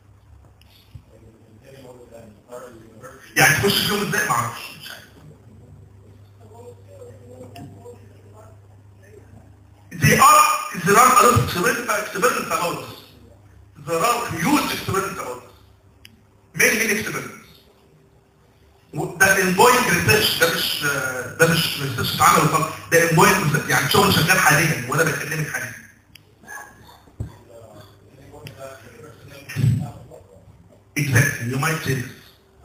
يعني تخش فيهم ازاي؟ معرفش مش عارف They are there are a lot of experiments experiments about this. There are huge experiments about this. Many many experiments. ده انبوينج ريسيرش ده مش ده مش ريسيرش اتعمل وخلاص ده انبوينج يعني شغل شغال حاليا وانا بكلمك حاليا Exactly, you might say this.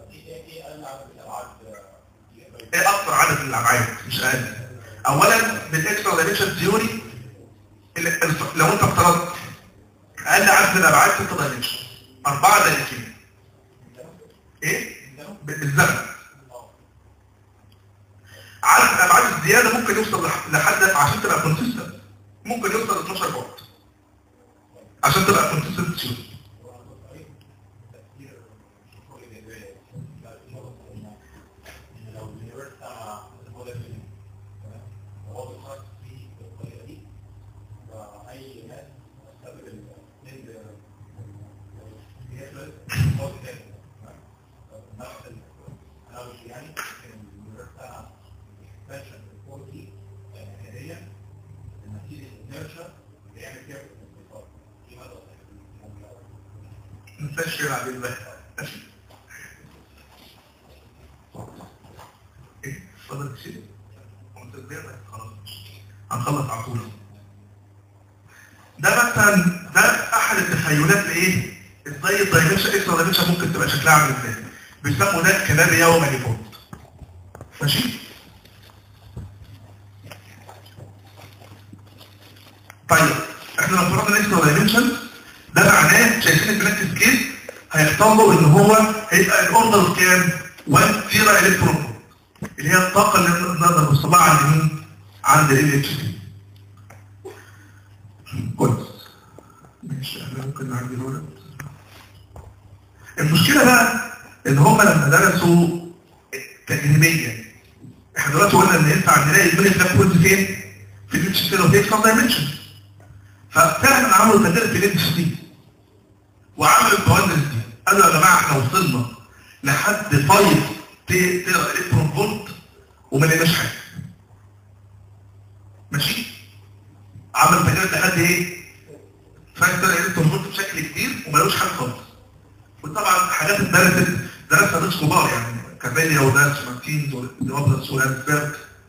ايه اكتر عدد من الابعاد مش اقل اولا بالاكسترا دايمنشن ثيوري لو انت افترضت اقل عدد من الابعاد 6 دايمنشن اربعه دايمنشن ايه بالزمن عدد الابعاد الزياده ممكن يوصل لح- لحد عشان تبقى كونسيستنت ممكن يوصل ل 12 بعد عشان تبقى كونسيستنت ثيوري نفشل على البحث ايه فضل شيء وانت كبير خلاص هنخلص على طول ده مثلا ده احد التخيلات لايه ازاي الدايمنشن اكسترا دايمنشن ممكن تبقى شكلها عامل ازاي بيسموا ده كناريا ومانيفولد ماشي طيب احنا لو فرضنا الاكسترا دايمنشن ده معناه شايفين البلاك سكيل هيختار له ان هو هيبقى الاوردر كام 1 0 الكترون اللي هي الطاقه اللي نقدر نوصلها عند مين عند ال اتش دي كويس ماشي احنا ممكن نعدي الولد المشكله بقى ان هم لما درسوا تجريبيا احنا دلوقتي قلنا ان ينفع نلاقي الميني بلاك هولز فين في الاتش دي لو في دايمنشن ففعلا عملوا تجارب في الاتش دي وعملوا الكوادرز دي قالوا يا جماعه احنا وصلنا لحد 5 تيرا الكترون فولت وما لقيناش حاجه ماشي عمل تجارب لحد ايه 5 تيرا الكترون فولت بشكل كبير وما لقوش حاجه خالص وطبعا حاجات اتدرست درسها ناس كبار يعني كابيليا ودارس مارتينز وديوبلس وهانسبرج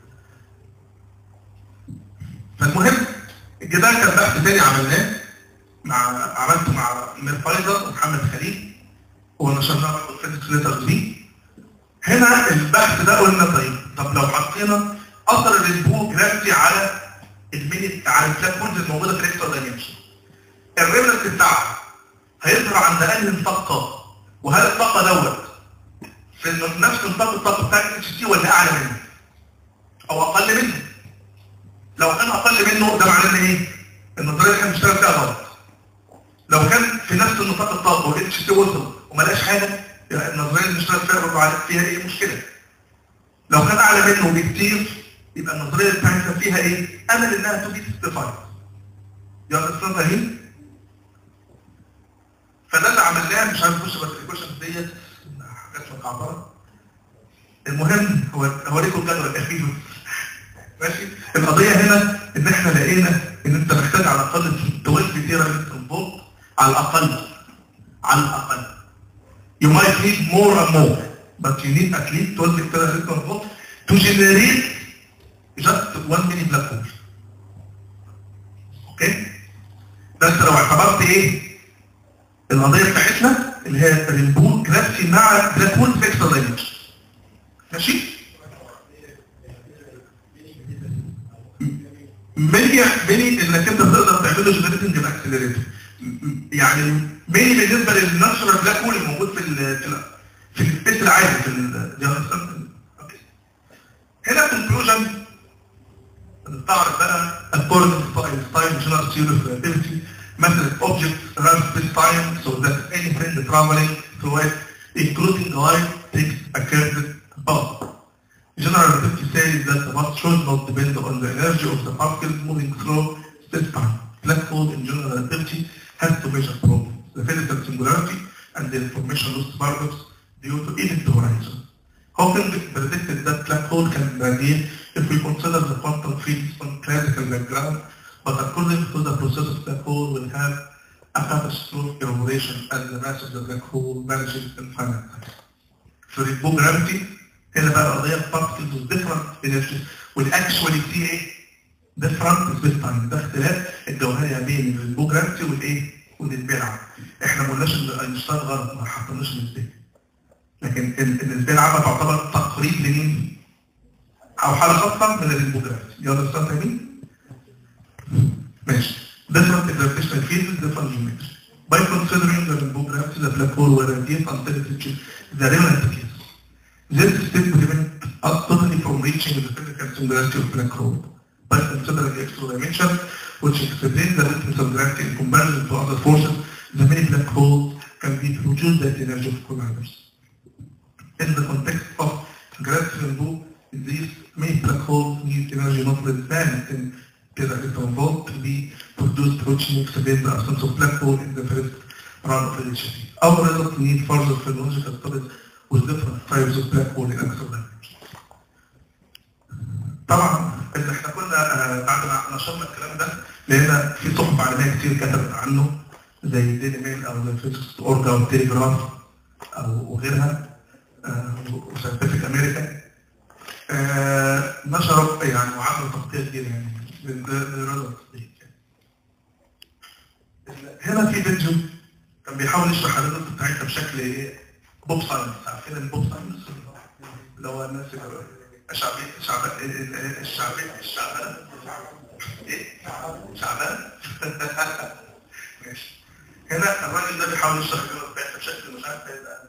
فالمهم الجدال كان بحث تاني عملناه مع عملته مع مير فايزر ومحمد خليل ونشرناه في الفيزيكس ليترز دي هنا البحث ده قلنا طيب طب لو حطينا اثر الرينبو جرافيتي على الميني على البلاك هولز الموجوده في الاكسترا دايمنشن الريفلنس بتاعها هيظهر عند انهي نطاق طاقه وهل الطاقه دوت في نفس نطاق الطاقه بتاع الاتش تي ولا اعلى منه او اقل منه لو كان اقل منه ده معناه ان ايه النظريه اللي احنا بنشتغل فيها غلط لو كان في نفس النطاق الطاقه والاتش تي وصل وما لقاش حاجه يبقى النظريه اللي بنشتغل فيها برضه عارف فيها ايه مشكله لو كان اعلى منه بكتير يبقى النظريه بتاعتنا فيها ايه امل انها تبي تستفايد يا استاذ فاهم فده اللي عملناه مش عارف اخش بس الكويشن ديت حاجات مكعبره المهم هو هوريكم الجدول الاخير ماشي القضيه هنا ان احنا لقينا ان انت محتاج على الاقل 12 تيرا متر فولت على الاقل على الاقل you might need more and more but you need at least 12 تيرا متر فولت to generate just one mini black hole ده انت لو اعتبرت ايه القضيه بتاعتنا اللي هي رينبو جرافيتي مع بلاك هول في اكسترا دايمنشن ماشي ميني ميني انك انت تقدر تعمله جنريتنج باكسلريتور يعني ميني بالنسبه للناتشورال بلاك هول الموجود في ال في ال في السبيس العادي في ال أوكي. هنا كونكلوجن نستعرض بقى according to Einstein general theory of relativity method objects around space time so that anything traveling through it including light takes a curved path. General relativity says that the path should not depend on the energy of the particles moving through space-time. Black hole in general relativity has to measure problems, the physical singularity and the information loss paradox due to event horizon. Hawking predicted that black hole can radiate if we consider the quantum fields on classical background, but according to the process of black hole will have a catastrophic evaporation as the mass of the black hole vanishes infinitely. في الريبو جرافيتي هنا بقى القضيه particles with different energies والاكشوالي في ايه؟ different space time ده اختلاف الجوهري بين الريبو جرافيتي والايه؟ والنسبيه احنا ما قلناش ان اينشتاين غلط ما حطيناش النسبيه لكن ال- النسبيه العامه تعتبر تقريب لمين؟ او حاله خاصه من الريبو جرافيتي يلا استاذ تمام؟ ماشي different gravitational fields different geometry by considering the rainbow gravity the black hole will radiate until it reaches the remnant case This step prevent us totally from reaching the physical singularity of black hole by considering the extra dimension, which explains the weakness of gravity in comparison to other forces, the many black holes can be produced at the energy of colliders. In the context of gravity rainbow, these many black holes need energy not less than 10 electron volt to be produced, which explains the absence of black hole in the first run of electricity. Our results need further phenomenological studies with different types of black hole in extra dimensions. طبعا اللي احنا كنا آه، بعد ما نشرنا الكلام ده لقينا في صحف عالميه كتير كتبت عنه زي ديلي ميل او زي فيسبوك اورجا او تيليجراف او وغيرها وساينتفك امريكا آه، نشروا يعني وعملوا تغطيه كبيره يعني للريزلتس دي هنا في فيديو كان بيحاول يشرح الريزلتس بتاعتها بشكل ايه بوب ساينس عارفين البوب ساينس اللي هو الناس الشعبية الشعبية الشعبية الشعبية ايه شعبان ماشي هنا الراجل ده بيحاول يشرح الريزلتس بتاعتها بشكل مش عارف هيبقى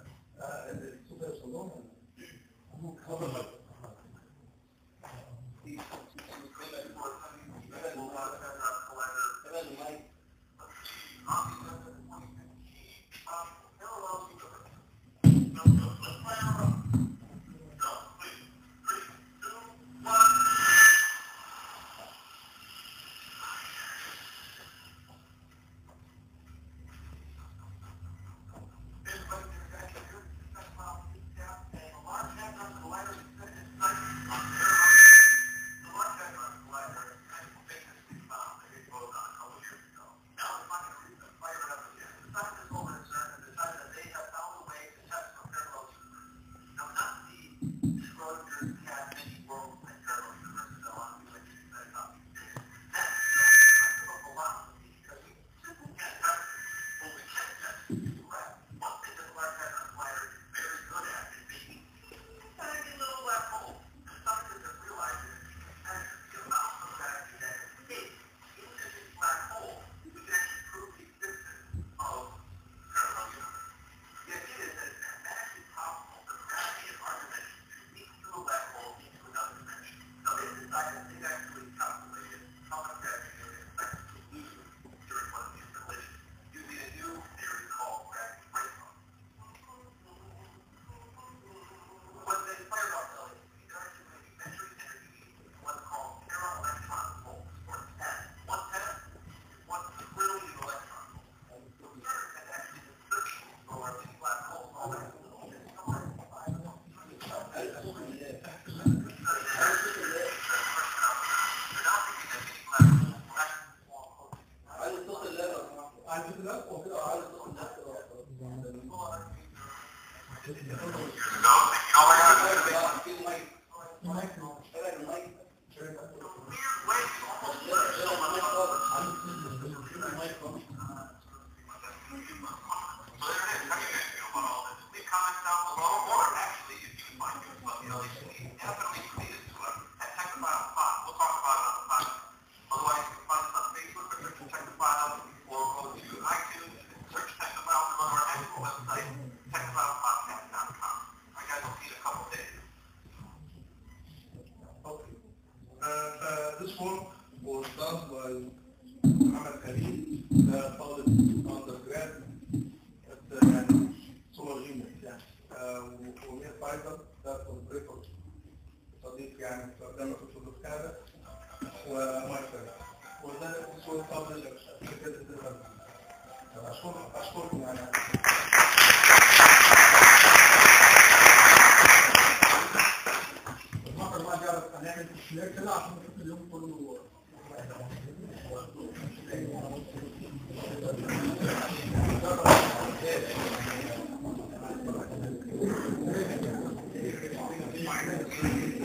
this work was done by محمد خليل ده طالب undergrad at يعني صور جيمس يعني ومير فايزر ده كونتريكتور صديق يعني في جامعة الفضل في كندا ومايكل وده صور قبل شركة الدخل أشكر أشكركم يعني المرة اللي بعدها هنعمل تسلية كده عشان نشوف اليوم كله Thank you.